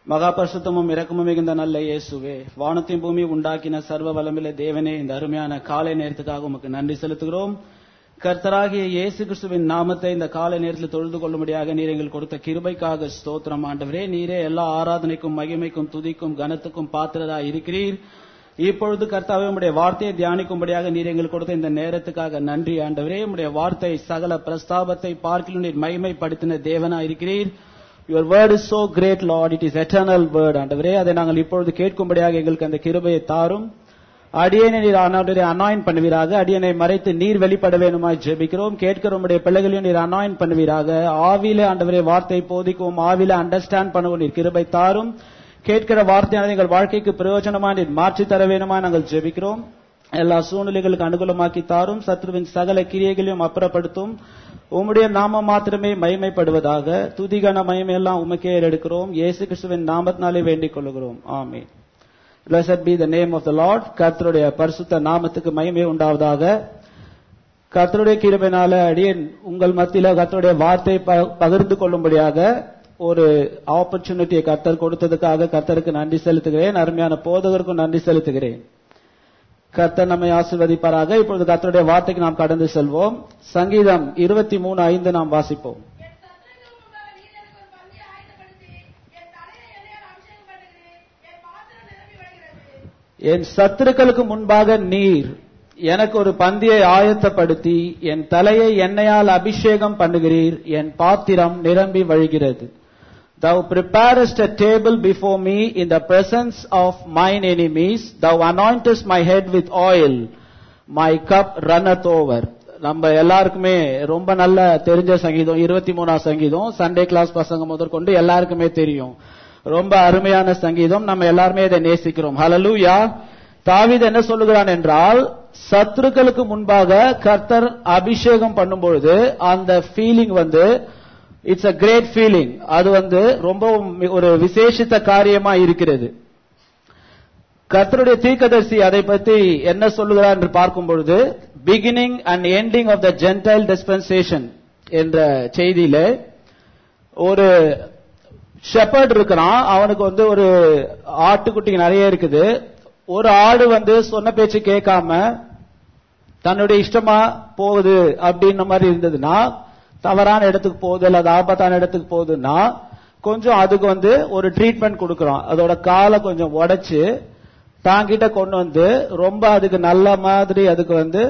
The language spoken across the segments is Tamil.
மகா பரிசுத்தமும் இரக்கமும் மிகுந்த நல்ல இயேசுவே வானத்தையும் பூமி உண்டாக்கின சர்வ வல்லமில்ல தேவனே இந்த அருமையான காலை நேரத்துக்காக உமக்கு நன்றி செலுத்துகிறோம் கர்த்தராகிய இயேசு கிறிஸ்துவின் நாமத்தை இந்த காலை நேரத்தில் தொழுது கொள்ளும்படியாக நீர் எங்களுக்கு கொடுத்த கிருபைக்காக ஸ்தோத்திரம் ஆண்டவரே நீரே எல்லா ஆராதனைக்கும் மகிமைக்கும் துதிக்கும் கனத்துக்கும் பாத்திரராய் இருக்கிறீர் இப்பொழுது கர்த்தாவே உம்முடைய வார்த்தையை தியானிக்கும்படியாக நீர் எங்களுக்கு கொடுத்த இந்த நேரத்துக்காக நன்றி ஆண்டவரே உம்முடைய வார்த்தை சகல பிரஸ்தாபத்தை பார்க்கிலும் நீர் மகிமைப்படுத்தின தேவனா இருக்கிறீர் your word is so great lord it is eternal word ஆண்டவரே அதை நாங்கள் இப்பொழுது கேட்கும்படியாக எங்களுக்கு அந்த கிருபையை தாரும் அடியனை நீர் ஆண்டவரே அனாயின் பண்ணுவீராக அடியனை மறைத்து நீர் வெளிப்பட வேணுமாய் ஜெபிக்கிறோம் கேட்கிற உம்முடைய பிள்ளைகளையும் நீர் அனாயின் பண்ணுவீராக ஆவில ஆண்டவரே வார்த்தை போதிக்கவும் ஆவில அண்டர்ஸ்டாண்ட் பண்ணவும் நீர் கிருபை தாரும் கேட்கிற வார்த்தையானது எங்கள் வாழ்க்கைக்கு பிரயோஜனமா நீர் மாற்றி தர வேணுமா நாங்கள் ஜெபிக்கிறோம் எல்லா சூழ்நிலைகளுக்கு அனுகூலமாக்கி தாரும் சத்ருவின் சகல கிரியைகளையும் அப்புறப்படுத்தும் உம்முடைய நாமம் மாத்திரமே மகிமைப்படுவதாக துதிகன மகிமையெல்லாம் உமக்கே எடுக்கிறோம் இயேசு கிறிஸ்துவின் நாமத்தினாலே வேண்டிக் கொள்கிறோம் ஆமே Blessed be the name of the Lord. கர்த்தருடைய பரிசுத்த நாமத்துக்கு மகிமை உண்டாவதாக கர்த்தருடைய கிருபையினால அடியேன் உங்கள் மத்தியில கர்த்தருடைய வார்த்தை ப- பகிர்ந்து கொள்ளும்படியாக ஒரு ஆப்பர்ச்சுனிட்டியை கர்த்தர் கொடுத்ததுக்காக கர்த்தருக்கு நன்றி செலுத்துகிறேன் அருமையான போதகருக்கும் நன்றி செலுத்துகிறேன் கர்த்தர் நம்மை ஆசீர்வதிப்பாராக இப்பொழுது கர்த்தருடைய வார்த்தைக்கு நாம் கடந்து செல்வோம் சங்கீதம் இருபத்தி மூணு ஐந்து நாம் வாசிப்போம் என் சத்துருக்கள் முன்பாக நீர் எனக்கு ஒரு பந்தியை ஆயத்தப்படுத்தி, என் தலையை எண்ணெயால் அபிஷேகம் பண்ணுகிறீர். என் பாத்திரம் நிரம்பி வழிகிறது. என் சத்துருக்களுக்கு முன்பாக நீர் எனக்கு ஒரு பந்தியை ஆயத்தப்படுத்தி என் தலையை எண்ணெயால் அபிஷேகம் பண்ணுகிறீர் என் பாத்திரம் நிரம்பி வழிகிறது Thou preparest a table before me in the presence of mine enemies. Thou anointest my head with oil. My cup runneth over. நம்ம எல்லாருக்குமே ரொம்ப நல்ல தெரிஞ்ச சங்கீதம் இருபத்தி மூணாம் சங்கீதம் சண்டே கிளாஸ் பசங்க முதற்கொண்டு எல்லாருக்குமே தெரியும் ரொம்ப அருமையான சங்கீதம் நம்ம எல்லாருமே இதை நேசிக்கிறோம் ஹalleluya தாவீது என்ன சொல்லுகிறான் என்றால் சத்துருக்களுக்கு முன்பாக கர்த்தர் அபிஷேகம் பண்ணும்பொழுது அந்த ஃபீலிங் வந்து இட்ஸ் a கிரேட் ஃபீலிங் அது வந்து ரொம்ப ஒரு விசேஷித்த காரியமா இருக்கிறது கர்த்தருடைய தீர்க்கதரிசி அதை பற்றி என்ன சொல்லுகிறார் என்று பார்க்கும் பொழுது beginning and ending of the gentile dispensation என்ற செய்தியில ஒரு ஷெப்பர்ட் இருக்கிறான் அவனுக்கு வந்து ஒரு ஆட்டுக்குட்டி நிறைய இருக்குது ஒரு ஆடு வந்து சொன்ன பேச்சு கேட்காம தன்னுடைய இஷ்டமா போகுது அப்படின்ன மாதிரி இருந்ததுன்னா தவறான இடத்துக்கு போகுது அல்லது ஆபத்தான இடத்துக்கு போகுதுன்னா கொஞ்சம் அதுக்கு வந்து ஒரு ட்ரீட்மெண்ட் கொடுக்கறோம் அதோட காலை கொஞ்சம் உடைச்சு தாங்கிட்ட கொண்டு வந்து ரொம்ப அதுக்கு நல்ல மாதிரி அதுக்கு வந்து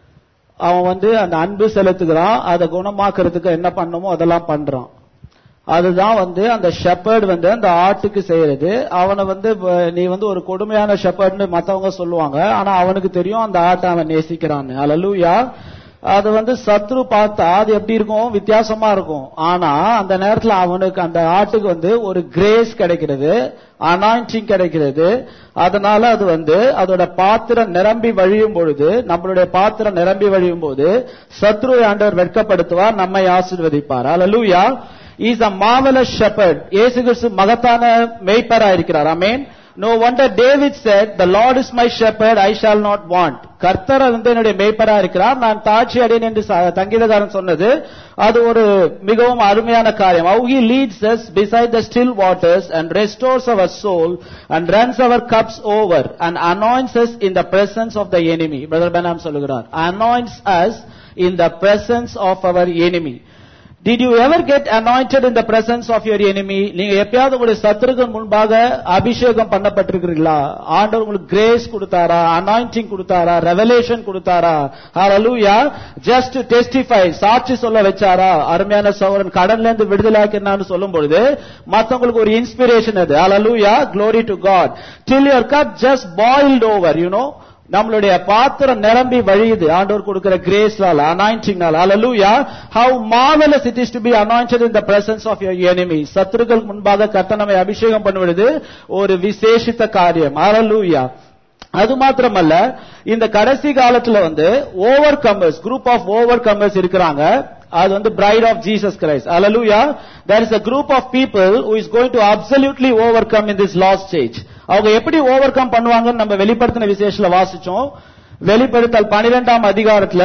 அவன் வந்து அந்த அன்பு செலுத்துகிறான் அதை குணமாக்குறதுக்கு என்ன பண்ணணுமோ அதெல்லாம் பண்றான் அதுதான் வந்து அந்த ஷெப்பர்ட் வந்து அந்த ஆட்டுக்கு செய்யறது அவனை வந்து வ- நீ வந்து ஒரு கொடுமையான ஷெப்பர்ட்னு மத்தவங்க சொல்லுவாங்க ஆனா அவனுக்கு தெரியும் அந்த ஆட்டை அவன் நேசிக்கிறான்னு அல்லூயா அது வந்து சத்ரு பார்த்தா அது எப்படி இருக்கும் வித்தியாசமா இருக்கும் ஆனா அந்த நேரத்துல அவனுக்கு அந்த ஆட்டுக்கு வந்து ஒரு கிரேஸ் கிடைக்கிறது அனாயிண்டிங் கிடைக்கிறது அதனால அது வந்து அதோட பாத்திரம் நிரம்பி வழியும் பொழுது நம்மளுடைய பாத்திரம் நிரம்பி வழியும் போது சத்ருவை ஆண்டவர் வெட்கப்படுத்துவார் நம்மை ஆசீர்வதிப்பார் அல்லூயா இஸ் அ marvelous shepherd இயேசு கிறிஸ்து மகத்தான மேய்ப்பரா இருக்கிறார் amen no wonder David said the lord is my shepherd i shall not want கர்த்தர் வந்து என்னுடைய மேய்ப்பரா இருக்கிறார் நான் தாட்சி அடையேன் என்று ச- சங்கீதக்காரன் சொன்னது அது ஒரு மிகவும் அருமையான காரியம் how he leads us beside the still waters and restores our soul and runs our cups over and anoints us in the presence of the enemy brother benham சொல்லுகிறார் anoints us in the presence of our enemy Did you ever get anointed in the presence of your enemy? நீங்க எப்பயாவது உங்களுடைய சத்துருக்கள் முன்பாக அபிஷேகம் பண்ணப்பட்டிருக்கிறீங்களா ஆண்டவர் உங்களுக்கு கிரேஸ் கொடுத்தாரா அனாயிண்டிங் கொடுத்தாரா ரெவலேஷன் கொடுத்தாரா ஹalleluya just to testify சாட்சி சொல்ல வச்சாரா அருமையான சகோதரன் கடன்ல இருந்து விடுதலாக்கினான்னு சொல்லும் பொழுது மத்தவங்களுக்கு ஒரு இன்ஸ்பிரேஷன் அது ஹalleluya glory to god till your cup just boiled over you know நம்மளுடைய பாத்திரம் நிரம்பி வழியுது ஆண்டவர் கொடுக்கிற கிரேஸ்னால அனாயிண்டிங்னால ஹalleluya how marvelous it is to be anointed in the presence of your enemy சத்துருக்கள் முன்பாக கர்த்தர் நம்மை அபிஷேகம் பண்ணுவது ஒரு விசேஷித்த காரியம் ஹalleluya அது மாத்திரமல்ல இந்த கடைசி காலத்துல வந்து overcomers group of overcomers இருக்கிறாங்க அது வந்து பிரைட் ஆஃப் ஜீசஸ் கிரைஸ்ட் ஹalleluya there is a group of people who is going to absolutely overcome in this last stage அவங்க எப்படி ஓவர் கம் பண்ணுவாங்கன்னு நம்ம வெளிப்படுத்தின விசேஷத்துல வாசிச்சோம் வெளிப்படுத்தல் பனிரெண்டாம் அதிகாரத்துல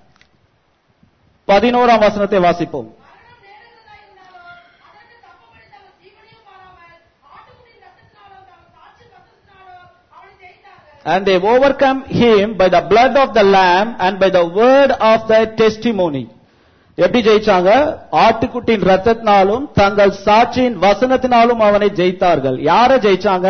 பதினோராம் வசனத்தை வாசிப்போம் மரணம் நேரிடுகிறதா இருந்தாலும், அதற்கு தப்பும்படி தங்கள் ஜீவனையும் மாறாமல், ஆட்டுக்குட்டியின் And they overcome him by the blood of the lamb and by the word of their testimony. எப்படி ஜெயிச்சாங்க ஆட்டுக்குட்டியின் ரத்தத்தினாலும் தங்கள் சாட்சியின் வசனத்தினாலும் அவனை ஜெயித்தார்கள் யாரை ஜெயிச்சாங்க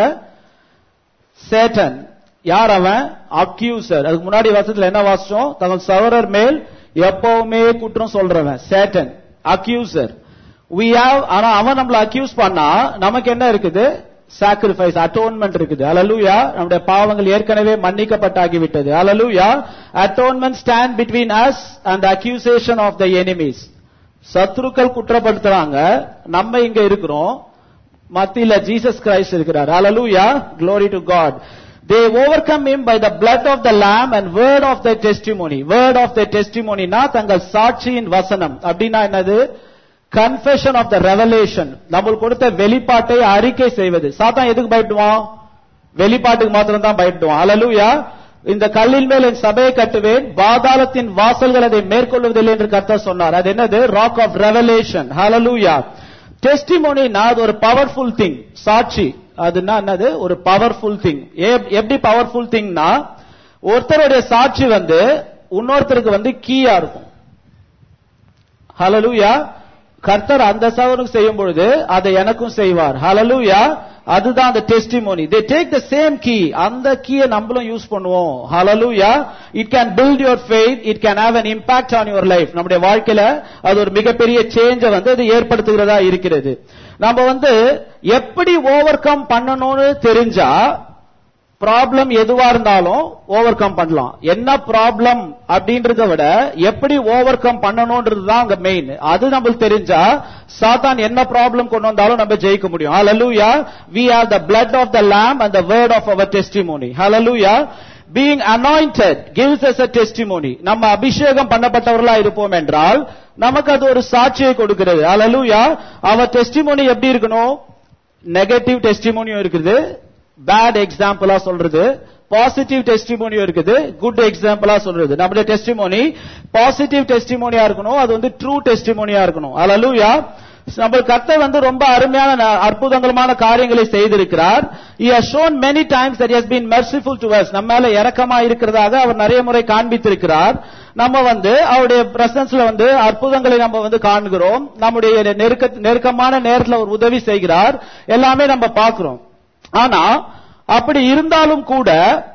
சேட்டன் யார் அவன் அக்யூசர் அதுக்கு முன்னாடி வசனத்துல என்ன வாசிச்சோம் தங்கள் சகோதரர் மேல் எப்பவுமே குற்றம் சொல்றவன் சேட்டன் அக்யூசர் we have ஆனா அவன் நம்மள அக்யூஸ் பண்ணா நமக்கு என்ன இருக்குது சாக்ரிஃபைஸ் அட்டோன்மெண்ட் இருக்குது அலலூயா நம்முடைய பாவங்கள் ஏற்கனவே மன்னிக்கப்பட்டாகி விட்டது hallelujah atonement stand between us and accusation of the enemies சத்ருக்கள் குற்றப்படுத்துறாங்க நம்ம இங்க இருக்கிறோம் மத்தியில ஜீசஸ் கிரைஸ்ட் இருக்கிறார் ஹalleluya glory to god they overcome him by the blood of the lamb and word of their testimony word of their testimony னா தங்கள் சாட்சியின் வசனம் அப்படின்னா என்னது confession of the revelation நம்மளுக்கு கொடுத்த வெளிப்பாட்டை அறிக்கை செய்வது சாத்தான் எதுக்கு பயப்படுவான் வெளிப்பாட்டுக்கு மாத்திரம் தான் பயப்படுவான் ஹalleluya இந்த கல்லின் மேல் என் சபையை கட்டுவேன் பாதாளத்தின் வாசல்கள் அதை மேற்கொள்வதில்லை என்று கர்த்தர் சொன்னார் அது என்னது ராக் ஆஃப் ரெவலேஷன் ஹalleluya டெஸ்டிமோனினா அது ஒரு பவர்ஃபுல் திங் சாட்சி அதுனா என்னது ஒரு பவர்ஃபுல் திங் எப்படி பவர்ஃபுல் திங்னா ஒருத்தருடைய சாட்சி வந்து இன்னொருத்தருக்கு வந்து கீயா இருக்கும் ஹalleluya கர்த்தர் அந்த சவனுக்கு செய்யும் பொழுது அதை எனக்கும் செய்வார் ஹalleluya அதுதான் அந்த testimony they take the same key அந்த கீயை நம்மளும் யூஸ் பண்ணுவோம் ஹalleluya it can build your faith it can have an impact on your life நம்முடைய வாழ்க்கையில அது ஒரு மிகப்பெரிய சேஞ்சை வந்து அது ஏற்படுத்துகிறதா இருக்கிறது நம்ம வந்து எப்படி ஓவர் கம் பண்ணணும்னு தெரிஞ்சா ப்ராப்ளம் எதுவா இருந்தாலும் ஓவர் கம் பண்ணலாம் என்ன ப்ராப்ளம் அப்படின்றத விட எப்படி ஓவர் கம் பண்ணணும்ன்றது தான் அங்க மெயின் அது நம்மளுக்கு தெரிஞ்சா சாத்தான் என்ன ப்ராப்ளம் கொண்டு வந்தாலும் நம்ம ஜெயிக்க முடியும் ஹalleluya we have the blood of the lamb and the word of our testimony hallelujah being anointed gives us a testimony நம்ம அபிஷேகம் பண்ணப்பட்டவர்களா இருப்போம் என்றால் நமக்கு அது ஒரு சாட்சியை கொடுக்கிறது hallelujah our testimony எப்படி இருக்கணும் நெகட்டிவ் டெஸ்டிமோனியும் இருக்குது பேட் எக்ஸாம்பிளா சொல்றது பாசிட்டிவ் டெஸ்டிமோனியும் இருக்குது குட் எக்ஸாம்பிளா சொல்றது நம்முடைய டெஸ்டிமோனி பாசிட்டிவ் டெஸ்டிமோனியா இருக்கணும் அது வந்து ட்ரூ டெஸ்டிமோனியா இருக்கணும் அலலுயா நம்ம கர்த்தர் வந்து ரொம்ப அருமையான ந- அற்புதங்கரமான காரியங்களை செய்திருக்கிறார் he has shown many times that he has been merciful to us நம்ம மேல இரக்கமா இருக்கிறதாக அவர் நிறைய முறை காண்பித்திருக்கிறார் நம்ம வந்து அவருடைய பிரசன்ஸ்ல வந்து அற்புதங்களை நம்ம வந்து காண்கிறோம் நம்முடைய நெருக்க நெருக்கமான நேரத்துல ஒரு உதவி செய்கிறார் எல்லாமே நம்ம பார்க்கிறோம் ஆனா அப்படி இருந்தாலும் கூட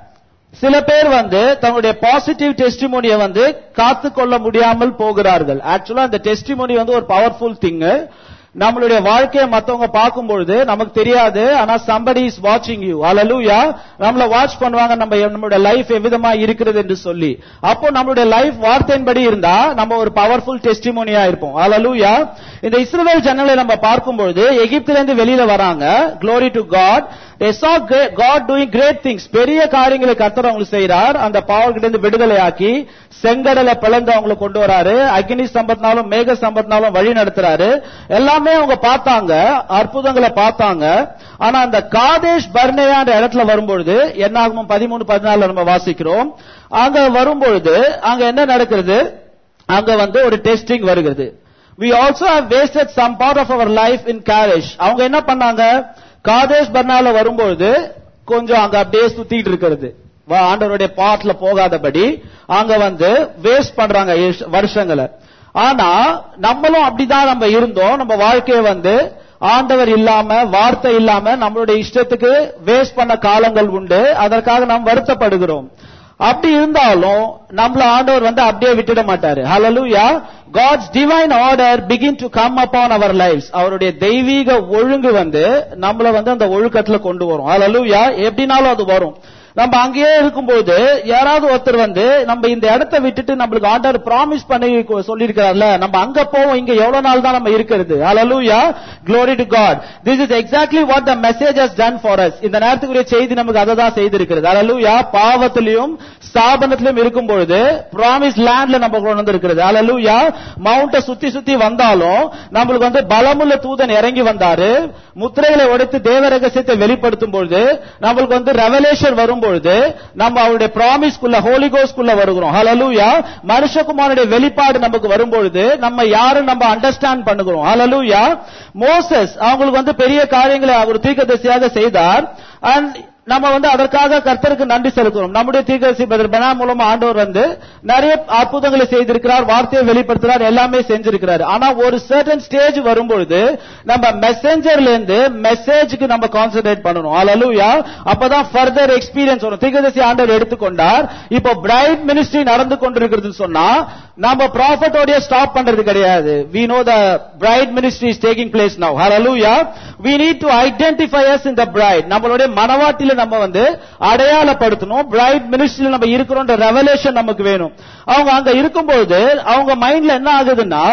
சில பேர் வந்து தன்னுடைய பாசிட்டிவ் டெஸ்டிமோனியை வந்து காத்துக்கொள்ள முடியாமல் போகிறார்கள் ஆக்சுவலா அந்த டெஸ்டிமோனி வந்து ஒரு பவர்ஃபுல் திங் நம்மளுடைய வாழ்க்கையை மத்தவங்க பார்க்கும் பொழுது நமக்கு தெரியாது ஆனா somebody is வாட்சிங் யூ hallelujah நம்மள வாட்ச் பண்ணுவாங்க நம்ம நம்மளுடைய லைஃப் எவ்விதமா இருக்கிறது என்று சொல்லி அப்போ நம்மளுடைய லைஃப் வார்த்தையின்படி இருந்தா நம்ம ஒரு பவர்ஃபுல் டெஸ்டிமோனியா இருப்போம் hallelujah இந்த இஸ்ரவேல் ஜனங்களை நம்ம பார்க்கும் பொழுது எகிப்தில இருந்து வெளியில வராங்க glory to god they saw great- god doing great things பெரிய காரியங்களை கர்த்தர் அவங்களுக்கு செய்றார் அந்த பாவர்கிட்ட இருந்து விடுதலையாக்கி செங்கடலை பிளந்து அவங்களை கொண்டு வராரு அக்னி சம்பத்தினாலும் மேக சம்பத்தினாலும் வழி நடத்துறாரு எல்லாமே அவங்க பார்த்தாங்க அற்புதங்களை பார்த்தாங்க ஆனா அந்த காதேஷ் பர்னேயான்ற இடத்துல வரும்பொழுது என்ன ஆகும் பதிமூணு பதினாலுல நம்ம வாசிக்கிறோம் அங்க வரும்பொழுது அங்க என்ன நடக்கிறது அங்க வந்து ஒரு டெஸ்டிங் வருகிறது we also have wasted some part of our life in Kadesh அவங்க என்ன பண்ணாங்க காதேஷ் பர்னால வரும்பொழுது கொஞ்சம் அங்க அப்படியே சுத்திட்டு இருக்கிறது வா- ஆண்டவருடைய பாட்ல போகாதபடி அங்க வந்து வேஸ்ட் பண்றாங்க இஷ்- வருஷங்களை ஆனா நம்மளும் அப்படிதான் நம்ம இருந்தோம் நம்ம வாழ்க்கையை வந்து ஆண்டவர் இல்லாம வார்த்தை இல்லாம நம்மளுடைய இஷ்டத்துக்கு வேஸ்ட் பண்ண காலங்கள் உண்டு அதற்காக நாம் வருத்தப்படுகிறோம் அப்படி இருந்தாலும் நம்மள ஆண்டவர் வந்து அப்படியே விட்டுட மாட்டாரு ஹalleluya God's divine order begin to come upon our lives அவருடைய தெய்வீக ஒழுங்கு வந்து நம்மள வந்து அந்த ஒழுக்கத்துல கொண்டு வரும் ஹalleluya எப்படினாலும் அது வரும் நம்ம அங்கேயே இருக்கும்போது யாராவது ஒருத்தர் வந்து நம்ம இந்த இடத்தை விட்டுட்டு நம்மளுக்கு ஆண்டவர் ப்ராமிஸ் பண்ணி கொ- சொல்லியிருக்கிறார்ல நம்ம அங்க போவோம் இங்க எவ்வளவு நாள் தான் நம்ம இருக்கிறது ஹalleluya glory to god this is exactly what the message has done for us இந்த நேரத்துக்குரிய செய்தி நமக்கு அதை தான் செய்திருக்கிறது ஹalleluya பாவத்திலையும் ஸ்தாபனத்திலும் இருக்கும் பொழுது ப்ராமிஸ் லேண்ட்ல நம்ம கொண்டு வந்திருக்கிறது ஹalleluya மவுண்ட சுத்தி சுத்தி வந்தாலும் நம்மளுக்கு வந்து பலமுள்ள தூதன் இறங்கி வந்தாரு முத்திரைகளை உடைத்து தேவ ரகசியத்தை வெளிப்படுத்தும் பொழுது நம்மளுக்கு வந்து ரெவலேஷன் வரும் பொழுது நம்ம அவருடைய ப்ராமிஸ்க்குள்ள ஹோலி கோஸ்க்குள்ள வருகிறோம் ஹalleluya மனுஷகுமாரனுடைய வெளிப்பாடு நமக்கு வரும் பொழுது நம்ம யாரும் நம்ம அண்டர்ஸ்டாண்ட் பண்ணுகிறோம் ஹalleluya மோசஸ் அவங்களுக்கு வந்து பெரிய காரியங்களை அவர் தீர்க்கதரிசியாக செய்தார் அண்ட் நம்ம வந்து அதற்காக கர்த்தருக்கு நன்றி செலுத்துறோம் நம்முடைய தீர்க்கதரிசி பிரதர் பெனா மூலமா ஆண்டவர் வந்து நிறைய அற்புதங்களை செய்திருக்கிறார் வார்த்தையை வெளிப்படுத்துறார் எல்லாமே செஞ்சிருக்கிறார் ஆனா ஒரு சர்டன் ஸ்டேஜ் வரும்பொழுது நம்ம மெசேஞ்சர்ல இருந்து மெசேஜுக்கு நம்ம கான்சென்ட்ரேட் பண்ணணும் அலலுயா அப்பதான் ஃபர்தர் எக்ஸ்பீரியன்ஸ் வரும் தீர்க்கதரிசி ஆண்டவர் எடுத்துக்கொண்டார் இப்போ பிரைட் மினிஸ்ட்ரி நடந்து கொண்டிருக்கிறது சொன்னா நம்ம ப்ராஃபட்டோடைய ஸ்டாப் பண்றது கிடையாது we know the bride ministry is taking place now hallelujah we need to identify us in the bride நம்மளுடைய மனவாட்டில நம்ம வந்து அடையாளப்படுத்தணும் பிரைட் மினிஸ்ட்ரியில நம்ம இருக்கிறோன்ற ரெவலேஷன் நமக்கு வேணும் அவங்க அங்க இருக்கும்போது அவங்க மைண்ட்ல என்ன ஆகுதுன்னா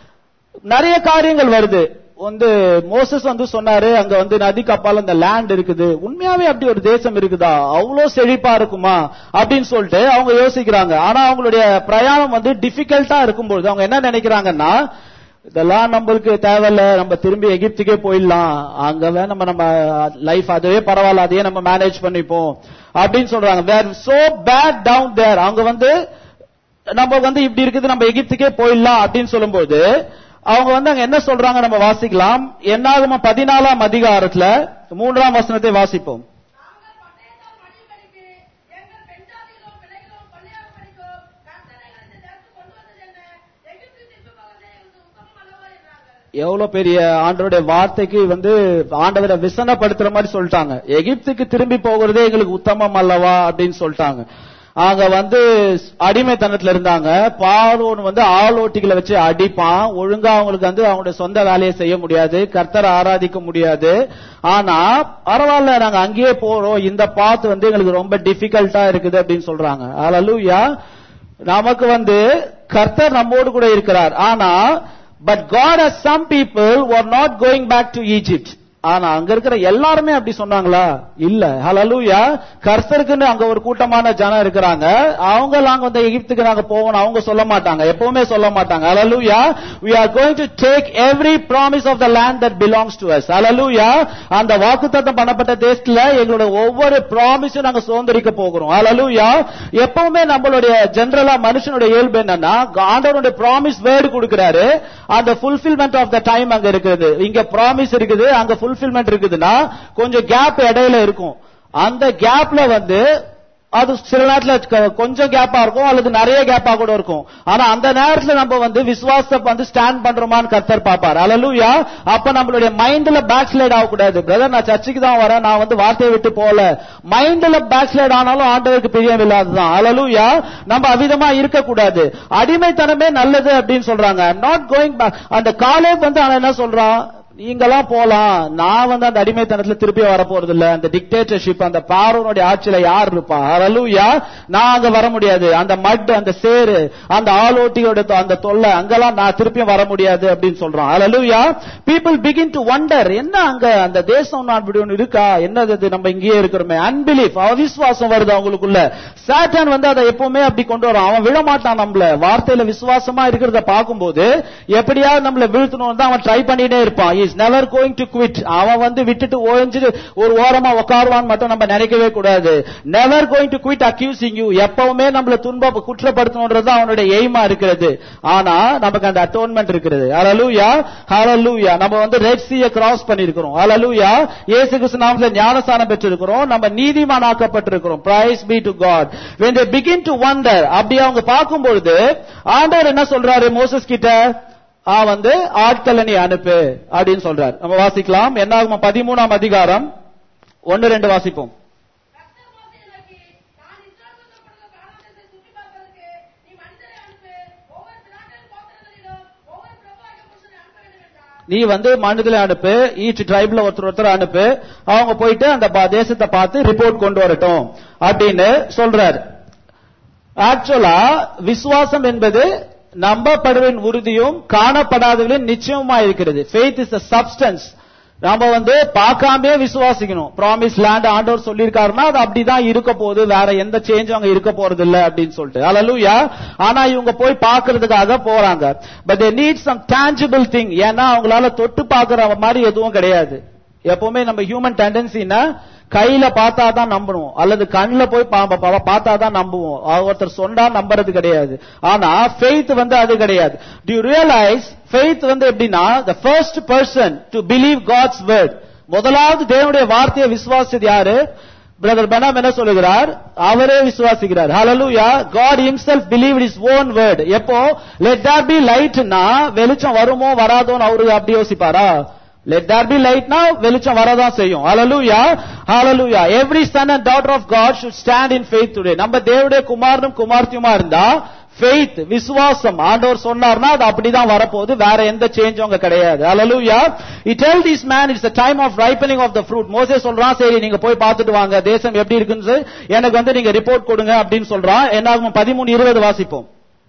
நிறைய காரியங்கள் வருது வந்து மோசஸ் வந்து சொன்னாரு அங்க வந்து நதி கப்பால அந்த லேண்ட் இருக்குது உண்மையாவே அப்படி ஒரு தேசம் இருக்குதா அவ்வளவு செழிப்பா இருக்குமா அப்படின்னு சொல்லிட்டு அவங்க யோசிக்கிறாங்க ஆனா அவங்களுடைய பிரயாணம் வந்து டிஃபிகல்ட்டா இருக்கும்போது அவங்க என்ன நினைக்கிறாங்கன்னா இதெல்லாம் நம்மளுக்கு தேவையில்ல நம்ம திரும்பி எகிப்துக்கே போயிடலாம் அங்க நம்ம நம்ம லைஃப் அதுவே பரவாயில்ல அதையே நம்ம மேனேஜ் பண்ணிப்போம் அப்படின்னு சொல்றாங்க where so bad down there அவங்க வந்து நம்ம வந்து இப்படி இருக்குது நம்ம எகிப்துக்கே போயிடலாம் அப்படின்னு சொல்லும்போது அவங்க வந்து அங்க என்ன சொல்றாங்க நம்ம வாசிக்கலாம் என்னாகுமா பதினாலாம் அதிகாரத்துல மூன்றாம் வசனத்தை வாசிப்போம் நாங்கள் பட்டயத்தால் மடியும்படிக்கு எங்கள் பெண்ஜாதிகளோ பிள்ளைகளோ கொள்ளையாகும்படிக்கோ கர்த்தர் எங்களை இந்த தேசத்துக்கு கொண்டு வந்தது என்ன எகிப்து திரும்பி போவதே எங்களுக்கு உத்தமம் அல்லவா என்றார்கள் எவ்வளவு பெரிய ஆண்டவருடைய வார்த்தைக்கு வந்து ஆண்டவரை விசனப்படுத்துற மாதிரி சொல்லிட்டாங்க எகிப்துக்கு திரும்பி போகிறதே எங்களுக்கு உத்தமம் அல்லவா அப்படின்னு சொல்லிட்டாங்க அங்க வந்து அடிமைத்தனத்துல இருந்தாங்க பார்வோன் வந்து ஆளோட்டிகளை வச்சு அடிப்பான் ஒழுங்கா அவங்களுக்கு வந்து அவங்களுடைய சொந்த வேலையை செய்ய முடியாது கர்த்தரை ஆராதிக்க முடியாது ஆனா பரவாயில்ல நாங்க அங்கேயே போறோம் இந்த பாத்து வந்து எங்களுக்கு ரொம்ப டிஃபிகல்ட்டா இருக்குது அப்படின்னு சொல்றாங்க அலலூயா நமக்கு வந்து கர்த்தர் நம்மோடு கூட இருக்கிறார் ஆனா but God has some people who are not going back to Egypt ஆனா அங்க இருக்கிற எல்லாருமே அப்படி சொன்னாங்களா இல்ல ஹalleluya கர்த்தருக்குன்னு அங்க ஒரு கூட்டமான ஜனம் இருக்கிறாங்க அவங்க நாங்க வந்து எகிப்துக்கு நாங்க போகணும் அவங்க சொல்ல மாட்டாங்க எப்பவுமே சொல்ல மாட்டாங்க ஹalleluya we are going to take every promise of the land that belongs to us hallelujah அந்த வாக்குத்தத்தம் பண்ணப்பட்ட தேசத்துல எங்களோட ஒவ்வொரு ப்ராமிஸும் நாங்க சுதந்திரிக்க போகிறோம் ஹalleluya எப்பவுமே நம்மளுடைய ஜெனரலா மனுஷனுடைய இயல்பு என்னன்னா ஆண்டவருடைய ப்ராமிஸ் வேர்டு கொடுக்கிறாரு அந்த ஃபுல்ஃபில்மெண்ட் ஆஃப் த டைம் அங்க இருக்குது இங்க ப்ராமிஸ் இருக்குது அங்க ஃபுல்ஃபில்மெண்ட் இருக்குதுன்னா கொஞ்சம் கேப் இடையில இருக்கும் அந்த கேப்ல வந்து அது சில நேரத்துல க- கொஞ்சம் கேப்பா இருக்கும் அல்லது நிறைய கேப்பா கூட இருக்கும் ஆனா அந்த நேரத்துல நம்ம வந்து விசுவாசத்தை வந்து ஸ்டாண்ட் பண்றோமான்னு கர்த்தர் பாப்பார் அலலுயா அப்ப நம்மளுடைய மைண்ட்ல பேக் ஸ்லைட் ஆகக்கூடாது பிரதர் நான் சர்ச்சுக்கு தான் வரேன் நான் வந்து வார்த்தையை விட்டு போல மைண்ட்ல பேக் ஸ்லைட் ஆனாலும் ஆண்டவருக்கு பிரியம் இல்லாததுதான் அலலுயா நம்ம அவிதமா இருக்கக்கூடாது அடிமைத்தனமே நல்லது அப்படின்னு சொல்றாங்க நாட் கோயிங் பேக் அந்த காலேப் வந்து அவன் என்ன சொல்றான் நீங்கெல்லாம் போலாம் நான் வந்து அந்த அடிமைத்தனத்துல திருப்பி வர போறது இல்ல அந்த டிக்டேட்டர்ஷிப் அந்த பார்வனுடைய ஆட்சியில யார் இருப்பா அலலுயா நான் அங்க வர முடியாது அந்த மட் அந்த சேரு அந்த ஆலோட்டியோட தொ- அந்த தொல்லை அங்கெல்லாம் நான் திருப்பியும் வர முடியாது அப்படின்னு சொல்றான் hallelujah people begin to wonder என்ன அங்க அந்த தேசம் நான் இப்படி ஒண்ணு இருக்கா என்னது அது நம்ம இங்கேயே இருக்கிறோமே அன்பிலீஃப் அவிசுவாசம் வருது அவங்களுக்குள்ள சாத்தான் வந்து அதை எப்பவுமே அப்படி கொண்டு வரான் அவன் விழ மாட்டான் நம்மள வார்த்தையில விசுவாசமா இருக்கிறத பார்க்கும்போது எப்படியாவது நம்மள வீழ்த்தணும் தான் அவன் ட்ரை பண்ணிட்டே இருப்பான் is never going to quit அவன் வந்து விட்டுட்டு ஓய்ஞ்சிட்டு ஒரு ஓரமா உட்காருவான்னு மட்டும் நம்ம நினைக்கவே கூடாது never going to quit accusing you எப்பவுமே நம்மள துன்ப குற்றப்படுத்தணும்ன்றது அவனுடைய எய்மா இருக்கிறது ஆனா நமக்கு அந்த அட்டோன்மெண்ட் இருக்கிறது ஹalleluya ஹalleluya நம்ம வந்து ரெட் சீய கிராஸ் பண்ணிருக்கிறோம் ஹalleluya இயேசு கிறிஸ்து நாமத்துல ஞானஸ்தானம் பெற்றிருக்கிறோம் நம்ம நீதிமானாக்கப்பட்டிருக்கிறோம் praise be to God when they begin to wonder அப்படி அவங்க பார்க்கும் பொழுது ஆண்டவர் என்ன சொல்றாரு மோசஸ் கிட்ட ஆ வந்து ஆட்களை நீ அனுப்பு அப்படின்னு சொல்றாரு நம்ம வாசிக்கலாம் என்ன ஆகும் பதிமூணாம் அதிகாரம் ஒன்னு ரெண்டு வாசிப்போம் கர்த்தர் மோசேயை நோக்கி, நான் இஸ்ரவேல் புத்திரர்களுக்கு கானான் தேசத்தை சுற்றி பார்ப்பதற்கு நீ மனிதரை அனுப்பு, ஒவ்வொரு பிராட்டின் கோத்திரங்களிலும் ஒவ்வொரு பிரபுவாகிய புருஷனை அனுப்ப வேண்டும் என்றார். நீ வந்து மனிதனை அனுப்பு ஈச் ட்ரைப்ல ஒருத்தர் ஒருத்தர் அனுப்பு அவங்க போயிட்டு அந்த பா- தேசத்தை பார்த்து ரிப்போர்ட் கொண்டு வரட்டும் அப்படின்னு சொல்றாரு ஆக்சுவலா விசுவாசம் என்பது நம்பப்படுவின் உறுதியும் காணப்படாதவர்களின் நிச்சயமா இருக்கிறது ஃபெய்த் இஸ் a சப்ஸ்டன்ஸ் நாம வந்து பார்க்காமயே விசுவாசிக்கணும் ப்ராமிஸ் லேண்ட் ஆண்டவர் சொல்லியிருக்காருன்னா அது அப்படிதான் இருக்க போகுது வேற எந்த சேஞ்சும் அங்க இருக்க போறது இல்ல அப்படின்னு சொல்லிட்டு அல்லூயா ஆனா இவங்க போய் பார்க்கிறதுக்காக போறாங்க but they need some tangible thing ஏன்னா அவங்களால தொட்டு பார்க்கிற மாதிரி எதுவும் கிடையாது எப்பவுமே நம்ம ஹியூமன் டெண்டன்சினா கையில பார்த்தா தான் நம்பணும் அல்லது கண்ணுல போய் பா- பா- பார்த்தா தான் நம்புவோம் அஹ் ஒருத்தர் சொன்னா நம்புறது கிடையாது ஆனா ஃபெய்த் வந்து அது கிடையாது டு ரியலைஸ் ஃபெய்த் வந்து எப்படின்னா the first person to believe God's word முதலாவது தேவனுடைய வார்த்தையை விசுவாசிச்சது யாரு பிரதர் பெனாம் என்ன சொல்லுகிறார் அவரே விசுவாசிக்கிறார் ஹalleluya God himself believed his own word எப்போ let there be lightனா வெளிச்சம் வருமோ வராதோன்னு அவரு அப்படி யோசிப்பாரா let there be lightனா வெளிச்சம் வரதான் செய்யும் hallelujah hallelujah every son and daughter of God should stand in faith today நம்ம தேவனுடைய குமாரனும் குமார்த்தியுமா இருந்தா faith விசுவாசம் ஆண்டவர் சொன்னார்னா அது அப்படிதான் வரப்போகுது வேற எந்த சேஞ்சும் அங்க கிடையாது hallelujah he tell this man it's the time of ripening of the fruit மோசே சொல்றான் சரி நீங்க போய் பார்த்துட்டு வாங்க தேசம் எப்படி இருக்குன்னு சொல்லி எனக்கு வந்து நீங்க ரிப்போர்ட் கொடுங்க அப்படின்னு சொல்றான் என்னாகும் பதிமூணு இருபது வாசிப்போம்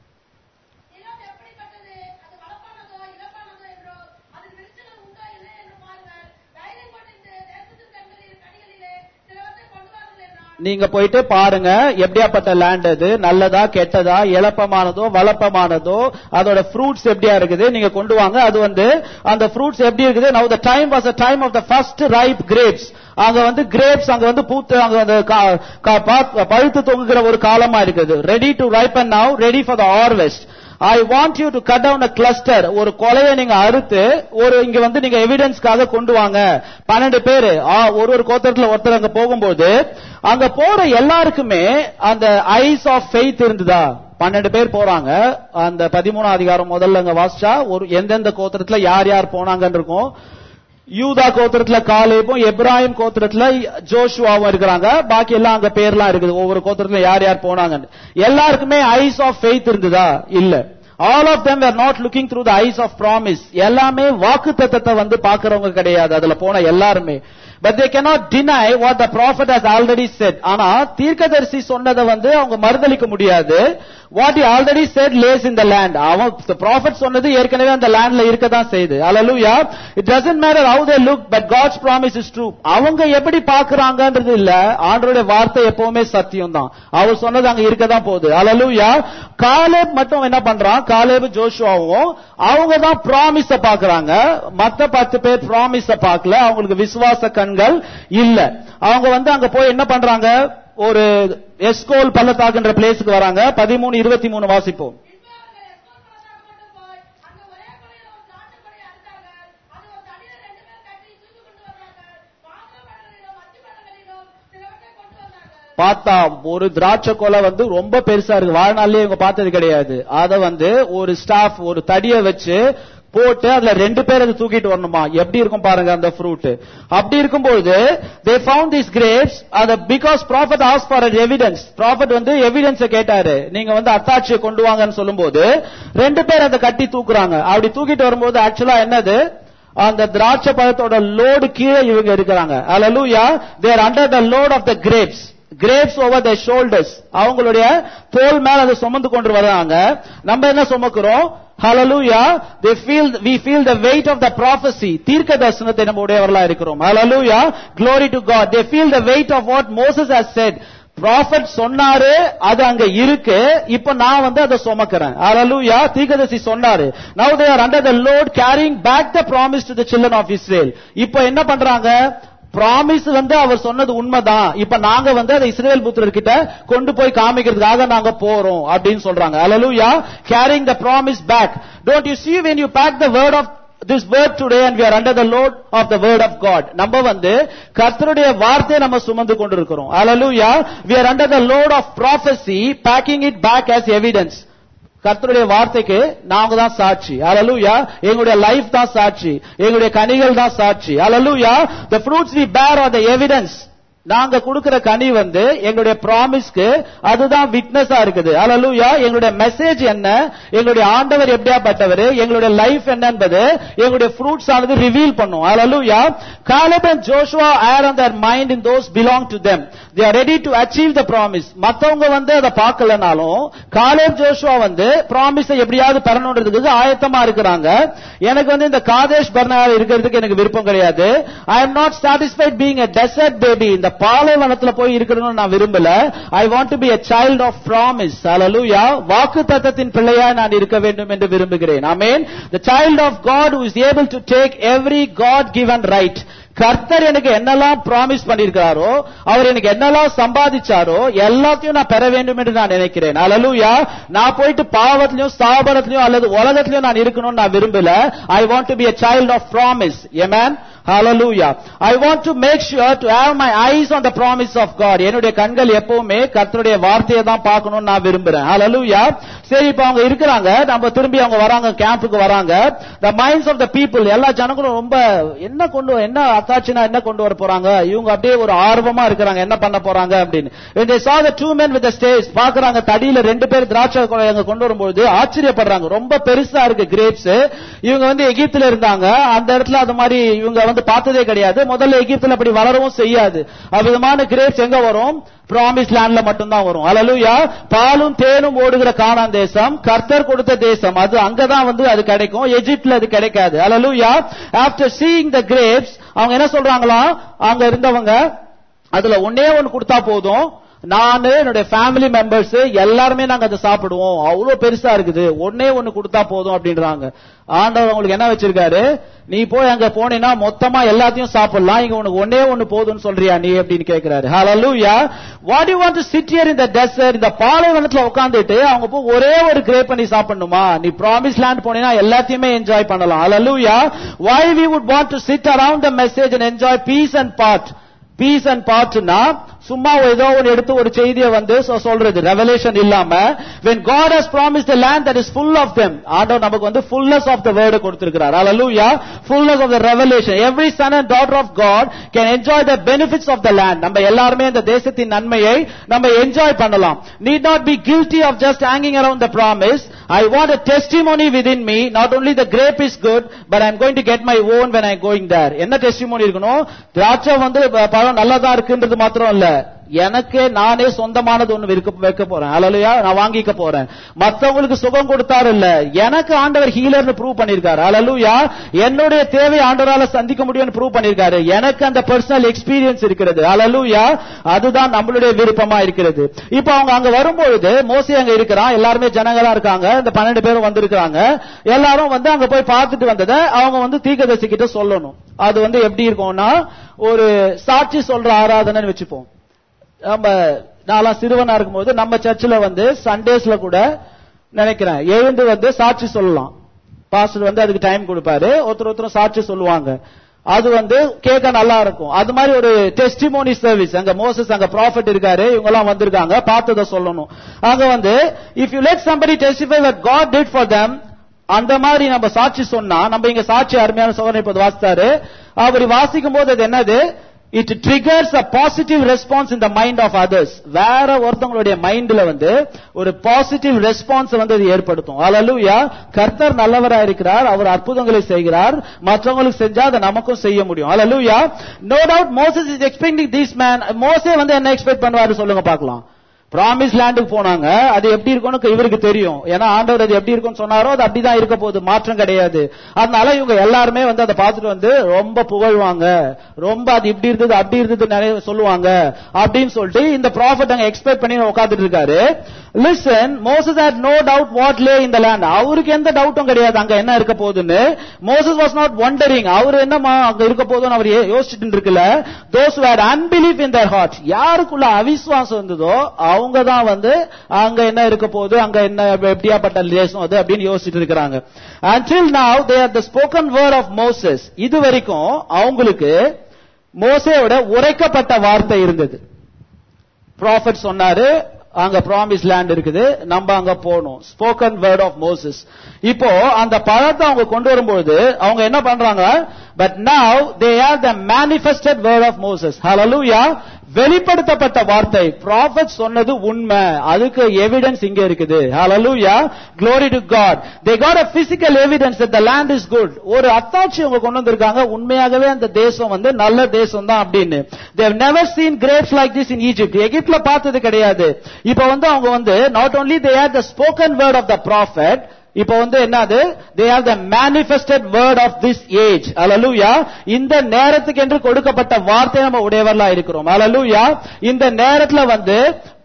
நிலம் எப்படிப்பட்டது அது வளப்பானதோ இழப்பானதோ என்றோ அதில் விருட்சங்கள் உண்டோ இல்லை என்று பாருங்கள் தைரியம் கொண்டு இந்த தேசத்தின் கண்களில் கனிகளிலே சிலவற்றை கொண்டு வாருங்கள் என்றான் நீங்க போயிட்டு பாருங்க எப்படியாப்பட்ட லேண்ட் அது நல்லதா கெட்டதா இளப்பமானதோ வளப்பமானதோ அதோட ஃப்ரூட்ஸ் எப்படியா இருக்குது நீங்க கொண்டு வாங்க அது வந்து அந்த ஃப்ரூட்ஸ் எப்படி இருக்குது now the time was the time of the first ripe grapes அங்க வந்து கிரேப்ஸ் அங்க வந்து பூத்து அங்க வந்து கா- கா- பா- பழுத்து தொங்குகிற ஒரு காலமா இருக்குது ready to ripe and now ready for the harvest I want you to cut down a cluster ஒரு கொலையை நீங்க அறுத்து ஒரு இங்க வந்து நீங்க எவிடன்ஸ்க்காக கொண்டு வாங்க பன்னெண்டு பேரு ஆ, ஒரு ஒரு கோத்திரத்துல ஒருத்தர் அங்க போகும்போது அங்க போற எல்லாருக்குமே அந்த ஐஸ் ஆஃப் ஃபெய்த் இருந்ததா பன்னெண்டு பேர் போறாங்க அந்த பதிமூணாம் அதிகாரம் முதல்ல அங்க வாசிச்சா ஒரு எந்தெந்த கோத்திரத்துல யார் யார் போனாங்கன்னு இருக்கும் யூதா கோத்திரத்துல காலேபும் எப்ராஹிம் கோத்திரத்துல ஜோஷுவாவும் இருக்கிறாங்க பாக்கி எல்லாம் அங்க பேர்லாம் இருக்குது ஒவ்வொரு கோத்திரத்துல யார் யார் போனாங்கன்னு எல்லாருக்குமே ஐஸ் ஆஃப் ஃபெய்த் இருந்ததா இல்ல all of them were not looking through the eyes of promise எல்லாமே வாக்கு தத்தத்தை வந்து பாக்குறவங்க கிடையாது அதுல போன எல்லாருமே but they cannot deny what the prophet has already said ஆனா தீர்க்கதரிசி சொன்னதை வந்து அவங்க மறுதலிக்க முடியாது what he already said lays in the land அவன் the prophet சொன்னது ஏற்கனவே அந்த லேண்ட்ல இருக்க தான் செய்யுது hallelujah it doesn't matter how they look but god's promise is true அவங்க எப்படி பாக்குறாங்கன்றது இல்ல ஆண்டவருடைய வார்த்தை எப்பவுமே சத்தியம் தான் அவர் சொன்னது அங்க இருக்க தான் போகுது hallelujah காலேப் மட்டும் என்ன பண்றான் காலேப் ஜோஷுவாவும் அவங்க தான் ப்ராமிஸ பாக்குறாங்க மத்த பத்து பேர் ப்ராமிஸ பார்க்கல அவங்களுக்கு விசுவாச கண்கள் இல்ல அவங்க வந்து அங்க போய் என்ன பண்றாங்க ஒரு எஸ்கோல் பள்ளத்தாக்குன்ற பிளேஸுக்கு வராங்க பதிமூணு இருபத்தி மூணு வாசிப்போம் பின்பு அவர்கள் எஸ்கோல் பள்ளத்தாக்கு மட்டும் போய் அங்க ஒரே கொலையில ஒரு திராட்சை கொடியை அறுத்தார்கள் அது ஒரு தடியில ரெண்டு பேர் கட்டி தூக்கி கொண்டு வந்தார்கள் மாதுளை பழங்களிலும் அத்தி பழங்களிலும் சிலவற்றை கொண்டு வந்தார்கள் பார்த்தா ஒரு திராட்சை கொலை வந்து ரொம்ப பெருசா இருக்கு வாழ்நாள்லயே இவங்க பார்த்தது கிடையாது அத வந்து ஒரு ஸ்டாஃப் ஒரு தடிய வச்சு போட்டு அதுல ரெண்டு பேர் அதை தூக்கிட்டு வரணுமா எப்படி இருக்கும் பாருங்க அந்த ஃப்ரூட் அப்படி இருக்கும்போது தே ஃபவுண்ட் திஸ் கிரேப்ஸ் அத பிகாஸ் ப்ராஃபட் ஆஸ் ஃபார் எவிடன்ஸ் ப்ராஃபட் வந்து எவிடன்ஸ கேட்டாரு நீங்க வந்து அத்தாட்சியை கொண்டு வாங்கன்னு சொல்லும்போது ரெண்டு பேர் அதை கட்டி தூக்குறாங்க அப்படி தூக்கிட்டு வரும்போது ஆக்சுவலா என்னது அந்த திராட்சை பழத்தோட லோடு கீழே இவங்க இருக்கிறாங்க hallelujah they're under the load of the grapes grapes over the shoulders அவங்களுடைய தோல் மேல அதை சுமந்து கொண்டு வர்றாங்க நம்ம என்ன சுமக்கிறோம் Hallelujah. They feel, we feel the weight of the prophecy. தீர்க்க தரிசனத்தை நம்ம உடையவர்களா இருக்கிறோம். Hallelujah. Glory to God. They feel the weight of what Moses has said. Prophet சொன்னாரு அது அங்க இருக்கு இப்ப நான் வந்து அதை சுமக்கிறேன் Hallelujah. தீர்க்கதரிசி சொன்னாரு now they are under the load carrying back the promise to the children of Israel இப்ப என்ன பண்றாங்க ப்ராமிஸ் வந்து அவர் சொன்னது உண்மைதான் இப்ப நாங்க வந்து அதை இஸ்ரேல் புத்திரர்கிட்ட கொண்டு போய் காமிக்கிறதுக்காக நாங்க போறோம் அப்படின்னு சொல்றாங்க hallelujah carrying the promise back don't you see when you pack the word of this word today and we are under the load of the word of God நம்ம வந்து கர்த்தருடைய வார்த்தையை நம்ம சுமந்து கொண்டிருக்கிறோம் அல்லலுயா we are under the load of prophecy packing it back as evidence கர்த்தருடைய வார்த்தைக்கு நாங்க தான் சாட்சி அலலுயா எங்களுடைய லைஃப் தான் சாட்சி எங்களுடைய கனிகள் தான் சாட்சி அலலுயா the fruits we bear are the evidence நாங்க கொடுக்கிற கனி வந்து எங்களுடைய ப்ராமிஸ்க்கு அதுதான் விட்னஸா இருக்குது அலலுயா எங்களுடைய மெசேஜ் என்ன எங்களுடைய ஆண்டவர் எப்படியாப்பட்டவர் எங்களுடைய லைஃப் என்ன என்பது எங்களுடைய ஃப்ரூட்ஸ் ஆனது ரிவீல் பண்ணும் hallelujah Caleb and Joshua are on their mind in those belong to them they are ready to achieve the promise மத்தவங்க வந்து அதை பார்க்கலனாலும் காலேப் ஜோஷுவா வந்து ப்ராமிஸை எப்படியாவது பெறணுன்றதுக்கு ஆயத்தமா இருக்கிறாங்க எனக்கு வந்து இந்த காதேஷ் பர்னா இருக்கிறதுக்கு எனக்கு விருப்பம் கிடையாது I am not satisfied being a desert baby இந்த பாலைவனத்துல போய் இருக்கணும்னு நான் விரும்பல I want to be a child of promise hallelujah வாக்கு தத்தத்தின் பிள்ளையாய் நான் இருக்க வேண்டும் என்று விரும்புகிறேன் ஆமென் the child of god who is able to take every god given right கர்த்தர் எனக்கு என்னெல்லாம் ப்ராமிஸ் பண்ணிருக்காரோ அவர் எனக்கு என்னெல்லாம் சம்பாதிச்சாரோ எல்லாத்தையும் நான் பெற வேண்டும் என்று நான் நினைக்கிறேன் அலலுயா நான் போயிட்டு பாவத்திலையும் ஸ்தாபனத்திலையும் அல்லது உலகத்திலையும் நான் இருக்கணும்னு நான் விரும்பல I want to be a child of promise amen Hallelujah. I want to make sure to have my eyes on the promise of God. என்னுடைய கண்கள் எப்பவுமே கர்த்தருடைய வார்த்தையை தான் பார்க்கணும்னு நான் விரும்புறேன் Hallelujah. சரி இப்ப அவங்க இருக்கிறாங்க நம்ம திரும்பி அவங்க வராங்க கேம்புக்கு வராங்க the minds of the people எல்லா ஜனங்களும் ரொம்ப என்ன கொண்டு என்ன அத்தாச்சினா என்ன கொண்டு வர போறாங்க இவங்க அப்படியே ஒரு ஆர்வமா இருக்கிறாங்க என்ன பண்ண போறாங்க அப்படின்னு when they saw the two men with the stage பாக்குறாங்க தடியில ரெண்டு பேர் திராட்சை கொலையங்க கொண்டு வரும்போது ஆச்சரியப்படுறாங்க ரொம்ப பெருசா இருக்கு கிரேப்ஸ் இவங்க வந்து எகிப்துல இருந்தாங்க அந்த இடத்துல அது மாதிரி இவங்க வந்து பார்த்ததே கிடையாது முதல்ல எகிப்துல அப்படி வளரவும் செய்யாது அவ்விதமான கிரேப்ஸ் எங்க வரும் ப்ராமிஸ் லேண்ட்ல மட்டும்தான் வரும் அலலுயா பாலும் தேனும் ஓடுகிற கானான் தேசம் கர்த்தர் கொடுத்த தேசம் அது அங்கதான் வந்து அது கிடைக்கும் எஜிப்ட்ல அது கிடைக்காது hallelujah after seeing the grapes அவங்க என்ன சொல்றாங்களா அங்க இருந்தவங்க அதுல ஒன்னே ஒன்னு கொடுத்தா போதும் நானு என்னுடைய ஃபேமிலி மெம்பர்ஸ் எல்லாருமே நாங்க அதை சாப்பிடுவோம் அவ்வளவு பெருசா இருக்குது ஒன்னே ஒன்னு கொடுத்தா போதும் அப்படின்றாங்க ஆண்டவர் உங்களுக்கு என்ன வச்சிருக்காரு நீ போய் அங்க போனீன்னா மொத்தமா எல்லாத்தையும் சாப்பிடலாம் இங்க உனக்கு ஒன்னே ஒன்னு போதும்னு சொல்றியா நீ அப்படின்னு கேக்குறாரு ஹalleluya what do you want to sit here in the desert இந்த பாலைவனத்துல உட்கார்ந்துட்டு அவங்க போய் ஒரே ஒரு கிரேப் பண்ணி சாப்பிடணுமா நீ ப்ராமிஸ் லேண்ட் போனீனா எல்லாத்தையுமே என்ஜாய் பண்ணலாம் ஹalleluya why we would want to sit around the message and enjoy peace and part peace and பார்ட்னா சும்மா ஏதோ ஒரு எடுத்து ஒரு செய்தியை வந்து சொ- சொல்றது ரெவலேஷன் இல்லாம when god has promised the land that is full of them ஆண்டவர் நமக்கு வந்து fullness of the word கொடுத்திருக்கிறார் hallelujah fullness of the revelation every son and daughter of god can enjoy the benefits of the land நம்ம எல்லாருமே இந்த தேசத்தின் நன்மையை நம்ம என்ஜாய் பண்ணலாம் need not be guilty of just hanging around the promise i want a testimony within me not only the grape is good but i'm going to get my own when i'm going there என்ன டெஸ்டிமோனி இருக்கணும் திராட்சை வந்து ப- பழம் நல்லதா இருக்குன்றது மாத்திரம் இல்ல எனக்கு நானே சொந்தமானது ஒண்ணு விற்க வைக்க போறேன் அலலுயா நான் வாங்கிக்க போறேன் மத்தவங்களுக்கு சுகம் கொடுத்தாரு இல்ல எனக்கு ஆண்டவர் ஹீலர்னு ப்ரூவ் பண்ணிருக்காரு அலலுயா என்னுடைய தேவை ஆண்டவரால சந்திக்க முடியும்னு ப்ரூவ் பண்ணிருக்காரு எனக்கு அந்த பர்சனல் எக்ஸ்பீரியன்ஸ் இருக்கிறது அலலுயா அதுதான் நம்மளுடைய விருப்பமா இருக்கிறது இப்ப அவங்க அங்க வரும்பொழுது மோசி அங்க இருக்கிறான் எல்லாருமே ஜனங்களா இருக்காங்க இந்த பன்னெண்டு பேரும் வந்திருக்காங்க எல்லாரும் வந்து அங்க போய் பார்த்துட்டு வந்ததை அவங்க வந்து தீர்க்கதரிசி கிட்ட சொல்லணும் அது வந்து எப்படி இருக்கும்னா ஒரு சாட்சி சொல்ற ஆராதனைன்னு வச்சுப்போம் நம்ம நான்லாம் சிறுவனா இருக்கும்போது நம்ம சர்ச்சில் வந்து சண்டேஸ்ல கூட நினைக்கிறேன் எழுந்து வந்து சாட்சி சொல்லலாம் பாஸ்டர் வந்து அதுக்கு டைம் கொடுப்பாரு ஒருத்தர் ஒருத்தர் சாட்சி சொல்லுவாங்க அது வந்து கேட்க நல்லா இருக்கும் அது மாதிரி ஒரு டெஸ்டிமோனி சர்வீஸ் அங்க மோசஸ் அங்க ப்ராஃபிட் இருக்காரு இவங்க எல்லாம் வந்திருக்காங்க பார்த்ததை சொல்லணும் அங்க வந்து if you let somebody testify what God did for them அந்த மாதிரி நம்ம சாட்சி சொன்னா நம்ம இங்க சாட்சி அருமையான சோதனை இப்போது வாசித்தாரு அவர் வாசிக்கும் போது அது என்னது it triggers a positive response in the mind of others வேற ஒருத்தவங்களுடைய மைண்ட்ல வந்து ஒரு பாசிட்டிவ் ரெஸ்பான்ஸ் வந்து அது ஏற்படுத்தும் அலலுயா கர்த்தர் நல்லவரா இருக்கிறார் அவர் அற்புதங்களை செய்கிறார் மற்றவங்களுக்கு செஞ்சா அதை நமக்கும் செய்ய முடியும் hallelujah no doubt Moses is expecting this man மோசே வந்து என்ன எக்ஸ்பெக்ட் பண்ணுவாரு சொல்லுங்க பார்க்கலாம் ப்ராமிஸ் லேண்டுக்கு போனாங்க அது எப்படி இருக்கும்னு இவருக்கு தெரியும் ஏன்னா ஆண்டவர் அது எப்படி இருக்கும்னு சொன்னாரோ அது அப்படிதான் இருக்க போகுது மாற்றம் கிடையாது அதனால இவங்க எல்லாருமே வந்து அதை பார்த்துட்டு வந்து ரொம்ப புகழ்வாங்க ரொம்ப அது இப்படி இருந்தது அப்படி இருந்தது நிறைய சொல்லுவாங்க அப்படின்னு சொல்லிட்டு இந்த ப்ராஃபிட் அங்க எக்ஸ்பெக்ட் பண்ணி உட்கார்ந்துட்டு இருக்காரு listen Moses had no doubt what lay in the land அவருக்கு எந்த டவுட்டும் கிடையாது அங்க என்ன இருக்க போகுதுன்னு மோசஸ் வாஸ் நாட் wondering அவர் என்னமா அங்க இருக்க போதுன்னு அவர் யே- யோசிச்சுட்டு இருக்குல்ல those who had unbelief in their heart யாருக்குள்ள அவிசுவாசம் இருந்ததோ அவங்க தான் வந்து அங்க என்ன இருக்க போகுது அங்க என்ன எப்படியாப்பட்ட தேசம் அது அப்படின்னு யோசிச்சுட்டு இருக்கிறாங்க until now they are the spoken word of moses இது வரைக்கும் அவங்களுக்கு மோசேயோட உரைக்கப்பட்ட வார்த்தை இருந்தது ப்ராஃபட் சொன்னாரு அங்க ப்ராமிஸ் லேண்ட் இருக்குது நம்ம அங்க போகணும் ஸ்போக்கன் வேர்ட் ஆஃப் மோசஸ் இப்போ அந்த பழத்தை அவங்க கொண்டு வரும்போது அவங்க என்ன பண்றாங்க but now they are the manifested word of Moses ஹalleluya வெளிப்படுத்தப்பட்ட வார்த்தை ப்ராஃபட் சொன்னது உண்மை அதுக்கு எவிடன்ஸ் இங்க இருக்குது ஹalleluya glory to god they got a physical evidence that the land is good ஒரு அத்தாட்சி அவங்க கொண்டு வந்திருக்காங்க உண்மையாகவே அந்த தேசம் வந்து நல்ல தேசம் தான் அப்படின்னு they have never seen grapes like this in egypt எகிப்துல பார்த்தது கிடையாது இப்போ வந்து அவங்க வந்து not only they had the spoken word of the prophet இப்போ வந்து என்னது they have the manifested word of this age hallelujah இந்த நேரத்துக்கு என்று கொடுக்கப்பட்ட வார்த்தை நம்ம உடையவர்களா இருக்கிறோம் hallelujah இந்த நேரத்துல வந்து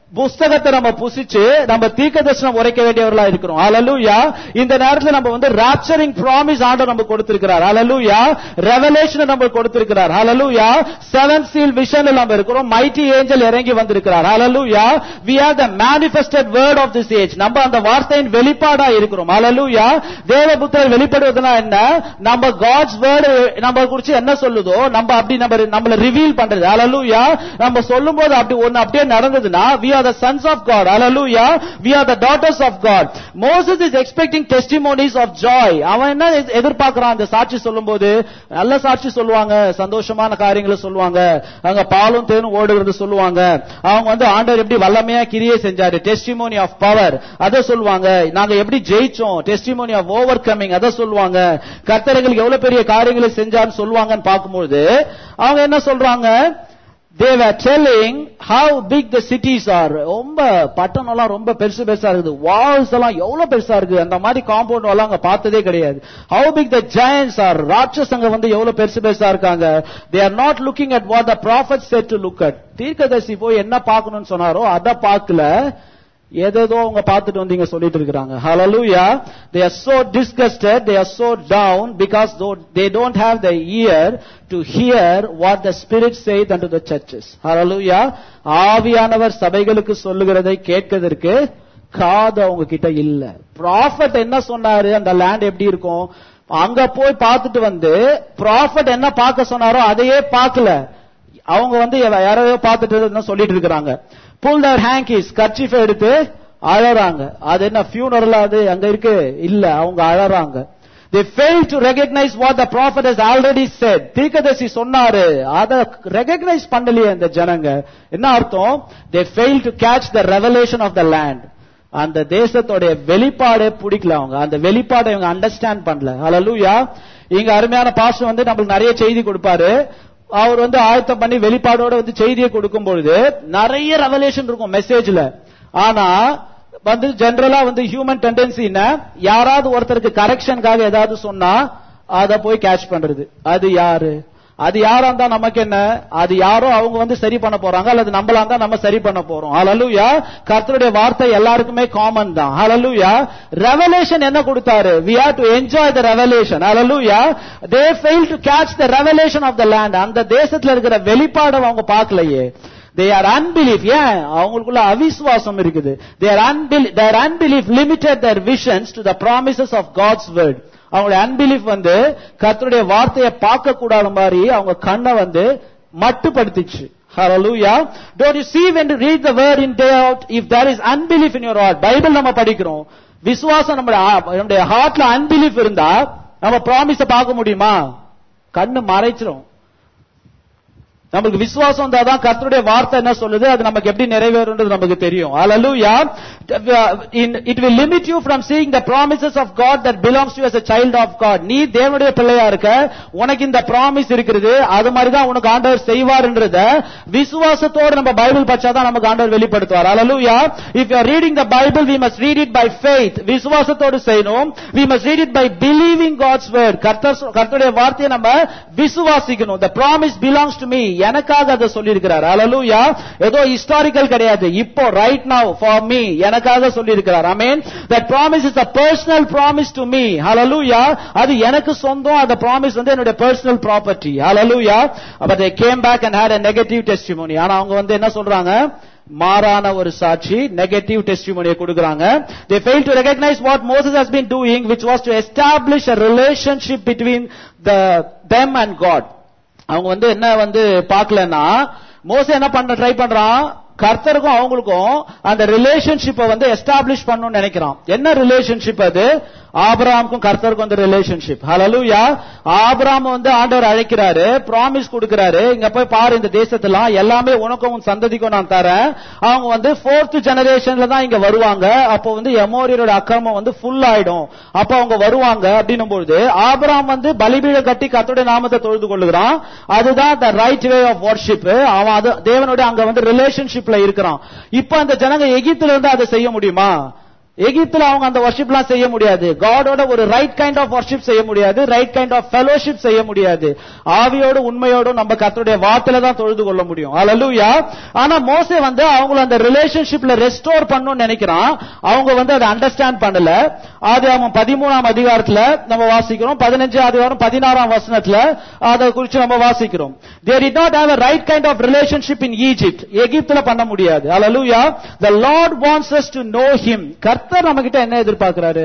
புஸ்தகத்தை நம்ம புசிச்சு நம்ம தீர்க்க தரிசனம் உரைக்க வேண்டியவர்களா இருக்கிறோம் ஹalleluya இந்த நேரத்துல நம்ம வந்து ராப்சரிங் ப்ராமிஸ் ஆண்டவர் நமக்கு கொடுத்திருக்கிறார் ஹalleluya ரெவலேஷன் நம்ம கொடுத்திருக்கிறார் ஹalleluya செவன் சீல் விஷன்ல நம்ம இருக்கிறோம் மைட்டி ஏஞ்சல் இறங்கி வந்திருக்கிறார் ஹalleluya we are the manifested word of this age நம்ம அந்த வார்த்தையின் வெளிப்பாடா இருக்கிறோம் ஹalleluya தேவபுத்தர் வெளிப்படுவதுனா என்ன நம்ம காட்ஸ் வேர்ட் நம்ம குறிச்சு என்ன சொல்லுதோ நம்ம அப்படி நம்ம நம்மள ரிவீல் பண்றது ஹalleluya நம்ம சொல்லும்போது அப்படி ஒன்னு அப்படியே நடந்ததுன்னா we are the sons of god hallelujah we are the daughters of god moses is expecting testimonies of joy அவன் என்ன எதிர்- எதிர்பார்க்கறான் அந்த சாட்சி சொல்லும்போது நல்ல சாட்சி சொல்லுவாங்க சந்தோஷமான காரியங்களை சொல்லுவாங்க அங்க பாலும் தேனும் ஓடுகிறது சொல்லுவாங்க அவங்க வந்து ஆண்டவர் எப்படி வல்லமையா கிரியை செஞ்சாரு டெஸ்டிமோனி ஆஃப் பவர் அதை சொல்லுவாங்க நாங்க எப்படி ஜெயிச்சோம் டெஸ்டிமோனி ஆஃப் ஓவர் கமிங் அதை சொல்லுவாங்க கர்த்தர்களுக்கு எவ்வளவு பெரிய காரியங்களை செஞ்சான்னு சொல்லுவாங்கன்னு பார்க்கும்போது அவங்க என்ன சொல்றாங்க they were telling how big the cities are ரொம்ப பட்டணம் எல்லாம் ரொம்ப பெருசு பெருசா இருக்குது வால்ஸ் எல்லாம் எவ்வளவு பெருசா இருக்கு அந்த மாதிரி காம்பவுண்ட் எல்லாம் அங்க பார்த்ததே கிடையாது how big the giants are ராட்சசங்க வந்து எவ்வளவு பெருசு பெருசா இருக்காங்க they are not looking at what the prophet said to look at தீர்க்கதரிசி போய் என்ன பார்க்கணும்னு சொன்னாரோ அதை பார்க்கல ஏதேதோ அவங்க பார்த்துட்டு வந்தீங்க சொல்லிட்டு இருக்காங்க hallelujah they are so disgusted they are so down because though they don't have the ear to hear what the spirit says unto the churches hallelujah ஆவியானவர் சபைகளுக்கு சொல்லுகிறதை கேட்கிறதற்கு காது அவங்க கிட்ட இல்ல ப்ராஃபட் என்ன சொன்னாரு அந்த லேண்ட் எப்படி இருக்கும் அங்க போய் பார்த்துட்டு வந்து ப்ராஃபட் என்ன பார்க்க சொன்னாரோ அதையே பார்க்கல அவங்க வந்து யாரையோ பார்த்துட்டு இருந்தா சொல்லிட்டு இருக்கிறாங்க புல் தர் ஹேங்கிஸ் கர்ச்சிஃபை எடுத்து அழறாங்க அது என்ன ஃபியூனரல் அது அங்க இருக்கு இல்ல அவங்க அழறாங்க they fail to recognize what the prophet has already said தீர்க்கதரிசி சொன்னாரு அத recognize பண்ணலையே இந்த ஜனங்க என்ன அர்த்தம் they fail to catch the revelation of the land அந்த தேசத்தோட வெளிப்பாடே பிடிக்கல அவங்க அந்த வெளிப்பாடை இவங்க அண்டர்ஸ்டாண்ட் பண்ணல ஹalleluya இங்க அருமையான பாஸ்டர் வந்து நம்மளுக்கு நிறைய செய்தி கொடுப்பாரு அவர் வந்து ஆயத்தம் பண்ணி வெளிப்பாடோட வந்து செய்தியை கொடுக்கும் பொழுது நிறைய ரெவலேஷன் இருக்கும் மெசேஜ்ல ஆனா வந்து ஜெனரலா வந்து ஹியூமன் டெண்டன்சின்னா யாராவது ஒருத்தருக்கு கரெக்ஷனுக்காக ஏதாவது சொன்னா அத போய் கேட்ச் பண்றது அது யாரு அது யாரா இருந்தா நமக்கு என்ன அது யாரோ அவங்க வந்து சரி பண்ண போறாங்க அல்லது நம்மளா இருந்தா நம்ம சரி பண்ண போறோம் ஹalleluya கர்த்தருடைய வார்த்தை எல்லாருக்குமே காமன் தான் ஹalleluya ரெவலேஷன் என்ன கொடுத்தாரு we have to enjoy the revelation hallelujah they fail to catch the revelation of the land அந்த தேசத்துல இருக்கிற வெளிப்பாடை அவங்க பார்க்கலையே they are unbelief ஏன் அவங்களுக்குள்ள அவிசுவாசம் இருக்குது they are unbelief their unbelief limited their visions to the promises of god's word அவங்களுடைய அன்பிலீஃப் வந்து கர்த்தருடைய வார்த்தையை பார்க்க கூடாத மாதிரி அவங்க கண்ணை வந்து மட்டுப்படுத்திச்சு Hallelujah. Don't you see when you read the word in day out, if there is unbelief in your heart, Bible நம்ம படிக்கிறோம் விசுவாசம் நம்முடைய நம்முடைய ஹார்ட்ல அன்பிலீஃப் இருந்தா நம்ம ப்ராமிஸ பார்க்க முடியுமா கண்ணு மறைச்சிரும் நமக்கு விசுவாசம் வந்தாதான் கர்த்தருடைய வார்த்தை என்ன சொல்லுது அது நமக்கு எப்படி நிறைவேறுன்றது நமக்கு தெரியும் hallelujah In- it will limit you from seeing the promises of god that belongs to you as a child of god நீ தேவனுடைய பிள்ளையா இருக்க உனக்கு இந்த ப்ராமிஸ் இருக்குது அது மாதிரி தான் உனக்கு ஆண்டவர் செய்வார்ன்றத விசுவாசத்தோடு நம்ம பைபிள் படிச்சாதான் நமக்கு ஆண்டவர் வெளிப்படுத்துவார் hallelujah if you are reading the bible we must read it by faith விசுவாசத்தோடு செய்யணும் we must read it by believing god's word கர்த்தர் சொ- கர்த்தருடைய வார்த்தையை நம்ம விசுவாசிக்கணும் the promise belongs to me எனக்காக அதை சொல்லியிருக்கிறார் hallelujah ஏதோ ஹிஸ்டாரிக்கல் கிடையாது இப்போ ரைட் now for me எனக்காக சொல்லியிருக்கிறார் amen that promise is a personal promise to me hallelujah அது எனக்கு சொந்தம் அந்த promise வந்து என்னுடைய personal property hallelujah but they came back and had a negative testimony ஆனா அவங்க வந்து என்ன சொல்றாங்க மாறான ஒரு சாட்சி நெகட்டிவ் டெஸ்டிமோனியை கொடுக்கறாங்க they fail to recognize what moses has been doing which was to establish a relationship between the them and god அவங்க வந்து என்ன வந்து பார்க்கலன்னா மோசே என்ன பண்ண ட்ரை பண்றான் கர்த்தருக்கும் அவங்களுக்கும் அந்த ரிலேஷன்ஷிப்பை வந்து எஸ்டாப்ளிஷ் பண்ணணும்னு நினைக்கிறான் என்ன ரிலேஷன்ஷிப் அது ஆபிரகாமுக்கும் கர்த்தருக்கும் அந்த ரிலேஷன்ஷிப் ஹalleluya ஆபிரகாம் வந்து ஆண்டவர் அழைக்கிறாரு ப்ராமிஸ் கொடுக்கிறாரு இங்க போய் பாரு இந்த தேசத்தெல்லாம் எல்லாமே உனக்கும் உன் சந்ததிக்கும் நான் தரேன் அவங்க வந்து ஃபோர்த் ஜெனரேஷன்ல தான் இங்க வருவாங்க அப்போ வந்து எமோரியரோட அக்கிரமம் வந்து ஃபுல் ஆயிடும் அப்ப அவங்க வருவாங்க அப்படின்னும் பொழுது ஆபிரகாம் வந்து பலிபீடம் கட்டி கர்த்தருடைய நாமத்தை தொழுது கொள்ளுகிறான் அதுதான் the right way of worship அவன் அது தேவனுடைய அங்க வந்து ரிலேஷன்ஷிப்ல இருக்கிறான் இப்ப அந்த ஜனங்க எகிப்துல இருந்து அதை செய்ய முடியுமா எகிப்துல அவங்க அந்த வர்ஷிப்லாம் செய்ய முடியாது காடோட ஒரு ரைட் கைண்ட் ஆஃப் வர்ஷிப் செய்ய முடியாது ரைட் கைண்ட் ஆஃப் ஃபெலோஷிப் செய்ய முடியாது ஆவியோடு உண்மையோடு நம்ம கர்த்தருடைய வார்த்தையில தான் தொழுது கொள்ள முடியும் அல்லேலூயா ஆனா மோசே வந்து அவங்கள அந்த ரிலேஷன்ஷிப்ல ரெஸ்டோர் பண்ணணும்னு நினைக்கிறான் அவங்க வந்து அதை அண்டர்ஸ்டாண்ட் பண்ணல அது அவன் பதிமூணாம் அதிகாரத்துல நம்ம வாசிக்கிறோம் பதினஞ்சு அதிகாரம் பதினாறாம் வசனத்துல அதை குறித்து நம்ம வாசிக்கிறோம் they did not have a right kind of relationship in egypt எகிப்துல பண்ண முடியாது அல்லேலூயா the lord wants us to know him கர்த்தர் நம்ம கிட்ட என்ன எதிர்பார்க்கிறாரு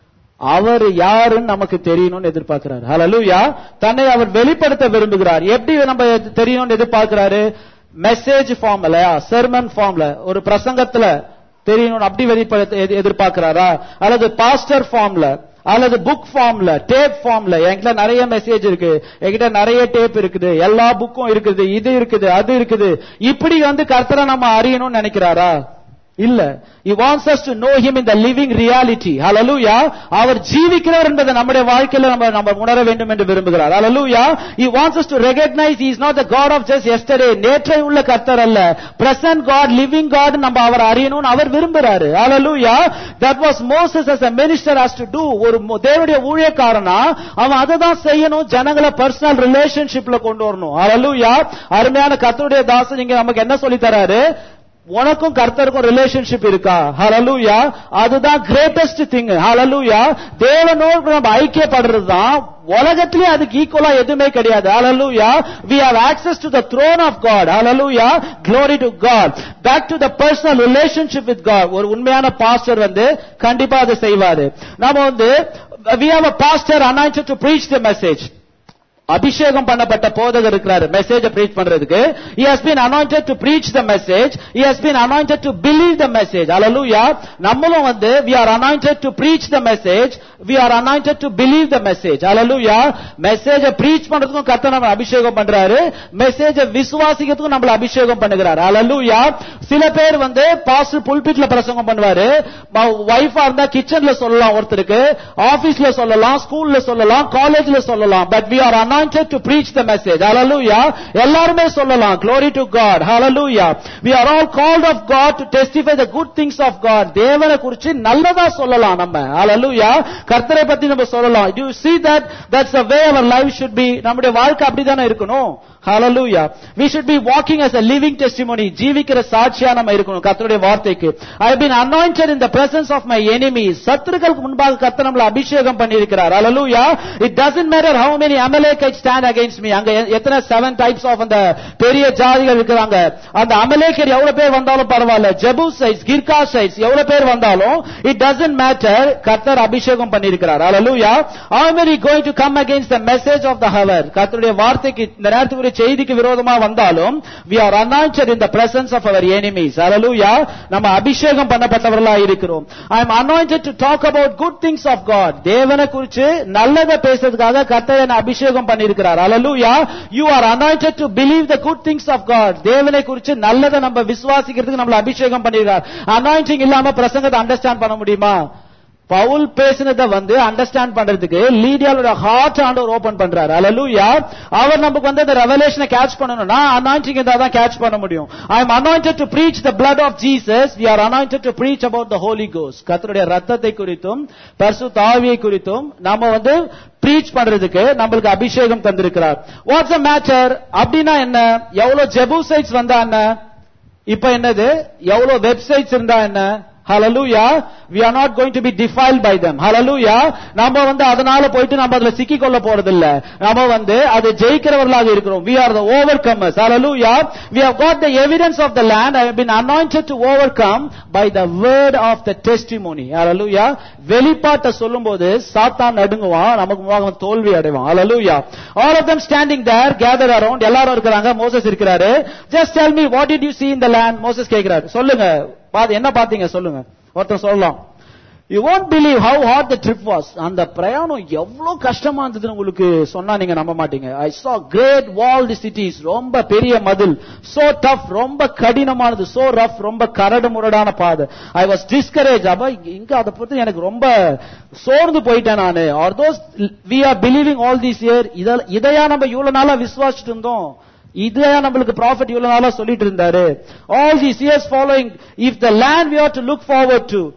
அவர் யாருன்னு நமக்கு தெரியணும்னு எதிர்பார்க்கிறார் ஹalleluya தன்னை அவர் வெளிப்படுத்த விரும்புகிறார் எப்படி நம்ம தெரியணும்னு எதிர்பார்க்கிறாரு மெசேஜ் ஃபார்ம்ல செர்மன் ஃபார்ம்ல ஒரு பிரசங்கத்துல தெரியணும் அப்படி வெளிப்படுத்த எதி- எதிர்பார்க்கிறாரா அல்லது பாஸ்டர் ஃபார்ம்ல அல்லது புக் ஃபார்ம்ல டேப் ஃபார்ம்ல என்கிட்ட நிறைய மெசேஜ் இருக்கு என்கிட்ட நிறைய டேப் இருக்குது எல்லா புக்கும் இருக்குது இது இருக்குது அது இருக்குது இப்படி வந்து கர்த்தரை நம்ம அறியணும்னு நினைக்கிறாரா இல்ல he wants us to know him in the living reality hallelujah அவர் ஜீவிக்கிறவர் என்பதை நம்முடைய வாழ்க்கையில நம்ம நம்ம உணர வேண்டும் என்று விரும்புகிறார் hallelujah he wants us to recognize he is not the god of just yesterday நேற்றை உள்ள கர்த்தர் அல்ல present god living god நம்ம அவர் அறியணும்னு அவர் விரும்புறாரு hallelujah that was moses as a minister has to do ஒரு மு- தேவனுடைய ஊழியக்காரனா அவன் அதை தான் செய்யணும் ஜனங்களை பர்சனல் ரிலேஷன்ஷிப்ல கொண்டு வரணும் hallelujah அருமையான கர்த்தருடைய தாசன் இங்க நமக்கு என்ன சொல்லி தராரு உனக்கும் கர்த்தருக்கும் ரிலேஷன்ஷிப் இருக்கா ஹalleluya அதுதான் கிரேட்டஸ்ட் திங் ஹalleluya தேவனோடு நம்ம ஐக்கியப்படுறது தான் உலகத்திலே அதுக்கு ஈக்குவலா எதுவுமே கிடையாது ஹalleluya we have access to the throne of god hallelujah glory to god back to the personal relationship with god ஒரு உண்மையான பாஸ்டர் வந்து கண்டிப்பா அதை செய்வாரு நாம வந்து we have a pastor anointed to preach the message அபிஷேகம் பண்ணப்பட்ட போதகர் இருக்கிறாரு மெசேஜ் பிரீச் பண்றதுக்கு he has been anointed to preach the message he has been anointed to believe the message hallelujah நம்மளும் வந்து we are anointed to preach the message we are anointed to believe the message hallelujah மெசேஜ பிரீச் பண்றதுக்கும் கர்த்தர் நம்ம அபிஷேகம் பண்றாரு மெசேஜ விசுவாசிக்கிறதுக்கும் நம்மள அபிஷேகம் பண்ணுகிறார் hallelujah சில பேர் வந்து பாஸ்டர் புல்பிட்ல பிரசங்கம் பண்ணுவாரு வைஃபா இருந்தா கிச்சன்ல சொல்லலாம் ஒருத்தருக்கு ஆபீஸ்ல சொல்லலாம் ஸ்கூல்ல சொல்லலாம் காலேஜ்ல சொல்லலாம் but we are anointed to preach the message hallelujah எல்லாருமே சொல்லலாம் glory to god hallelujah we are all called of god to testify the good things of god தேவனை குறித்து நல்லதா சொல்லலாம் நம்ம hallelujah கர்த்தரை பத்தி நம்ம சொல்லலாம் do you see that that's the way our life should be நம்முடைய வாழ்க்கை அப்படிதானே இருக்கணும் hallelujah we should be walking as a living testimony ஜீவிக்கிற சாட்சியா நம்ம இருக்கணும் கர்த்தருடைய வார்த்தைக்கு i have been anointed in the presence of my enemies சத்துருக்களுக்கு முன்பாக கர்த்தர் நம்மளை அபிஷேகம் பண்ணியிருக்கிறார் hallelujah it doesn't matter how many amalekites stand against me அங்க எ- எத்தனை seven types of அந்த பெரிய ஜாதிகள் இருக்கிறாங்க அந்த அமலேக்கர் எவ்வளவு பேர் வந்தாலும் பரவாயில்ல ஜெபூசைட்ஸ் கிர்காசைட்ஸ் எவ்வளவு பேர் வந்தாலும் it doesn't matter கர்த்தர் அபிஷேகம் பண்ணியிருக்கிறார் hallelujah how many going to come against the message of the hour கர்த்தருடைய வார்த்தைக்கு இந்த நேரத்துக்குரிய செய்திக்கு விரோதமா வந்தாலும் we are anointed in the presence of our enemies hallelujah நம்ம அபிஷேகம் பண்ணப்பட்டவர்களா இருக்கிறோம் i am anointed to talk about good things of god தேவனை குறித்து நல்லதை பேசுறதுக்காக கர்த்தர் என்னை அபிஷேகம் பண்ணியிருக்கிறார் hallelujah you are anointed to believe the good things of god தேவனை குறித்து நல்லதை நம்ம விசுவாசிக்கிறதுக்கு நம்மள அபிஷேகம் பண்ணியிருக்கார் anointing இல்லாம பிரசங்கத்தை அண்டர்ஸ்டாண்ட் பண்ண முடியுமா பவுல் பேசினதை வந்து அண்டர்ஸ்டாண்ட் பண்றதுக்கு லீடியாவோட ஹார்ட் ஆண்டவர் ஓபன் பண்றாரு அல்லேலூயா அவர் நமக்கு வந்து அந்த ரெவலேஷனை கேட்ச் பண்ணணும்னா அனாயிண்டிங் இருந்தா தான் கேட்ச் பண்ண முடியும் I am anointed to preach the blood of Jesus we are anointed to preach about the holy ghost கர்த்தருடைய ரத்தத்தை குறித்தும் பரிசுத்த ஆவியை குறித்தும் நாம வந்து பிரீச் பண்றதுக்கு நம்மளுக்கு அபிஷேகம் தந்திருக்கிறார் வாட்ஸ் அ மேட்டர் அப்படின்னா என்ன எவ்வளவு ஜெபூசைட்ஸ் வந்தா என்ன இப்ப என்னது எவ்வளவு வெப்சைட்ஸ் இருந்தா என்ன hallelujah we are not going to be defiled by them hallelujah நாம வந்து அதனால போயிட்டு நம்ம அதுல சிக்கிக் கொள்ள போறது இல்ல நாம வந்து அதை ஜெயிக்கிறவர்களாக இருக்கிறோம் we are the overcomers hallelujah we have got the evidence of the land i have been anointed to overcome by the word of the testimony hallelujah வெளிப்பாட்டை சொல்லும்போது சாத்தான் நடுங்குவான் நமக்கு முன்பாக தோல்வி அடைவான் hallelujah all of them standing there gather around எல்லாரும் இருக்கிறாங்க மோசஸ் இருக்கிறாரு just tell me what did you see in the land Moses கேக்குறாரு சொல்லுங்க பாத்து என்ன பாத்தீங்க சொல்லுங்க ஒருத்தர் சொல்லலாம் you won't believe how hard the trip was அந்த பிரயாணம் எவ்வளவு கஷ்டமா இருந்ததுன்னு உங்களுக்கு சொன்னா நீங்க நம்ப மாட்டீங்க ஐ saw great walled cities ரொம்ப பெரிய மதில் so tough ரொம்ப கடினமானது so rough ரொம்ப கரடு முரடான பாதை ஐ was discouraged அப்ப இங்க அதை பத்தி எனக்கு ரொம்ப சோர்ந்து போயிட்டேன் நானு are those we are believing all these year இத- இதையா நம்ம இவ்வளவு நாளா விசுவாசிட்டு இருந்தோம் இதே நம்மளுக்கு ப்ராஃபிட் இவ்வளவு நாளா சொல்லிட்டு இருந்தாரு all these years following if the land we are to look forward to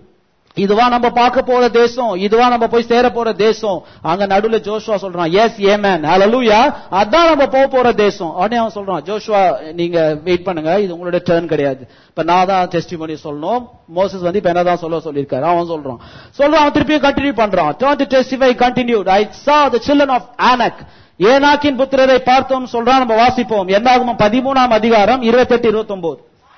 இதுவா நம்ம பார்க்க போற தேசம் இதுவா நம்ம போய் சேர போற தேசம் அங்க நடுவுல ஜோஷுவா சொல்றான் எஸ் ஏமேன் ஹalleluya அதான் நம்ம போக போற தேசம் உடனே அவன் சொல்றான் ஜோஷுவா நீங்க வெயிட் பண்ணுங்க இது உங்களோட டர்ன் கிடையாது இப்ப நான் தான் டெஸ்டிமோனி சொல்லணும் மோசஸ் வந்து இப்ப என்னதான் சொல்ல சொல்லியிருக்காரு அவன் சொல்றான் சொல்றான் அவன் திருப்பியும் கண்டினியூ பண்றான் turn to testify continued i saw the children of anak ஏனாக்கின் புத்திரரை பார்த்தோம் சொல்றான் நம்ம வாசிப்போம் என்னாகும் பதிமூணாம் அதிகாரம் இருபத்தெட்டு இருபத்தி ஒன்பது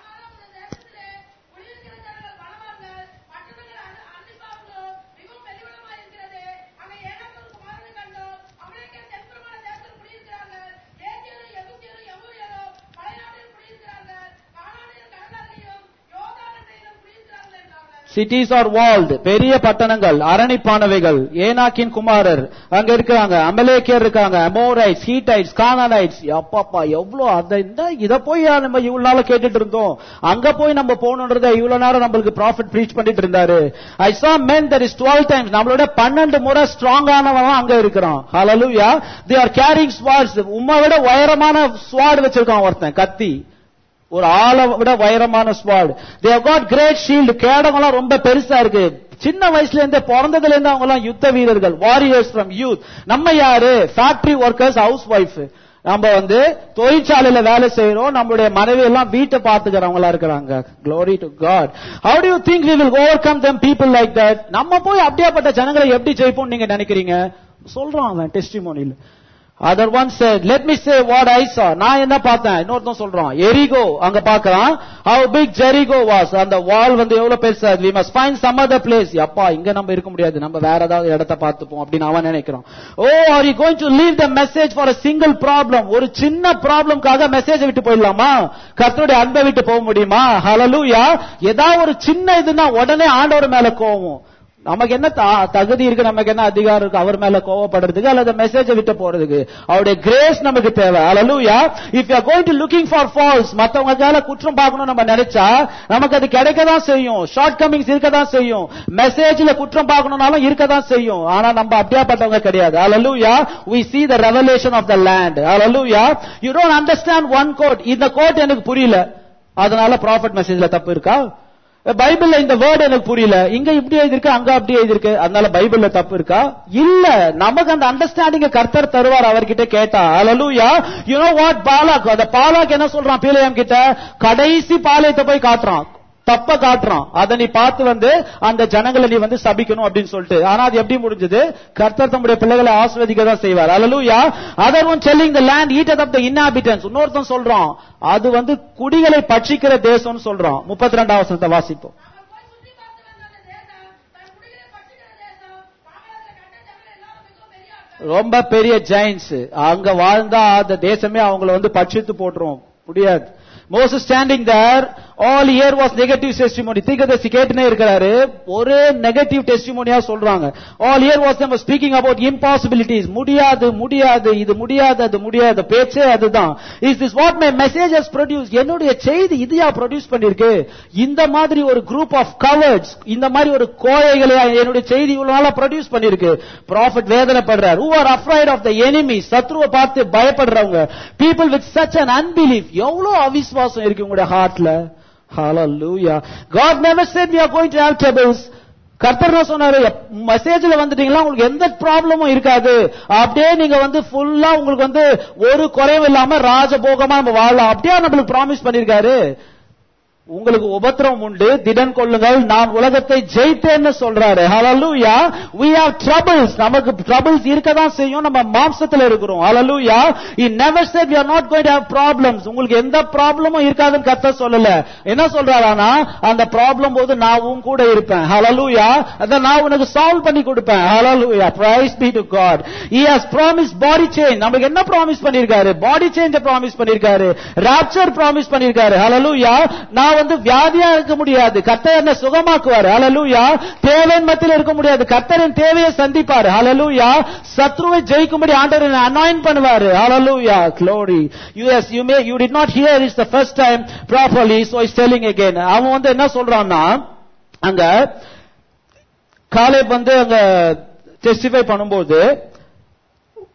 சிட்டிஸ் ஆர் வால்டு பெரிய பட்டணங்கள் அரணிப்பானவைகள் ஏனாக்கின் குமாரர் அங்க இருக்காங்க அமலேக்கியர் இருக்காங்க அமோரைட்ஸ் ஹீட்டைட்ஸ் கானானைட்ஸ் அப்பாப்பா எவ்வளவு அந்த இந்த இத போய் நம்ம இவ்வளவு நாள் கேட்டுட்டு இருந்தோம் அங்க போய் நம்ம போகணுன்றத இவ்வளவு நேரம் நம்மளுக்கு ப்ராஃபிட் ப்ரீச் பண்ணிட்டு இருந்தாரு I saw men that is 12 times நம்மளோட பன்னெண்டு முறை ஸ்ட்ராங் ஆனவன் அங்க இருக்கிறான் ஹalleluya they are carrying swords உம்மை விட உயரமான ஸ்வாட் வச்சிருக்கான் ஒருத்தன் கத்தி ஒரு ஆளை விட உயரமான sword they've got great shield கேடகம்லாம் ரொம்ப பெருசா இருக்கு சின்ன வயசுல இருந்தே பிறந்ததுல இருந்து அவங்க எல்லாம் யுத்த வீரர்கள் வாரியர்ஸ் ஃப்ரம் யூத் நம்ம யாரு ஃபேக்டரி ஒர்க்கர்ஸ் ஹவுஸ் ஒய்ஃப் நம்ம வந்து தொழிற்சாலையில வேலை செய்யறோம் நம்மளுடைய மனைவி எல்லாம் வீட்டை பாத்துக்கிறவங்களா இருக்கிறாங்க glory to god how do you think we will overcome them people like that நம்ம போய் அப்படியாப்பட்ட ஜனங்களை எப்படி ஜெயிப்போம் நீங்க நினைக்கிறீங்க சொல்றான் அவன் டெஸ்டிமோனியில் other one said let me say what i saw நான் என்ன பார்த்தேன் இன்னொருத்தன் சொல்றான் எரிகோ அங்க பார்க்கறான் how big jericho was அந்த வால் வந்து எவ்வளவு பெருசா we must find some other place அப்பா இங்க நம்ம இருக்க முடியாது நம்ம வேற ஏதாவது இடத்தை பார்த்துப்போம் அப்படின்னு அவன் நினைக்கிறான் ஓ are you going to leave the message for a single problem ஒரு சின்ன ப்ராப்ளம்காக மெசேஜ் விட்டு போயிடலாமா கர்த்தருடைய அன்பை விட்டு போக முடியுமா ஹalleluya ஏதாவது ஒரு சின்ன இதுனா உடனே ஆண்டவர் மேல கோவம் நமக்கு என்ன த- தகுதி இருக்கு நமக்கு என்ன அதிகாரம் இருக்கு அவர் மேல கோவப்படுறதுக்கு அல்லது மெசேஜ் விட்டு போறதுக்கு அவருடைய கிரேஸ் நமக்கு தேவை hallelujah if you going to looking for faults மத்தவங்க மேல குற்றம் பார்க்கணும் நம்ம நினைச்சா நமக்கு அது கிடைக்க தான் செய்யும் ஷார்ட் கமிங்ஸ் இருக்க தான் செய்யும் மெசேஜ்ல குற்றம் பார்க்கணும்னாலும் இருக்க தான் செய்யும் ஆனா நம்ம அப்படியாப்பட்டவங்க கிடையாது அல்லூயா we see the revelation of the land அல்லூயா you don't understand one quote இந்த கோட் எனக்கு புரியல அதனால ப்ராஃபிட் மெசேஜ்ல தப்பு இருக்கா பைபிள்ல இந்த வேர்ட் எனக்கு புரியல இங்க இப்படி எழுதிருக்கு அங்க அப்படி எழுதிருக்கு அதனால பைபிள்ல தப்பு இருக்கா இல்ல நமக்கு அந்த அண்டர்ஸ்டாண்டிங் கர்த்தர் தருவார் அவர்கிட்ட கேட்டா hallelujah you know what Balak அந்த பாலாக் என்ன சொல்றான் பீலையம் கிட்ட கடைசி பாளையத்தை போய் காட்டுறான் தப்ப காட்டுறான் அதை நீ பார்த்து வந்து அந்த ஜனங்களை நீ வந்து சபிக்கணும் அப்படின்னு சொல்லிட்டு ஆனா அது எப்படி முடிஞ்சது கர்த்தர் தம்முடைய பிள்ளைகளை ஆஸ்வதிக்க தான் செய்வார் hallelujah other one selling the land eateth of the inhabitants இன்னொருத்தன் சொல்றான் அது வந்து குடிகளை பட்சிக்கிற தேசம்னு சொல்றான் முப்பத்தி ரெண்டாம் வசனத்தை வாசிப்போம் நாங்கள் போய் சுற்றி பார்த்து வந்த அந்த தேசம் தன் குடிகளை பட்சிக்கிற தேசம் நாங்கள் அதில் கண்ட ஜனங்கள் எல்லாரும் மிகவும் பெரிய ஆட்கள் ரொம்ப பெரிய ஜெயின்ஸ் அங்க வாழ்ந்தா அந்த தேசமே அவங்கள வந்து பட்சித்து போட்டுரும் முடியாது Moses standing there all year was negative testimony தீர்க்கதரிசி கேட்டுனே இருக்கிறாரு ஒரே நெகட்டிவ் டெஸ்டிமோனியா சொல்றாங்க ஆல் இயர் வாஸ் நம்ம ஸ்பீக்கிங் அபவுட் இம்பாசிபிலிட்டிஸ் முடியாது முடியாது இது முடியாது அது முடியாது பேச்சே அதுதான் is this what my message has produce என்னுடைய செய்தி இதையா ப்ரொடியூஸ் பண்ணிருக்கு இந்த மாதிரி ஒரு குரூப் ஆஃப் கவர்ட்ஸ் இந்த மாதிரி ஒரு கோழைகளை என்னுடைய செய்தி இவ்வளவு நாளா ப்ரொடியூஸ் பண்ணிருக்கு ப்ராஃபிட் வேதனைப்படுறார் who are afraid of the enemy சத்ருவை பார்த்து பயப்படுறவங்க people with such an unbelief எவ்வளவு அவிசுவாசம் இருக்கு உங்களுடைய ஹார்ட்ல hallelujah god never said we are going to have troubles கர்த்தர் என்ன சொன்னாரு மெசேஜ்ல வந்துட்டீங்களா உங்களுக்கு எந்த ப்ராப்ளமும் இருக்காது அப்படியே நீங்க வந்து ஃபுல்லா உங்களுக்கு வந்து ஒரு குறைவும் இல்லாம ராஜபோகமா நம்ம வாழலாம் அப்படியே நம்மளுக்கு ப்ராமிஸ் பண்ணிருக்காரு உங்களுக்கு உபத்திரம் உண்டு திடன் கொள்ளுங்கள் நான் உலகத்தை ஜெயித்தேன்னு சொல்றாரு ஹalleluya we have troubles நமக்கு troubles இருக்க தான் செய்யும் நம்ம மாம்சத்துல இருக்கிறோம் hallelujah he never said we are not going to have problems உங்களுக்கு எந்த ப்ராப்ளமும் இருக்காதுன்னு கர்த்தர் சொல்லல என்ன சொல்றாரானா அந்த ப்ராப்ளம் போது நான் உன் கூட இருப்பேன் hallelujah அத நான் உனக்கு சால்வ் பண்ணி கொடுப்பேன் hallelujah praise be to god he has promised body change நமக்கு என்ன ப்ராமிஸ் பண்ணிருக்காரு பாடி சேஞ்ச் ப்ராமிஸ் பண்ணிருக்காரு ராப்சர் ப்ராமிஸ் பண்ணிருக்காரு hallelujah நான் வந்து வியாதியா இருக்க முடியாது கர்த்தர் என்ன சுகமாக்குவார் ஹalleluya தேவையின் மத்தியில் இருக்க முடியாது கர்த்தரின் தேவையை சந்திப்பார் ஹalleluya சத்ருவை ஜெயிக்கும்படி ஆண்டவர் என்ன அனாயின் பண்ணுவாரு ஹalleluya glory yes you may you did not hear it the first time properly so is telling again அவன் வந்து என்ன சொல்றான்னா அங்க காலேப் வந்து அங்க டெஸ்டிஃபை பண்ணும்போது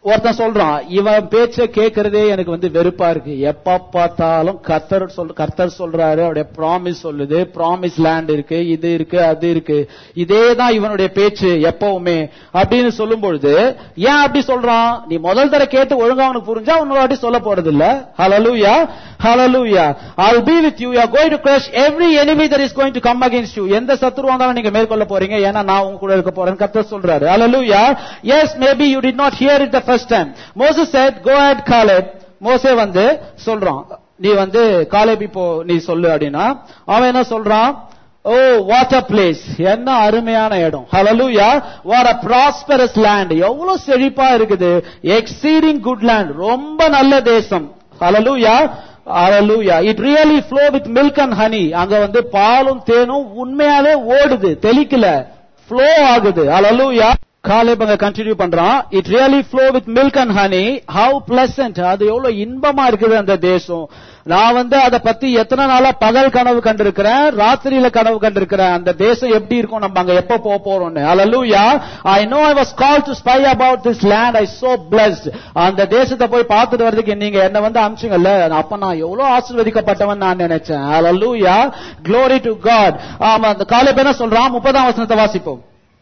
ஒருத்தன் சொல்றான் இவன் பேச்ச கேட்கறதே எனக்கு வந்து வெறுப்பா இருக்கு எப்ப பார்த்தாலும் கர்த்தர் சொல் கர்த்தர் சொல்றாரு அவருடைய ப்ராமிஸ் சொல்லுது ப்ராமிஸ் லேண்ட் இருக்கு இது இருக்கு அது இருக்கு இதே தான் இவனுடைய பேச்சு எப்பவுமே அப்படின்னு சொல்லும் பொழுது ஏன் அப்படி சொல்றான் நீ முதல் தடவை கேட்டு ஒழுங்கா அவனுக்கு புரிஞ்சா இன்னொரு வாட்டி சொல்ல போறது இல்ல ஹalleluya hallelujah i'll be with you you are going to crush every enemy that is going to come against you எந்த சத்துருவா இருந்தாலும் நீங்க மேற்கொள்ள போறீங்க ஏன்னா நான் உங்க கூட இருக்க போறேன் கர்த்தர் சொல்றாரு hallelujah yes maybe you did not hear it the first time moses said go ahead caleb மோசே வந்து சொல்றான் நீ வந்து காலேப் இப்போ நீ சொல்லு அப்படின்னா அவன் என்ன சொல்றான் ஓ வாட் அ பிளேஸ் என்ன அருமையான இடம் ஹalleluya what a prosperous land எவ்வளவு செழிப்பா இருக்குது எக்ஸீடிங் குட் லேண்ட் ரொம்ப நல்ல தேசம் ஹalleluya ஹalleluya it really flow with milk and honey அங்க வந்து பாலும் தேனும் உண்மையாவே ஓடுது தெளிக்கல flow ஆகுது ஹalleluya காலேப் அங்க கண்டினியூ பண்றான் it really flow with milk and honey how pleasant அது எவ்வளவு இன்பமா இருக்குது அந்த தேசம் நான் வந்து அதை பத்தி எத்தனை நாளா பகல் கனவு கண்டிருக்கிறேன் ராத்திரியில கனவு கண்டிருக்கிறேன் அந்த தேசம் எப்படி இருக்கும் நம்ம அங்க எப்ப போக போறோம்னு ஹalleluya I know I was call to spy about this land I saw blessed அந்த தேசத்தை போய் பார்த்துட்டு வரதுக்கு நீங்க என்ன வந்து அமிச்சிங்கல்ல அப்ப நான் எவ்வளவு ஆசீர்வதிக்கப்பட்டவன் நான் நினைச்சேன் ஹalleluya glory to god ஆமா அந்த காலேப் என்ன சொல்றான் முப்பதாம் வசனத்தை வாசிப்போம்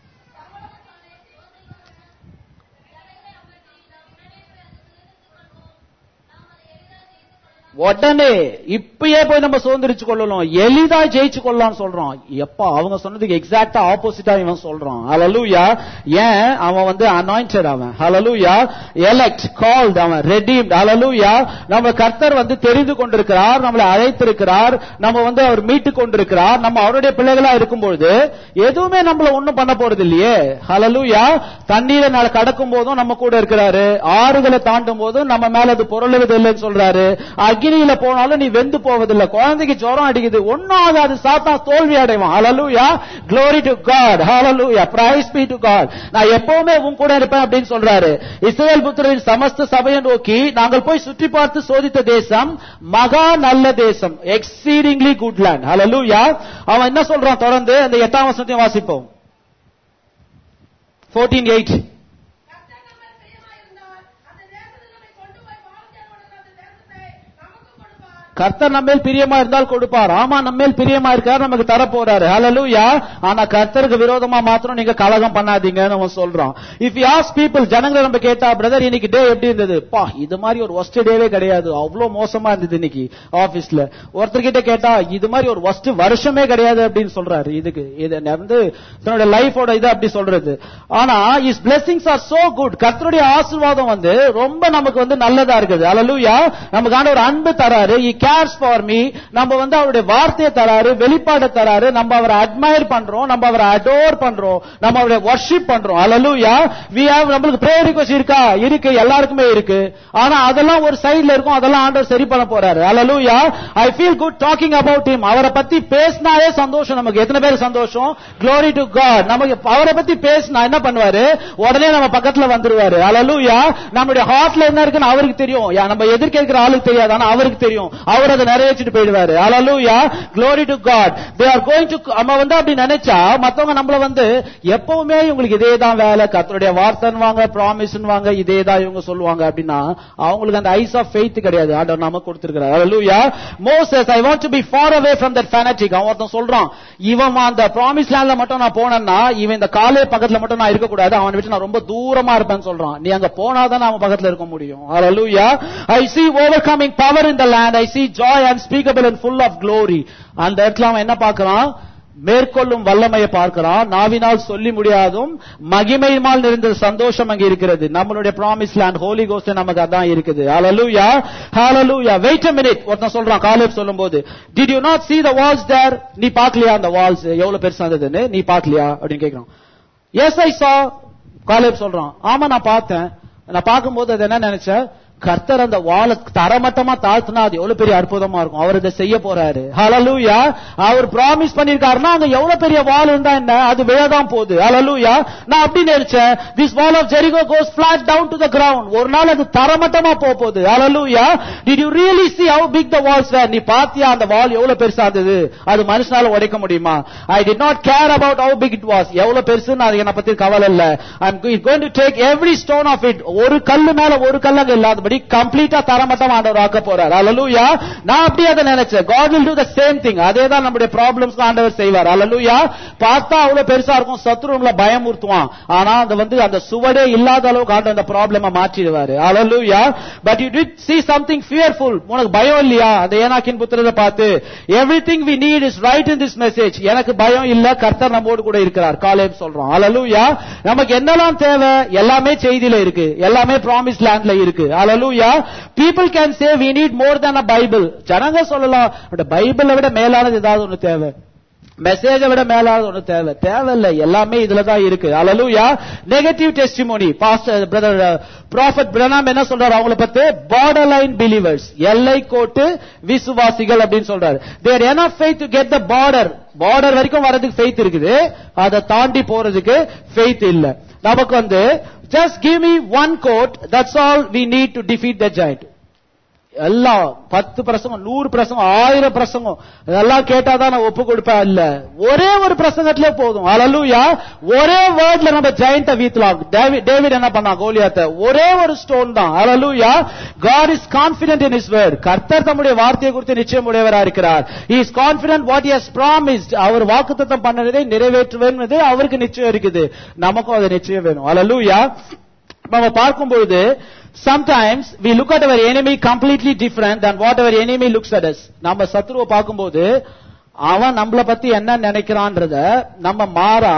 உடனே இப்பயே போய் நம்ம சுதந்திரிச்சு கொள்ளலாம் எளிதா ஜெயிச்சு கொள்ளலாம் சொல்றான் எப்பா அவங்க சொன்னதுக்கு எக்ஸாக்டா ஆப்போசிட்டா இவன் சொல்றான் ஹalleluya ஏன் அவன் வந்து அனாயிண்டட் அவன் ஹalleluya எலெக்ட் கால்ட் அவன் ரெடீம்ட் ஹalleluya நம்ம கர்த்தர் வந்து தெரிந்து கொண்டிருக்கிறார் நம்மளை அழைத்திருக்கிறார் நம்ம வந்து அவர் மீட்டு கொண்டிருக்கிறார் நம்ம அவருடைய பிள்ளைகளா இருக்கும்பொழுது எதுவுமே நம்மள ஒண்ணும் பண்ண போறது இல்லையே ஹalleluya தண்ணீரை நாள கடக்கும் போதும் நம்ம கூட இருக்கிறாரு ஆறுகளை தாண்டும் போதும் நம்ம மேல அது பொருளுவது இல்லைன்னு சொல்றாரு அக்னியில போனாலும் நீ வெந்து போவதில்லை குழந்தைக்கு ஜுரம் அடிக்குது ஒன்னும் ஆகாது சாத்தா தோல்வி அடைவான் ஹalleluya glory to god hallelujah praise be to god நான் எப்பவுமே உன் கூட இருப்பேன் அப்படின்னு சொல்றாரு இஸ்ரவேல் புத்திரரின் சமஸ்த சபையை நோக்கி நாங்கள் போய் சுற்றி பார்த்து சோதித்த தேசம் மகா நல்ல தேசம் எக்ஸீடிங்லி குட் லேண்ட் hallelujah அவன் என்ன சொல்றான் தொடர்ந்து அந்த எட்டாம் வசனத்தையும் வாசிப்போம் 14 8 கர்த்தர் நம்ம பிரியமாயிருந்தார் அந்த தேசத்தில் நம்மை கொண்டு போய் வாழ்க்கையோட அந்த தேசத்தை நமக்கு கொடுப்பார் கர்த்தர் நம்மேல் பிரியமா இருந்தால் கொடுப்பார் ஆமா நம்மேல் பிரியமா இருக்கார் நமக்கு தர போறாரு ஹalleluya ஆனா கர்த்தருக்கு விரோதமா மாத்திரம் நீங்க கலகம் பண்ணாதீங்கன்னு அவன் சொல்றான் இஃப் யூ ஆஸ்க் பீப்பிள் ஜனங்களை நம்ம கேட்டா பிரதர் இன்னைக்கு டே எப்படி இருந்தது பா இது மாதிரி ஒரு ஒஸ்ட் டேவே கிடையாது அவ்வளவு மோசமா இருந்தது இன்னைக்கு ஆபீஸ்ல ஒருத்தர்கிட்ட கேட்டா இது மாதிரி ஒரு ஒஸ்ட் வருஷமே கிடையாது அப்படின்னு சொல்றாரு இதுக்கு இது வந்து தன்னுடைய லைஃபோட இது அப்படி சொல்றது ஆனா is blessings are so good கர்த்தருடைய ஆசீர்வாதம் வந்து ரொம்ப நமக்கு வந்து நல்லதா இருக்குது ஹalleluya நமக்கான ஒரு அன்பு தராரு he cares for me நம்ம வந்து அவருடைய வார்த்தையை தராரு வெளிப்பாடு தராரு நம்ம அவரை அட்மையர் பண்றோம் நம்ம அவரை அடோர் பண்றோம் நம்ம அவரை வர்ஷிப் பண்றோம் ஹalleluya we have நம்மளுக்கு prayer request இருக்கா இருக்கு எல்லாருக்குமே இருக்கு ஆனா அதெல்லாம் ஒரு சைடுல இருக்கும் அதெல்லாம் ஆண்டவர் சரி பண்ண போறாரு ஹalleluya i feel good talking about him அவரை பத்தி பேசினாலே சந்தோஷம் நமக்கு எத்தனை பேர் சந்தோஷம் glory to god நமக்கு அவரை பத்தி பேசினா என்ன பண்ணுவாரு உடனே நம்ம பக்கத்துல வந்துருவாரு ஹalleluya நம்மளுடைய ஹார்ட்ல என்ன இருக்குன்னு அவருக்கு தெரியும் யா, நம்ம எதிர்க்க இருக்கிற ஆளுக்கு தெரியாது ஆனா அவருக்கு தெரியும் அவர் அதை நிறைவேற்றிட்டு போயிடுவாரு ஹalleluya glory to god they are going to நம்ம வந்து அப்படி நினைச்சா மத்தவங்க நம்மள வந்து எப்பவுமே இவங்களுக்கு இதே தான் வேலை கர்த்தருடைய வார்த்தைன்னுவாங்க ப்ராமிஸ்னுவாங்க இதே தான் இவங்க சொல்லுவாங்க அப்படின்னா அவங்களுக்கு அந்த ஐஸ் ஆஃப் ஃபெய்த் கிடையாது ஆண்டவர் நமக்கு கொடுத்திருக்கிறார் ஹalleluya Moses I want to be far away from that fanatic அவன் ஒருத்தன் சொல்றான் இவன் அந்த ப்ராமிஸ் லேண்ட்ல மட்டும் நான் போனேன்னா இவன் இந்த காலே பக்கத்துல மட்டும் நான் இருக்க கூடாது அவனை விட்டு நான் ரொம்ப தூரமா இருப்பேன்னு சொல்றான் நீ அங்க போனாதான் அவன் பக்கத்துல இருக்க முடியும் ஹalleluya ஐ see overcoming power in the land i see joy unspeakable and full of glory அந்த இடத்துல அவன் என்ன பார்க்கறான் மேற்கொள்ளும் வல்லமையை பார்க்கிறான் நாவினால் சொல்லி முடியாதும் மகிமையுமால் நிறைந்த சந்தோஷம் அங்க இருக்கிறது நம்மளுடைய ப்ராமிஸ் லேண்ட் ஹோலி கோஸ்ட் நமக்கு அதான் இருக்குது ஹalleluya hallelujah wait a minute ஒருத்தன் சொல்றான் காலேப் சொல்லும்போது did you not see the walls there நீ பார்க்கலையா அந்த வால்ஸ் எவ்வளவு பெருசா இருந்ததுன்னு நீ பார்க்கலையா அப்படின்னு கேக்குறான் எஸ் ஐ saw காலேப் சொல்றான் ஆமா நான் பார்த்தேன் நான் பார்க்கும்போது அது என்ன நினைச்சேன் கர்த்தர் அந்த வாழை தரமட்டமா தாழ்த்தினா அது எவ்வளவு பெரிய அற்புதமா இருக்கும் அவர் இதை செய்ய போறாரு ஹalleluya அவர் ப்ராமிஸ் பண்ணிருக்காருன்னா அங்க எவ்வளவு பெரிய வால் இருந்தா என்ன அது விழதான் போகுது ஹalleluya நான் அப்படி நினைச்சேன் this wall of Jericho goes flat down to the ground ஒரு நாள் அது தரமட்டமா போக போகுது ஹalleluya did you really see how big the walls were நீ பாத்தியா அந்த வால் எவ்வளவு பெருசா இருந்தது அது மனுஷனால உடைக்க முடியுமா I did not care about how big it was எவ்வளவு பெருசுன்னு அது என்ன பத்தி கவலை இல்ல I'm going to take every stone of it ஒரு கல்லு மேல ஒரு கல் அங்க இல்லாதபடி கம்ப்ளீட்டா தரமட்டம் ஆண்டவர் ஆக்க போறார் ஹalleluya நான் அப்படியே அதை நினைச்சேன் God will do the same thing அதே தான் நம்முடைய ப்ராப்ளம்ஸ் ஆண்டவர் செய்வார் ஹalleluya பார்த்தா அவ்வளவு பெருசா இருக்கும் சத்துரு உங்களை பயமுறுத்துவான் ஆனா அது வந்து அந்த சுவடே இல்லாத அளவுக்கு ஆண்டவர் அந்த ப்ராப்ளம மாற்றிடுவாரு ஹalleluya but you did see something fearful உனக்கு பயம் இல்லையா அந்த ஏனாக்கின் புத்திரரை பார்த்து everything we need is right in this message எனக்கு பயம் இல்ல கர்த்தர் நம்மோடு கூட இருக்கிறார் காலேப் சொல்றோம் ஹalleluya நமக்கு என்னெல்லாம் தேவை எல்லாமே செய்தியில இருக்கு எல்லாமே ப்ராமிஸ் லேண்ட்ல இருக்கு ஹalleluya people can say we need more than a bible ஜனங்க சொல்லலாம் பட் பைபிளை விட மேலானது ஏதாவது ஒண்ணு தேவை மெசேஜை விட மேலானது ஒண்ணு தேவை தேவையில்லை எல்லாமே இதுல தான் இருக்கு hallelujah negative testimony pastor brother prophet Branham என்ன சொல்றாரு அவங்கள பத்தி பார்டர் லைன் பிலீவர்ஸ் எல்லை கோட்டு விசுவாசிகள் அப்படின்னு சொல்றாரு there enough faith to get the border border வரைக்கும் வரதுக்கு faith இருக்குது அதை தாண்டி போறதுக்கு faith இல்ல நமக்கு வந்து just give me one coat that's all we need to defeat the giant எல்லாம் பத்து பிரசங்கம் நூறு பிரசங்கம் ஆயிரம் பிரசங்கம் இதெல்லாம் கேட்டாதான் நான் ஒப்பு கொடுப்பேன் இல்ல ஒரே ஒரு பிரசங்கத்திலே போதும் அலலூயா ஒரே வேர்ட்ல நம்ம ஜெயண்ட வீத்தலாம் டேவிட் என்ன பண்ணா கோலியாத்த ஒரே ஒரு ஸ்டோன் தான் hallelujah God is confident in his word கர்த்தர் தம்முடைய வார்த்தையை குறித்து நிச்சயம் உடையவரா இருக்கிறார் is confident what has promised அவர் வாக்குத்தத்தம் பண்ணதை நிறைவேற்றுவேன் அவருக்கு நிச்சயம் இருக்குது நமக்கும் அது நிச்சயம் வேணும் அலலூயா நம்ம பார்க்கும்பொழுது sometimes we look at our enemy completely different than what our enemy looks at us நம்ம சத்ருவை பார்க்கும்போது அவன் நம்மள பத்தி என்ன நினைக்கிறான்றத நம்ம மாறா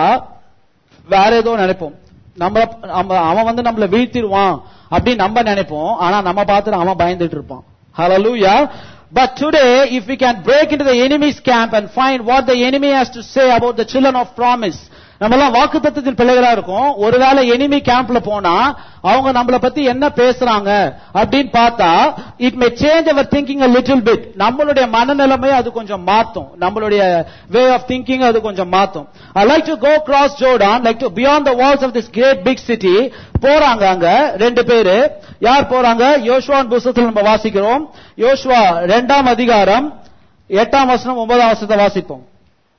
வேற ஏதோ நினைப்போம் நம்மள நம்ம அவன் வந்து நம்மள வீழ்த்திடுவான் அப்படின்னு நம்ம நினைப்போம் ஆனா நம்ம பார்த்துட்டு அவன் பயந்துட்டு இருப்பான் hallelujah But today, if we can break into the enemy's camp and find what the enemy has to say about the children of promise, நம்ம எல்லாம் வாக்கு தத்துவத்தின் பிள்ளைகளா இருக்கும் ஒருவேளை எனிமி கேம்ப்ல போனா அவங்க நம்மள பத்தி என்ன பேசுறாங்க அப்படின்னு பார்த்தா it may change our thinking a little bit நம்மளுடைய மனநிலைமை அது கொஞ்சம் மாத்தும் நம்மளுடைய வே ஆஃப் திங்கிங் அது கொஞ்சம் மாத்தும் I like to go cross Jordan like to beyond the walls of this great big city போறாங்க அங்க ரெண்டு பேரு யார் போறாங்க யோசுவான் புஸ்தகத்தில் நம்ம வாசிக்கிறோம் யோசுவா ரெண்டாம் அதிகாரம் எட்டாம் வசனம் ஒன்பதாம் வசனத்தை வாசிப்போம்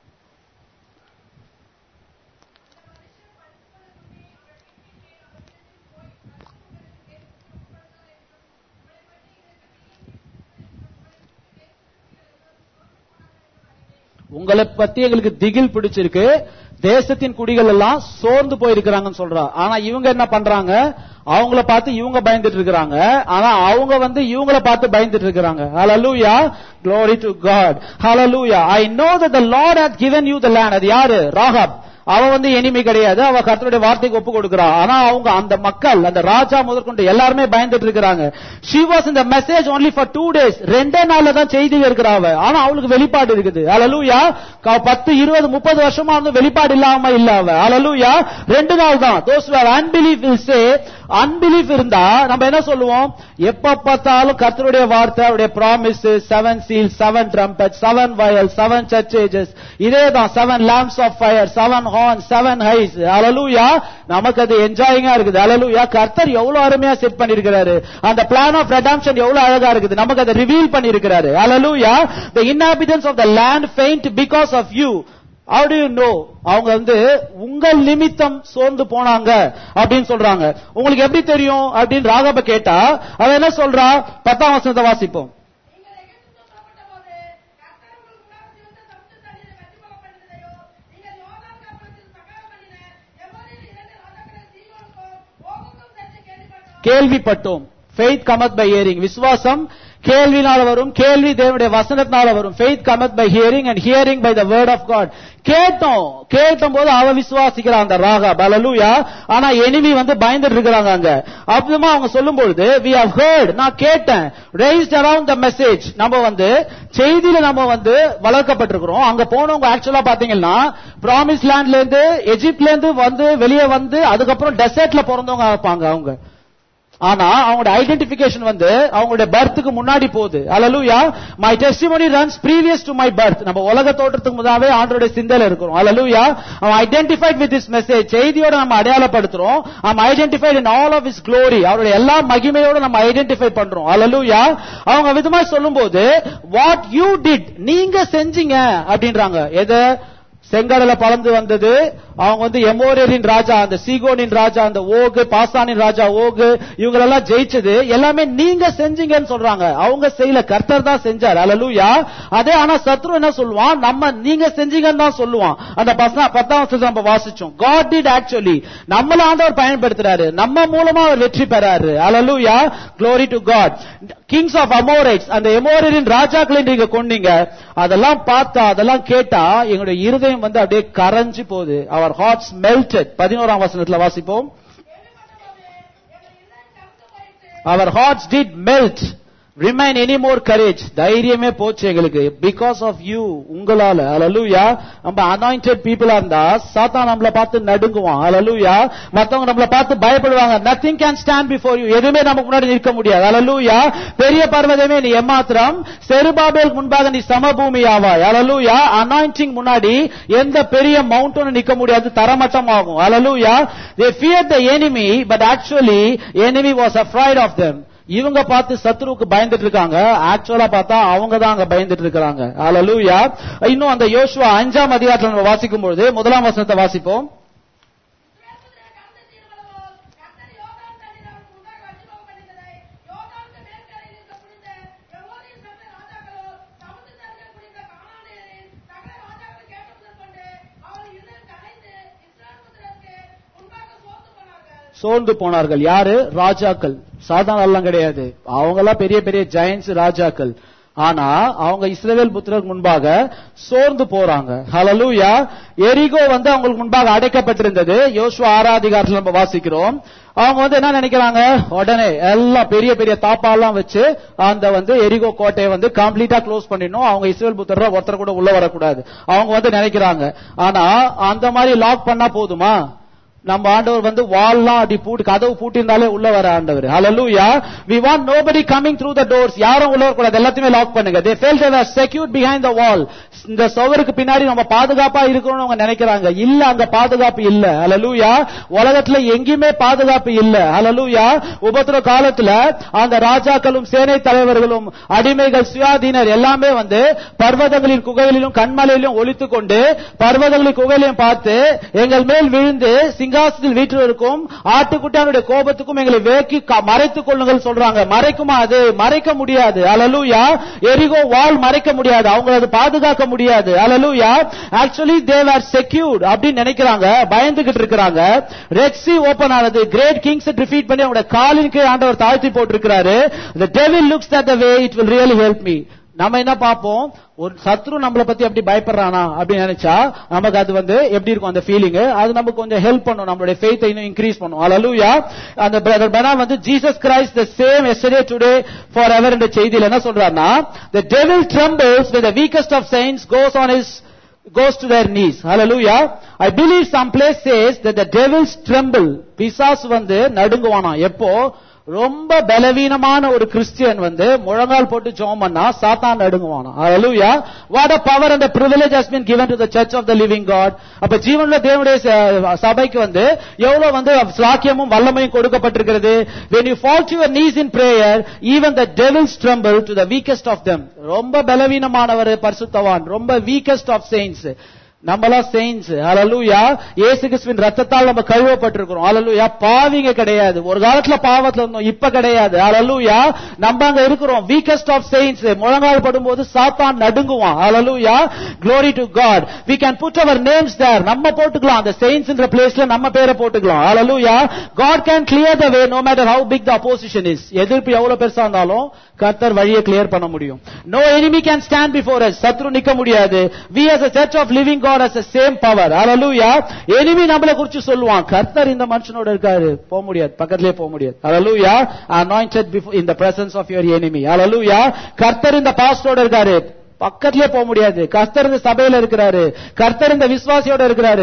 உங்களை பத்தி எங்களுக்கு திகில் பிடிச்சிருக்கு தேசத்தின் குடிகள் எல்லாம் சோர்ந்து போயிருக்கிறாங்கன்னு சொல்றா ஆனா இவங்க என்ன பண்றாங்க அவங்கள பார்த்து இவங்க பயந்துட்டு இருக்கிறாங்க ஆனா அவங்க வந்து இவங்கள பார்த்து பயந்துட்டு இருக்கிறாங்க ஹalleluya glory to god hallelujah i know that the lord has given you the land அது யாரு ராகாப் அவ வந்து எனிமி கிடையாது அவ கர்த்தருடைய வார்த்தைக்கு ஒப்பு கொடுக்கிறா ஆனா அவங்க அந்த மக்கள் அந்த ராஜா முதற்கொண்டு எல்லாருமே பயந்துட்டு இருக்கிறாங்க she was in the message only for two days ரெண்டே நாள்ல தான் செய்தி இருக்கிறா அவ ஆனா அவளுக்கு வெளிப்பாடு இருக்குது ஹalleluya க- பத்து இருபது முப்பது வருஷமா வந்து வெளிப்பாடு இல்லாம இல்ல அவ ஹalleluya ரெண்டு நாள் தான் those who have unbelief will say unbelief இருந்தா நம்ம என்ன சொல்லுவோம் எப்ப பார்த்தாலும் கர்த்தருடைய வார்த்தை அவருடைய promise seven seal seven trumpet seven vial seven churches இதே தான் seven lamps of fire seven horn seven eyes hallelujah நமக்கு அது என்ஜாயிங்கா இருக்குது அலலூயா கர்த்தர் எவ்வளவு அருமையா செட் பண்ணிருக்கிறாரு அந்த பிளான் ஆஃப் ரெடாம்ஷன் எவ்வளவு அழகா இருக்குது நமக்கு அதை ரிவீல் பண்ணிருக்கிறாரு hallelujah the inhabitants of the land faint because of you how do you know அவங்க வந்து உங்கள் நிமித்தம் சோர்ந்து போனாங்க அப்படின்னு சொல்றாங்க உங்களுக்கு எப்படி தெரியும் அப்படின்னு ராகப கேட்டா அவ என்ன சொல்றா பத்தாம் வசனத்தை வாசிப்போம் நீங்கள் எகிப்து புறப்பட்ட போது கர்த்தர் உங்களுக்கு முன்னால் சிவந்த சமுத்திர தண்ணீரை கட்டிப்போக பண்ணினதையோ நீங்கள் யோர்தான் கப்பலத்தில் சகாரம் பண்ணின எவ்வளவு இரண்டு ராஜாக்களை சீகோனுக்கும் ஓகுக்கும் சென்று கேள்விப்பட்டோம் கேள்விப்பட்டோம் faith cometh by hearing விசுவாசம் கேள்வினால வரும் கேள்வி தேவனுடைய வசனத்தினால வரும் faith cometh by hearing and hearing by the word of god கேட்டோம் கேட்டும் போது அவ விசுவாசிக்கிறான் அந்த ராகா பலலூயா ஆனா எனிமி வந்து பயந்துட்டு இருக்கிறாங்க அங்க அப்புறமா அவங்க சொல்லும் பொழுது we have heard நான் கேட்டேன் raised around the message நம்ம வந்து செய்தியில நம்ம வந்து வளர்க்கப்பட்டிருக்கிறோம் அங்க போனவங்க ஆக்சுவலா பாத்தீங்கன்னா ப்ராமிஸ் லேண்ட்ல இருந்து எஜிப்ட்ல இருந்து வந்து வெளியே வந்து அதுக்கப்புறம் டெசர்ட்ல பிறந்தவங்க இருப்பாங்க அவங்க ஆனா அவங்களோட ஐடென்டிபிகேஷன் வந்து அவங்களுடைய பர்த்துக்கு முன்னாடி போகுது hallelujah my testimony runs previous to my birth நம்ம உலக தோற்றத்துக்கு முதாவே ஆண்டோட சிந்தையில இருக்கிறோம் அல்லலுயா அவன் ஐடென்டிஃபைட் வித் திஸ் மெசேஜ் செய்தியோட நம்ம அடையாளப்படுத்துறோம் நம்ம identified in all of his glory அவருடைய எல்லா மகிமையோட நம்ம ஐடென்டிஃபை பண்றோம் அல்லலுயா அவங்க விதமா சொல்லும்போது வாட் யூ டிட் நீங்க செஞ்சீங்க அப்படின்றாங்க எதை செங்கடல பறந்து வந்தது அவங்க வந்து எமோரியரின் ராஜா அந்த சீகோனின் ராஜா அந்த ஓகு பாசானின் ராஜா ஓகு இவங்களெல்லாம் ஜெயிச்சது எல்லாமே நீங்க செஞ்சீங்கன்னு சொல்றாங்க அவங்க செய்யல கர்த்தர் தான் செஞ்சார் அல்லலுயா அதே ஆனா சத்ரு என்ன சொல்லுவான் நம்ம நீங்க செஞ்சீங்கன்னு தான் சொல்லுவான் அந்த பச- பத்தாம் வருஷத்துல நம்ம வாசிச்சோம் காட் டிட் ஆக்சுவலி நம்மள ஆண்டவர் பயன்படுத்துறாரு நம்ம மூலமா அவர் வெற்றி பெறாரு hallelujah glory to God kings of Amorites அந்த எமோரியரின் ராஜாக்களை நீங்க கொண்டீங்க அதெல்லாம் பார்த்தா அதெல்லாம் கேட்டா எங்களுடைய இருதயம் வந்து அப்படியே கரைஞ்சு போகுது அவர் ஹார்ட்ஸ் மெல்டட் பதினோராம் வசனத்துல வாசிப்போம் கேள்விப்பட்டபோது எங்கள் இதயம் கருத்து போயிற்று our hearts did melt remain any more courage தைரியமே போச்சு எங்களுக்கு பிகாஸ் ஆஃப் யூ உங்களால அலலுயா நம்ம அனாயிண்டட் பீப்புளா இருந்தா சாத்தான் நம்மள பார்த்து நடுங்குவான் அலலுயா மத்தவங்க நம்மள பார்த்து பயப்படுவாங்க nothing can stand before you எதுவுமே நமக்கு முன்னாடி நிற்க முடியாது அலலுயா பெரிய பர்வதமே நீ எம்மாத்திரம் செருபாபேல் முன்பாக நீ சமபூமி ஆவாய் அலலுயா அனாயிண்டிங் முன்னாடி எந்த பெரிய மவுண்டும் நிக்க முடியாது தரமட்டமாகும் அலலுயா they feared the enemy but actually enemy was afraid of them இவங்க பார்த்து சத்ருவுக்கு பயந்துட்டு இருக்காங்க ஆக்சுவலா பார்த்தா அவங்க தான் அங்க பயந்துட்டு இருக்காங்க அல்லூயா இன்னும் அந்த யோசுவா அஞ்சாம் அதிகாரத்துல நம்ம வாசிக்கும் பொழுது முதலாம் வசனத்தை வாசிப்போம் இஸ்ரவேலுடைய கடந்த தீர்வளவோ கர்த்தர் யோர்தான் தண்ணீர் அவருக்கு முன்பாக அடிபோக பண்ணினதை யோர்தானுக்கு மேற்கரையில் இருக்க குடிந்த எமோரியன் சகல ராஜாக்களோ சமுத்திரத்தில் குடிந்த கானானியரின் சகல ராஜாக்களும் கேட்ட முதல் கொண்டு அவர்கள் இருதயம் கரைந்து இஸ்ரவேல் புத்திரருக்கு முன்பாக சோர்ந்து போனார்கள் சோர்ந்து போனார்கள் யாரு ராஜாக்கள் சாதாரண எல்லாம் கிடையாது அவங்கெல்லாம் பெரிய பெரிய ஜெயன்ஸ் ராஜாக்கள் ஆனா அவங்க இஸ்ரவேல் புத்திரருக்கு முன்பாக சோர்ந்து போறாங்க ஹalleluya எரிகோ வந்து அவங்களுக்கு முன்பாக அடைக்கப்பட்டிருந்தது யோசுவா ஆராதிகாரத்தில் நம்ம வாசிக்கிறோம் அவங்க வந்து என்ன நினைக்கிறாங்க உடனே எல்லாம் பெரிய பெரிய தாப்பாலாம் வச்சு அந்த வந்து எரிகோ கோட்டையை வந்து கம்ப்ளீட்டா க்ளோஸ் பண்ணிடணும் அவங்க இஸ்ரேல் புத்தர் ஒருத்தர் கூட உள்ள வரக்கூடாது அவங்க வந்து நினைக்கிறாங்க ஆனா அந்த மாதிரி லாக் பண்ணா போதுமா நம்ம ஆண்டவர் வந்து வால்லாம் அப்படி பூட்டி கதவு பூட்டியிருந்தாலே உள்ள வர ஆண்டவர் ஹalleluya we want nobody coming through the doors யாரும் உள்ள வரக்கூடாது எல்லாத்தையுமே லாக் பண்ணுங்க they felt they were secured behind the wall இந்த சுவருக்கு பின்னாடி நம்ம பாதுகாப்பா இருக்கணும்னு அவங்க நினைக்கிறாங்க இல்ல அங்க பாதுகாப்பு இல்ல ஹalleluya உலகத்துல எங்கேயுமே பாதுகாப்பு இல்ல ஹalleluya உபத்திர காலத்துல அந்த ராஜாக்களும் சேனை தலைவர்களும் அடிமைகள் சுயாதீனர் எல்லாமே வந்து பர்வதங்களின் குகைகளிலும் கண்மலையிலும் ஒளித்துக் கொண்டு பர்வதங்களின் குகையிலையும் பார்த்து எங்கள் மேல் விழுந்து சிங்காசனத்தில் வீற்றிருக்கும் ஆட்டுக்குட்டியானுடைய கோபத்துக்கும் எங்களை வேக்கி க- மறைத்துக் கொள்ளுங்கள் சொல்றாங்க மறைக்குமா அது மறைக்க முடியாது அலலூயா எரிகோ வால் மறைக்க முடியாது அவங்களை அது பாதுகாக்க முடியாது அலலூயா ஆக்சுவலி தேவர் செக்யூர்ட் அப்படின்னு நினைக்கிறாங்க பயந்துகிட்டு இருக்கிறாங்க ரெட் சி ஓபன் ஆனது கிரேட் கிங்ஸ் டிஃபீட் பண்ணி அவங்களோட காலின் கீழ் ஆண்டவர் தாழ்த்தி போட்டிருக்கிறாரு the devil looks at the way it will really help me நம்ம என்ன பார்ப்போம் ஒரு சத்ரு நம்மளை பத்தி அப்படி பயப்படுறானா அப்படின்னு நினைச்சா நமக்கு அது வந்து எப்படி இருக்கும் அந்த ஃபீலிங் அது நமக்கு கொஞ்சம் ஹெல்ப் பண்ணும் நம்மளுடைய ஃபெய்த் இன்னும் இன்க்ரீஸ் பண்ணும் அலலூயா அந்த பிரதர் பெனா வந்து Jesus Christ the same yesterday today forever என்ற செய்தியில் என்ன சொல்றாருன்னா the devil trembles when the weakest of saints goes on his goes to their knees hallelujah i believe some place says that the devils tremble பிசாசு வந்து நடுங்குவானா எப்போ ரொம்ப பலவீனமான ஒரு கிறிஸ்டியன் வந்து முழங்கால் போட்டு ஜெபம் பண்ணா சாத்தான் நடுங்குவானா ஹalleluya what a power and the privilege has been given to the church of the living god அப்ப ஜீவனுள்ள தேவனுடைய ச- சபைக்கு வந்து எவ்வளவு வந்து சாக்கியமும் வல்லமையும் கொடுக்கப்பட்டிருக்கிறது when you fall to your knees in prayer even the devils tremble to the weakest of them ரொம்ப பலவீனமானவர் பரிசுத்தவான் ரொம்ப weakest of saints நம்மளா செயின்ஸ் அலலுயா இயேசு கிறிஸ்துவின் ரத்தத்தால் நம்ம கழுவப்பட்டிருக்கிறோம் அலலுயா பாவிங்க கிடையாது ஒரு காலத்துல பாவத்துல இருந்தோம் இப்ப கிடையாது அலலுயா நம்ம அங்க இருக்கிறோம் வீக்கஸ்ட் ஆஃப் செயின்ஸ் முழங்கால் படும்போது சாத்தான் நடுங்குவான் hallelujah glory to God we can put our names there நம்ம போட்டுக்கலாம் அந்த செயின்ஸ்ன்ற பிளேஸ்ல நம்ம பேரை போட்டுக்கலாம் அலலுயா God can clear the way no matter how big the opposition is எதிர்ப்பு எவ்வளவு பெருசா இருந்தாலும் கர்த்தர் வழியை கிளியர் பண்ண முடியும் no enemy can stand before us சத்ரு நிக்க முடியாது we as a church of living god has the same power hallelujah enemy நம்மள குறிச்சு சொல்லுவான் கர்த்தர் இந்த மனுஷனோட இருக்காரு போக முடியாது பக்கத்திலே போக முடியாது hallelujah anointed before in the presence of your enemy hallelujah கர்த்தர் இந்த பாஸ்டரோட இருக்காரு பக்கத்திலே போக முடியாது கர்த்தர் இந்த சபையில இருக்கிறாரு கர்த்தர் இந்த விசுவாசியோட இருக்கிறாரு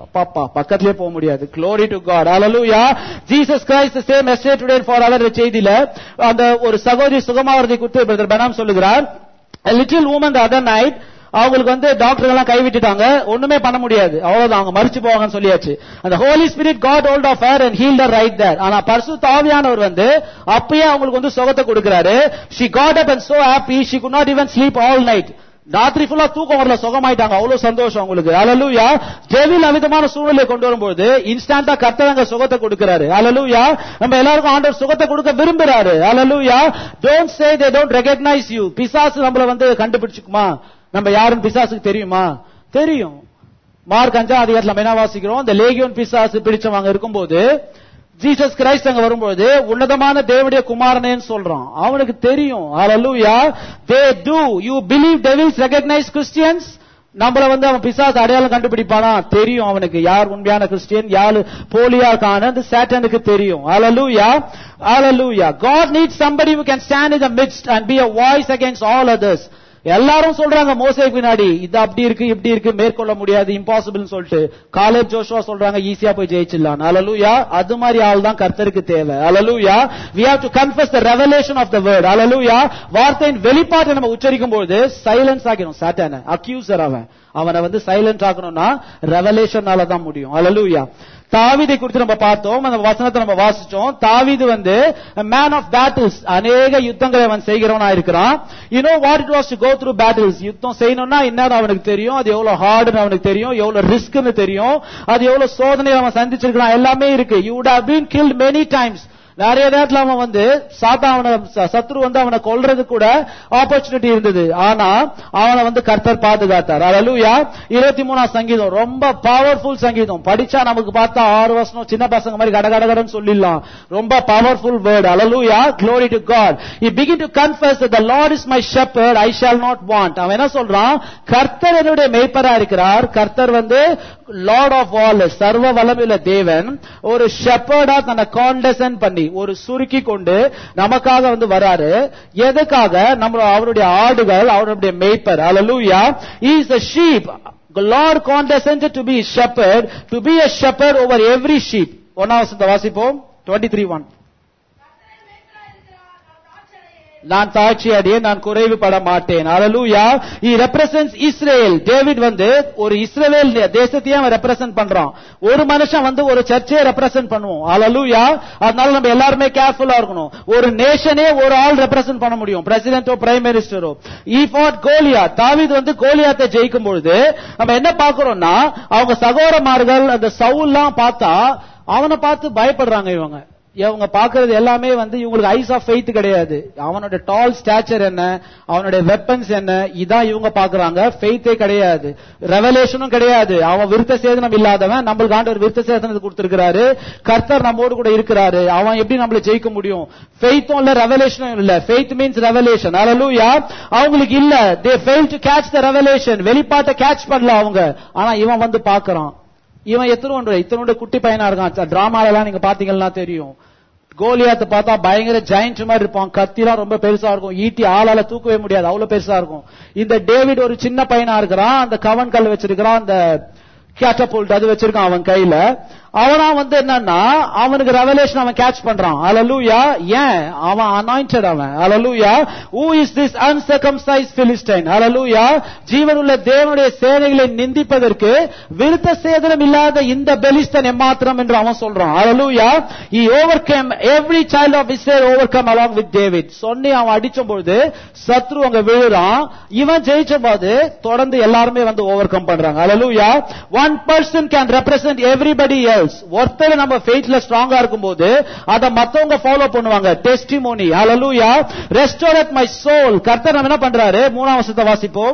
பாப்பா பக்கத்திலே போக முடியாது glory to god hallelujah jesus christ the same yesterday today and forever செய்தியில அந்த ஒரு சகோதரி சுகமாவதை குறித்து பிரதர் பெனாம் சொல்லுகிறார் a little woman the other night அவங்களுக்கு வந்து டாக்டர் எல்லாம் கைவிட்டுட்டாங்க ஒண்ணுமே பண்ண முடியாது அவ்வளவுதான் அவங்க மறிச்சு போவாங்கன்னு சொல்லியாச்சு அந்த Holy Spirit got hold of her and heal right there ஆனா பரிசு தாவியானவர் வந்து அப்பயே அவங்களுக்கு வந்து சுகத்தை கொடுக்கிறாரு she got up and so happy she could not even sleep all night ராத்திரி ஃபுல்லா தூக்கம் வரல சுகமாயிட்டாங்க அவ்வளவு சந்தோஷம் உங்களுக்கு அலலூயா டெவில் அவிதமான சூழ்நிலை கொண்டு வரும்போது இன்ஸ்டன்டா கர்த்தர் அங்க சுகத்தை கொடுக்கிறாரு அலலூயா நம்ம எல்லாருக்கும் ஆண்டவர் சுகத்தை கொடுக்க விரும்புறாரு hallelujah don't say they don't recognise you பிசாசு நம்மள வந்து கண்டுபிடிச்சுக்குமா நம்ம யாருன்னு பிசாசுக்கு தெரியுமா தெரியும் மார்க் அஞ்சாம் அதிகாரத்துல நம்ம என்ன வாசிக்கிறோம் இந்த லேகியோன் பிசாசு பிடிச்சவங்க இருக்கும்போது ஜீசஸ் கிரைஸ்ட் அங்க வரும்போது உன்னதமான தேவனுடைய குமாரனேன்னு சொல்றான் அவனுக்கு தெரியும் ஹalleluya they do you believe devils recognize christians நம்மள வந்து அவன் பிசாசு அடையாளம் கண்டுபிடிப்பானா தெரியும் அவனுக்கு யார் உண்மையான கிறிஸ்டியன் யாரு போலியா இருக்கான்னு அந்த சாட்டனுக்கு தெரியும் hallelujah hallelujah god needs somebody who can stand in the midst and be a voice against all others எல்லாரும் சொல்றாங்க மோசேக்கு பின்னாடி இது அப்படி இருக்கு இப்படி இருக்கு மேற்கொள்ள முடியாது இம்பாசிபிள் சொல்லிட்டு காலேஜ் ஜோஷுவா சொல்றாங்க ஈஸியா போய் ஜெயிச்சிடலாம் அலலுயா அது மாதிரி ஆள் தான் கர்த்தருக்கு தேவை அலலுயா we have to confess the revelation of the word அலலுயா வார்த்தையின் வெளிப்பாட்டை நம்ம உச்சரிக்கும் போது சைலன்ஸ் ஆக்கணும் சாட்டான அக்யூசர் அவன் அவனை வந்து சைலண்ட் ஆக்கணும்னா ரெவலேஷனால தான் முடியும் அலலுயா தாவீதை குறித்து நம்ம பார்த்தோம் அந்த வசனத்தை நம்ம வாசிச்சோம் தாவீது வந்து மேன் ஆஃப் பேட்டில்ஸ் அநேக யுத்தங்களை அவன் செய்கிறவனா இருக்கிறான் you know what it was to go through battles யுத்தம் செய்யணும்னா என்னன்னு அவனுக்கு தெரியும் அது எவ்வளவு ஹார்டுன்னு அவனுக்கு தெரியும் எவ்வளவு ரிஸ்க்னு தெரியும் அது எவ்வளவு சோதனை அவன் சந்திச்சிருக்கிறான் எல்லாமே இருக்கு you would have been killed many times நிறைய நேரத்துல அவன் வந்து சாத்தா அவனை ச- சத்ரு வந்து அவனை கொல்றது கூட ஆப்பர்ச்சுனிட்டி இருந்தது ஆனா அவனை வந்து கர்த்தர் பாதுகாத்தார் அலலுயா இருபத்தி மூணாம் சங்கீதம் ரொம்ப பவர்ஃபுல் சங்கீதம் படிச்சா நமக்கு பார்த்தா ஆறு வருஷம் சின்ன பசங்க மாதிரி கட கட கடன்னு சொல்லிடலாம் ரொம்ப powerful word hallelujah glory to god he begin to confess that the lord is my shepherd i shall not want அவன் என்ன சொல்றான் கர்த்தர் என்னுடைய மேய்ப்பரா இருக்கிறார் கர்த்தர் வந்து லார்ட் ஆஃப் ஆல் சர்வ வல்லமையுள்ள தேவன் ஒரு ஷெப்பர்டா தன்னை காண்டசன் பண்ணி ஒரு சுருக்கி கொண்டு நமக்காக வந்து வராரு எதுக்காக நம்ம அவருடைய ஆடுகள் அவருடைய மேய்ப்பர் hallelujah is a sheep Lord condescended to be shepherd to be a shepherd over every sheep ஒன்னாவது வாசிப்போம் 23 த்ரீ ஒன் கர்த்தரை மேய்ப்பராயிருக்கிறார் நான் தாட்சணையே நான் தாட்சி அடைய நான் குறைவுபட மாட்டேன் hallelujah he represents Israel David வந்து ஒரு இஸ்ரேல் தேசத்தையே அவன் ரெப்ரசன்ட் பண்றான் ஒரு மனுஷன் வந்து ஒரு சர்ச்சையை ரெப்ரசன்ட் பண்ணுவோம் அலலூயா அதனால நம்ம எல்லாருமே கேர்ஃபுல்லா இருக்கணும் ஒரு நேஷனே ஒரு ஆள் ரெப்ரசன்ட் பண்ண முடியும் பிரசிடென்டோ பிரைம் மினிஸ்டரோ ஈ ஃபாட் கோலியா தாவீது வந்து கோலியாத்தை ஜெயிக்கும் பொழுது நம்ம என்ன பாக்குறோம்னா அவங்க சகோதரமார்கள் அந்த சவுல்லாம் பார்த்தா அவனை பார்த்து பயப்படுறாங்க இவங்க இவங்க பாக்குறது எல்லாமே வந்து இவங்களுக்கு ஐஸ் ஆஃப் ஃபெய்த் கிடையாது அவனோட டால் ஸ்டாச்சர் என்ன அவனுடைய வெப்பன்ஸ் என்ன இதான் இவங்க பாக்குறாங்க ஃபெய்த்தே கிடையாது ரெவலேஷனும் கிடையாது அவன் விருத்த சேதனம் இல்லாதவன் நம்மளுக்கு ஆண்டவர் விருத்த சேதனத்தை கொடுத்திருக்கிறாரு கர்த்தர் நம்மோடு கூட இருக்கிறாரு அவன் எப்படி நம்மள ஜெயிக்க முடியும் ஃபெய்த்தும் இல்ல ரெவலேஷனும் இல்ல ஃபெய்த் மீன்ஸ் ரெவலேஷன் அலலூயா அவங்களுக்கு இல்ல they fail to catch the revelation வெளிப்பாட்டை கேட்ச் பண்ணல அவங்க ஆனா இவன் வந்து பாக்குறான் இவன் எத்தனோண்டு இத்தனோட குட்டி பையனா இருக்கான் டிராமால எல்லாம் நீங்க பாத்தீங்கன்னா தெரியும் கோலியாத்து பார்த்தா பயங்கர ஜெயிண்ட் மாதிரி இருப்பான் கத்திலாம் ரொம்ப பெருசா இருக்கும் ஈட்டி ஆளால தூக்கவே முடியாது அவ்வளவு பெருசா இருக்கும் இந்த டேவிட் ஒரு சின்ன பையனா இருக்கிறான் அந்த கவன் கல் வச்சிருக்கிறான் அந்த கேட்டபோல்ட் அது வச்சிருக்கான் அவன் கையில அவனா வந்து என்னன்னா அவனுக்கு ரெவலேஷன் அவன் கேட்ச் பண்றான் அலலூயா ஏன் அவன் அனாயிண்டட் அவன் அலலூயா who is this uncircumcised philistine அலலூயா ஜீவனுள்ள தேவனுடைய சேனைகளை நிந்திப்பதற்கு விருத்த சேதனம் இல்லாத இந்த பெலிஸ்தன் எம்மாத்திரம் என்று அவன் சொல்றான் அலலூயா he overcame every child of Israel overcome along with David சொன்னி அவன் அடிச்ச பொழுது சத்ரு அங்க விழுறான் இவன் ஜெயிச்ச போது தொடர்ந்து எல்லாருமே வந்து ஓவர் கம் பண்றாங்க hallelujah one person can represent everybody else ஒருத்தர் நம்ம ஃபெய்த்ல ஸ்ட்ராங்கா இருக்கும்போது அதை மத்தவங்க ஃபாலோ பண்ணுவாங்க testimony hallelujah restoreth my soul கர்த்தர் நம்ம என்ன பண்றாரு மூணாம் வருஷத்தை வாசிப்போம்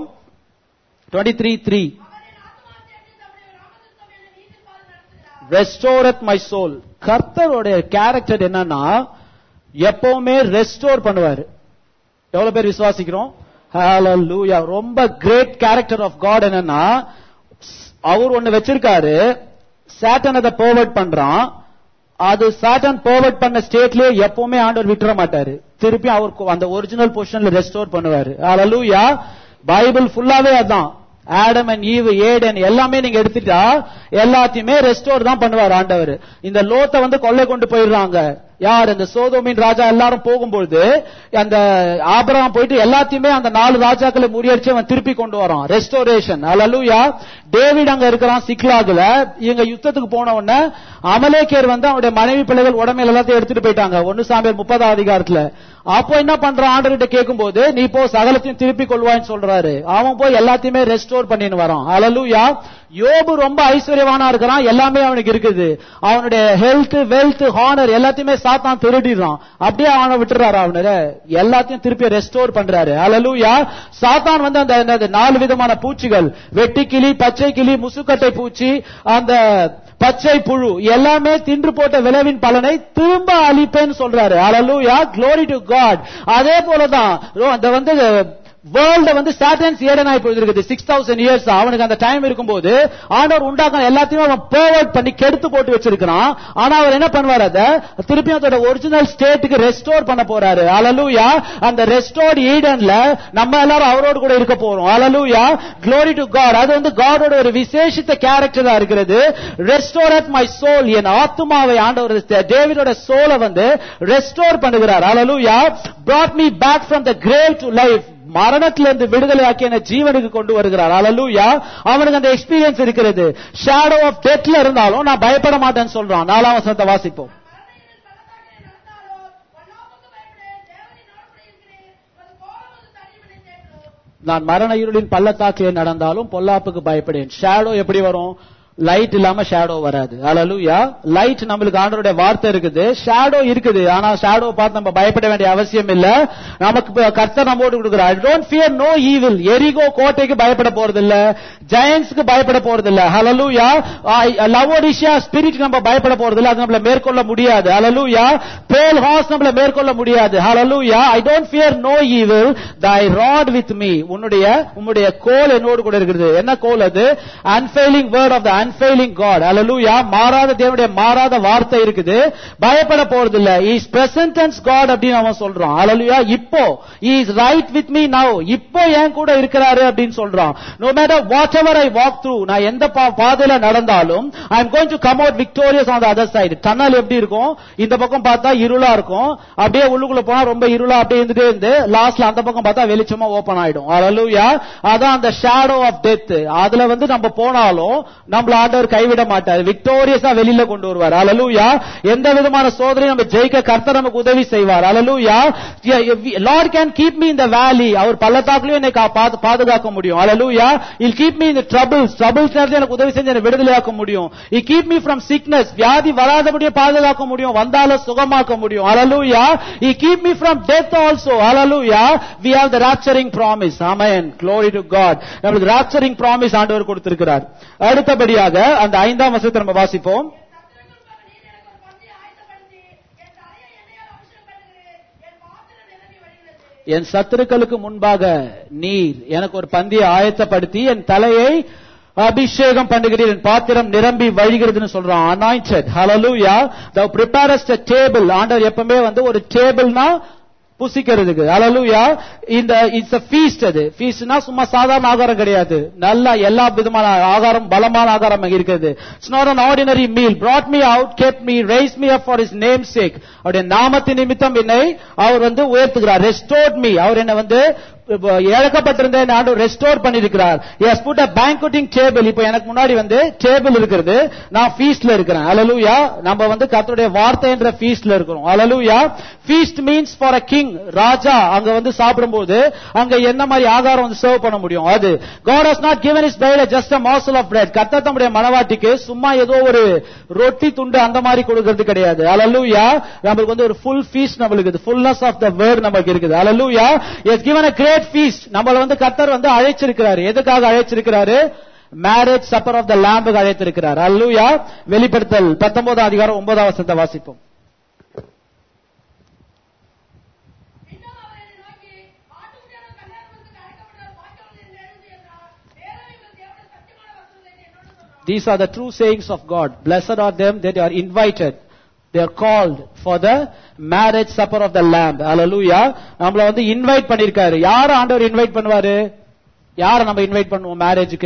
23 த்ரீ த்ரீ அவரின் ஆத்மா தேடி தம்முடைய நாமத்திற்கும் என்னை நீதில் பாது நடத்துகிறார் ரெஸ்டோரத் மை சோல் கர்த்தருடைய கேரக்டர் என்னன்னா எப்பவுமே ரெஸ்டோர் பண்ணுவாரு எவ்வளவு பேர் விசுவாசிக்கிறோம் ஹalleluya ரொம்ப கிரேட் கேரக்டர் ஆஃப் காட் என்னன்னா அவர் ஒண்ணு வச்சிருக்காரு சாட்டன் அதை போவர்ட் பண்றான் அது சாட்டன் போவர்ட் பண்ண ஸ்டேட்லயே எப்பவுமே ஆண்டவர் விட்டுற மாட்டாரு திருப்பி அவருக்கு அந்த ஒரிஜினல் பொசிஷன்ல ரெஸ்டோர் பண்ணுவாரு ஹalleluya பைபிள் ஃபுல்லாவே அதான் ஆடம் அண்ட் ஈவ் ஏடன் எல்லாமே நீங்க எடுத்துட்டா எல்லாத்தையுமே ரெஸ்டோர் தான் பண்ணுவார் ஆண்டவர் இந்த லோத்தை வந்து கொள்ளை கொண்டு போயிடுறாங்க யார் இந்த சோதோமின் ராஜா எல்லாரும் போகும்பொழுது அந்த ஆபரகம் போயிட்டு எல்லாத்தையுமே அந்த நாலு ராஜாக்களை முறியடிச்சு அவன் திருப்பி கொண்டு வரான் ரெஸ்டோரேஷன் அல்லூயா டேவிட் அங்க இருக்கிறான் சிக்லாகுல இவங்க யுத்தத்துக்கு போன உடனே அமலேக்கியர் வந்து அவனுடைய மனைவி பிள்ளைகள் உடமையில எல்லாத்தையும் எடுத்துட்டு போயிட்டாங்க ஒன்னு சாமியார் முப்பதாம் அதிகாரத்துல அப்போ என்ன பண்றான் ஆண்டர்கிட்ட கேட்கும்போது நீ போ சகலத்தையும் திருப்பி கொள்வான்னு சொல்றாரு அவன் போய் எல்லாத்தையுமே ரெஸ்டோர் பண்ணின்னு வரான் அலலுயா யோபு ரொம்ப ஐஸ்வர்யவானா இருக்கிறான் எல்லாமே அவனுக்கு இருக்குது அவனுடைய ஹெல்த் வெல்த் ஹானர் எல்லாத்தையுமே சாத்தான் திருடிடுறான் அப்படியே அவனை விட்டுறாரு அவனு எல்லாத்தையும் திருப்பி ரெஸ்டோர் பண்றாரு அலலுயா சாத்தான் வந்து அந்த என்னது நாலு விதமான பூச்சிகள் வெட்டுக்கிளி பச்சை கிளி முசுக்கட்டை பூச்சி அந்த பச்சை புழு எல்லாமே தின்று போட்ட விளைவின் பலனை திரும்ப அளிப்பேன்னு சொல்றாரு அலலுயா க்ளோரி டு காட் அதே போலதான் அந்த வந்து வேர்ல்ட வந்து சாட்டன்ஸ் ஏடனாய் போயிருக்குது சிக்ஸ் தௌசண்ட் இயர்ஸ் அவனுக்கு அந்த டைம் இருக்கும்போது ஆண்டவர் உண்டாக்க எல்லாத்தையும் அவன் பேர்வர்ட் பண்ணி கெடுத்து போட்டு வச்சிருக்கிறான் ஆனா அவர் என்ன பண்ணுவார் அத திருப்பி அதோட ஒரிஜினல் ஸ்டேட்டுக்கு ரெஸ்டோர் பண்ண போறாரு அலலூயா அந்த ரெஸ்டோர்ட் ஈடன்ல நம்ம எல்லாரும் அவரோடு கூட இருக்க போறோம் அலலூயா க்ளோரி டு காட் அது வந்து காடோட ஒரு விசேஷித்த கேரக்டரா இருக்கிறது ரெஸ்டோர் அட் மை சோல் என் ஆத்துமாவை ஆண்டவர் டேவிடோட சோலை வந்து ரெஸ்டோர் பண்ணுகிறார் அலலூயா brought me back from the grave to life மரணத்திலிருந்து விடுதலை ஆக்கி என்ன ஜீவனுக்கு கொண்டு வருகிறார் அலலூயா அவனுக்கு அந்த எக்ஸ்பீரியன்ஸ் இருக்கிறது ஷேடோ ஆஃப் டெத்ல இருந்தாலும் நான் பயப்பட மாட்டேன்னு சொல்றான் நாலாம் வசனத்தை வாசிப்போம் நான் மரண இருளின் பள்ளத்தாக்கிலே நடந்தாலும் பொல்லாப்புக்கு பயப்படேன் ஷேடோ எப்படி வரும் லைட் இல்லாம ஷேடோ வராது அலலுயா லைட் நம்மளுக்கு ஆண்டருடைய வார்த்தை இருக்குது ஷேடோ இருக்குது ஆனா ஷேடோ பார்த்து நம்ம பயப்பட வேண்டிய அவசியம் இல்ல நமக்கு கர்த்தர் நம்மோடு கொடுக்கிறார் டோன்ட் ஃபியர் நோ ஈவில் எரிகோ கோட்டைக்கு பயப்பட போறது இல்ல ஜெயன்ஸ்க்கு பயப்பட போறது இல்ல ஹலலுயா லவோடிஷியா ஸ்பிரிட் நம்ம பயப்பட போறது இல்ல அது நம்மள மேற்கொள்ள முடியாது ஹலலுயா பேல் ஹாஸ் நம்மள மேற்கொள்ள முடியாது hallelujah I don't fear no evil thy rod with me உன்னுடைய உன்னுடைய கோல் என்னோடு கூட இருக்குது என்ன கோல் அது unfailing word of the unfailing God hallelujah மாறாத தேவனுடைய மாறாத வார்த்தை இருக்குது பயப்பட போறது இல்ல இஸ் பிரசன்டன்ஸ் காட் அப்படின்னு அவன் சொல்றான் அலலுயா இப்போ is right with me now இப்போ என் கூட இருக்கிறாரு அப்படின்னு சொல்றான் no matter whatever I walk through நான் எந்த பாதையில நடந்தாலும் I am going to come out victorious on the other side tunnel எப்படி இருக்கும் இந்த பக்கம் பார்த்தா இருளா இருக்கும் அப்படியே உள்ளுக்குள்ள போனா ரொம்ப இருளா அப்படியே இருந்துட்டே இருந்து லாஸ்ட்ல அந்த பக்கம் பார்த்தா வெளிச்சமா ஓபன் ஆயிடும் அலலுயா அதான் அந்த ஷேடோ ஆஃப் டெத் அதுல வந்து நம்ம போனாலும் நம்மள ஆண்டவர் கைவிட மாட்டார் விக்டோரியஸா வெளியில கொண்டு வருவார் அலலூயா எந்த விதமான சோதனையும் நம்ம ஜெயிக்க கர்த்தர் நமக்கு உதவி செய்வார் hallelujah Lord can keep me இந்த வேலி அவர் பள்ளத்தாக்குலயும் என்னை பாதுகாக்க முடியும் அலலூயா இல் கீப் மீ இந்த ட்ரபிள்ஸ் ட்ரபிள்ஸ் எனக்கு உதவி செஞ்சு என்னை விடுதலையாக்க முடியும் he keep me from sickness வியாதி வராதபடியே பாதுகாக்க முடியும் வந்தாலும் சுகமாக்க முடியும் hallelujah he keep me from death also hallelujah we have the rapturing promise amen glory to God நம்மளுக்கு ராப்சரிங் ப்ராமிஸ் ஆண்டவர் கொடுத்திருக்கிறார் அடுத்தபடியாக அந்த ஐந்தாம் வசனத்தை நம்ம வாசிப்போம் என் சத்துருக்களுக்கு முன்பாக நீர் எனக்கு ஒரு பந்தியை ஆயத்தப்படுத்தி என் தலையை அபிஷேகம் பண்ணுகிறீர் என் பாத்திரம் நிரம்பி வழிகிறதுன்னு சொல்றான் அனாயிண்டட் ஹalleluya thou preparest a table ஆண்டவர் எப்பவுமே வந்து ஒரு டேபிள்னா புசிக்கிறதுக்கு அலலுயா இந்த இட்ஸ் அ ஃபீஸ்ட் அது ஃபீஸ்ட்னா சும்மா சாதாரண ஆகாரம் கிடையாது நல்ல எல்லா விதமான ஆகாரம் பலமான ஆகாரம் அங்க இருக்குது it's not an ordinary meal brought me out kept me raised me up for his name sake அவருடைய நாமத்தின் நிமித்தம் என்னை அவர் வந்து உயர்த்துகிறார் restored me அவர் என்ன வந்து இழக்கப்பட்டிருந்த ஆண்டு ரெஸ்டோர் பண்ணிருக்கிறார் he's put a banqueting table இப்போ எனக்கு முன்னாடி வந்து டேபிள் இருக்கிறது நான் ஃபீஸ்ட்ல இருக்கிறேன் அலலுயா நம்ம வந்து கர்த்தருடைய வார்த்தை என்ற ஃபீஸ்ட்ல இருக்கிறோம் hallelujah feast means for a king ராஜா அங்க வந்து சாப்பிடும்போது அங்க என்ன மாதிரி ஆகாரம் வந்து சர்வ் பண்ண முடியும் அது God has not given his பைல just a morsel of bread கர்த்தர் தம்முடைய மனவாட்டிக்கு சும்மா ஏதோ ஒரு ரொட்டி துண்டு அந்த மாதிரி கொடுக்கிறது கிடையாது அலலுயா நம்மளுக்கு வந்து ஒரு ஃபுல் ஃபீஸ்ட் நம்மளுக்கு ஃபுல்னஸ் ஆஃப் த வேர்ட் நமக்கு இருக்குது hallelujah is given a great feast நம்மள வந்து கர்த்தர் வந்து அழைச்சிருக்கிறாரு எதுக்காக அழைச்சிருக்கிறாரு மேரேஜ் சப்பர் ஆஃப் த லேம்புக்கு அழைத்திருக்கிறார் அல்லூயா வெளிப்படுத்தல் பத்தொன்பதாம் அதிகாரம் ஒன்பதாம் வசனத்தை வாசிப்போம் இன்னும் அவர் என்னை நோக்கி ஆட்டுக்குட்டியான கல்யாணத்துக்கு அழைக்கப்பட்ட பாக்கியவர்கள் எழுந்து என்றார் வேறே இவர்கள் தேவனுடைய சத்தியமான வசனங்களை என்னோடு சொன்னார் These are the true sayings of God. Blessed are them that are invited. They are called for the marriage supper of the Lamb. Hallelujah. நம்மள வந்து இன்வைட் பண்ணிருக்காரு யார ஆண்டவர் இன்வைட் பண்ணுவாரு யார நம்ம இன்வைட் பண்ணுவோம் மேரேஜுக்கு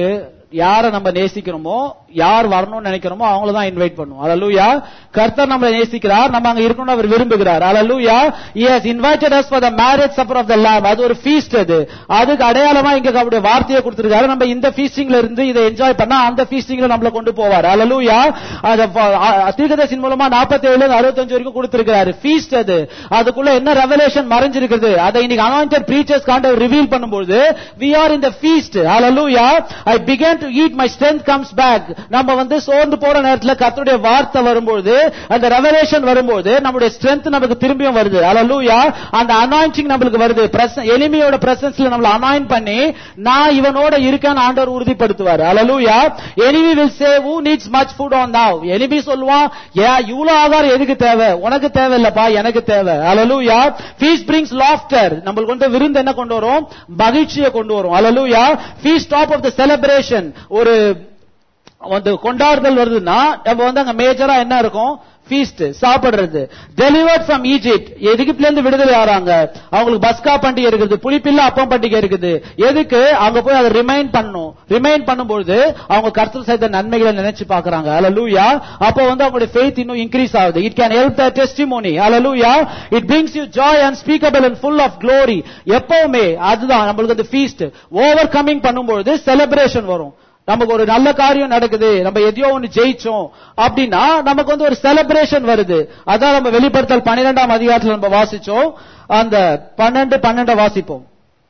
யாரை நம்ம நேசிக்கிறோமோ யார் வரணும்னு நினைக்கிறோமோ அவங்கள தான் இன்வைட் பண்ணுவோம் அல்லூயா கர்த்தர் நம்மளை நேசிக்கிறார் நம்ம அங்க இருக்கணும்னு அவர் விரும்புகிறார் hallelujah he's invited us for the marriage supper of the lamb அது ஒரு ஃபீஸ்ட் அது அதுக்கு அடையாளமா இங்க அவருடைய வார்த்தையை கொடுத்திருக்காரு நம்ம இந்த ஃபீஸ்டிங்ல இருந்து இதை என்ஜாய் பண்ணா அந்த ஃபீஸ்டிங்ல நம்மள கொண்டு போவார் அல்லூயா அத தீர்க்கதரிசின் மூலமா 47 இருந்து 65 வரைக்கும் கொடுத்திருக்கிறாரு ஃபீஸ்ட் அது அதுக்குள்ள என்ன ரெவலேஷன் மறைஞ்சிருக்குது அதை இன்னைக்கு அனாயிண்டட் பிரீச்சர்ஸ் காண்ட ரிவீல் பண்ணும்போது we are in the feast hallelujah i began to eat my strength comes back நம்ம வந்து சோர்ந்து போற நேரத்துல கர்த்தருடைய வார்த்தை வரும்போது அந்த ரெவலேஷன் வரும்போது நம்முடைய ஸ்ட்ரென்த் நமக்கு திரும்பியும் வருது hallelujah அந்த அனாயிண்டிங் நம்மளுக்கு வருது எளிமையோட பிரசன்ஸ்ல நம்மள அனாயின் பண்ணி நான் இவனோட இருக்கேன்னு ஆண்டவர் உறுதிப்படுத்துவார் hallelujah enemy will say who needs much food on now enemy சொல்லுவான் ஏன் இவ்வளவு ஆகாரம் எதுக்கு தேவை உனக்கு தேவை இல்லப்பா எனக்கு தேவை hallelujah feast brings laughter நம்மளுக்கு வந்து விருந்து என்ன கொண்டு வரும் மகிழ்ச்சியை கொண்டு வரும் hallelujah feast top of the celebration ஒரு வந்து கொண்டாடுதல் வருதுன்னா நம்ம வந்து அங்க மேஜரா என்ன இருக்கும் ஃபீஸ்ட் சாப்பிடுறது டெலிவர்ட் ஃப்ரம் ஈஜிப்ட் எகிப்துல இருந்து விடுதலை ஆறாங்க அவங்களுக்கு பஸ்கா பண்டிகை இருக்குது புளிப்பில்லா அப்பம் பண்டிகை இருக்குது எதுக்கு அங்க போய் அதை ரிமைண்ட் பண்ணும் ரிமைண்ட் பண்ணும்போது அவங்க கருத்து செய்த நன்மைகளை நினைச்சு பாக்குறாங்க அலலூயா அப்போ வந்து அவங்களுடைய ஃபெய்த் இன்னும் இன்க்ரீஸ் ஆகுது it can help the testimony hallelujah it brings you joy and speakable and full of glory எப்பவுமே அதுதான் நம்மளுக்கு அந்த ஃபீஸ்ட் ஓவர் கமிங் பண்ணும்போது செலிப்ரேஷன் வரும் நமக்கு ஒரு நல்ல காரியம் நடக்குது நம்ம எதையோ ஒன்று ஜெயிச்சோம் அப்படின்னா நமக்கு வந்து ஒரு செலிப்ரேஷன் வருது அதான் நம்ம வெளிப்படுத்தல் பன்னிரெண்டாம் அதிகாரத்தில் நம்ம வாசிச்சோம் அந்த பன்னெண்டு பன்னெண்ட வாசிப்போம்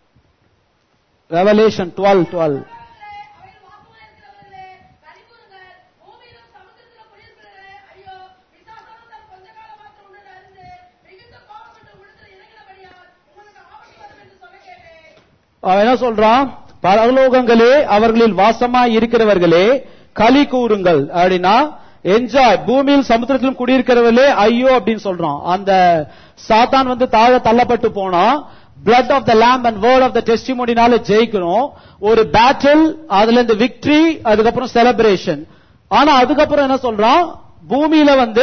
ரெவலேஷன் டுவெல் டுவெல் அவைகள் வாக்குமாய் இருக்கிறவர்களே கனிகூறுங்கள் பூமியிலும் சமுத்திரத்திலும் குடியிருக்கிறவர்களே ஐயோ பிசாசானது தன் கொஞ்ச காலம் மாத்திரம் உண்டு அறிந்து மிகுந்த கோபப்பட்டு உள்ளத்தில் இறங்கினபடியால் உங்களுக்கு ஆபத்து வரும் என்று சொல்ல கேட்டேன் அவன் என்ன சொல்றான் பரலோகங்களே அவர்களில் வாசமா இருக்கிறவர்களே களி கூறுங்கள் அப்படின்னா என்ஜாய் பூமியில் சமுத்திரத்திலும் குடியிருக்கிறவர்களே ஐயோ அப்படின்னு சொல்றான் அந்த சாத்தான் வந்து தாழ தள்ளப்பட்டு போனா blood of the lamb and word of the testimonyனால ஜெயிக்கணும் ஒரு பேட்டில் அதுல இருந்து விக்டரி அதுக்கப்புறம் செலிப்ரேஷன் ஆனா அதுக்கப்புறம் என்ன சொல்றான் பூமியில வந்து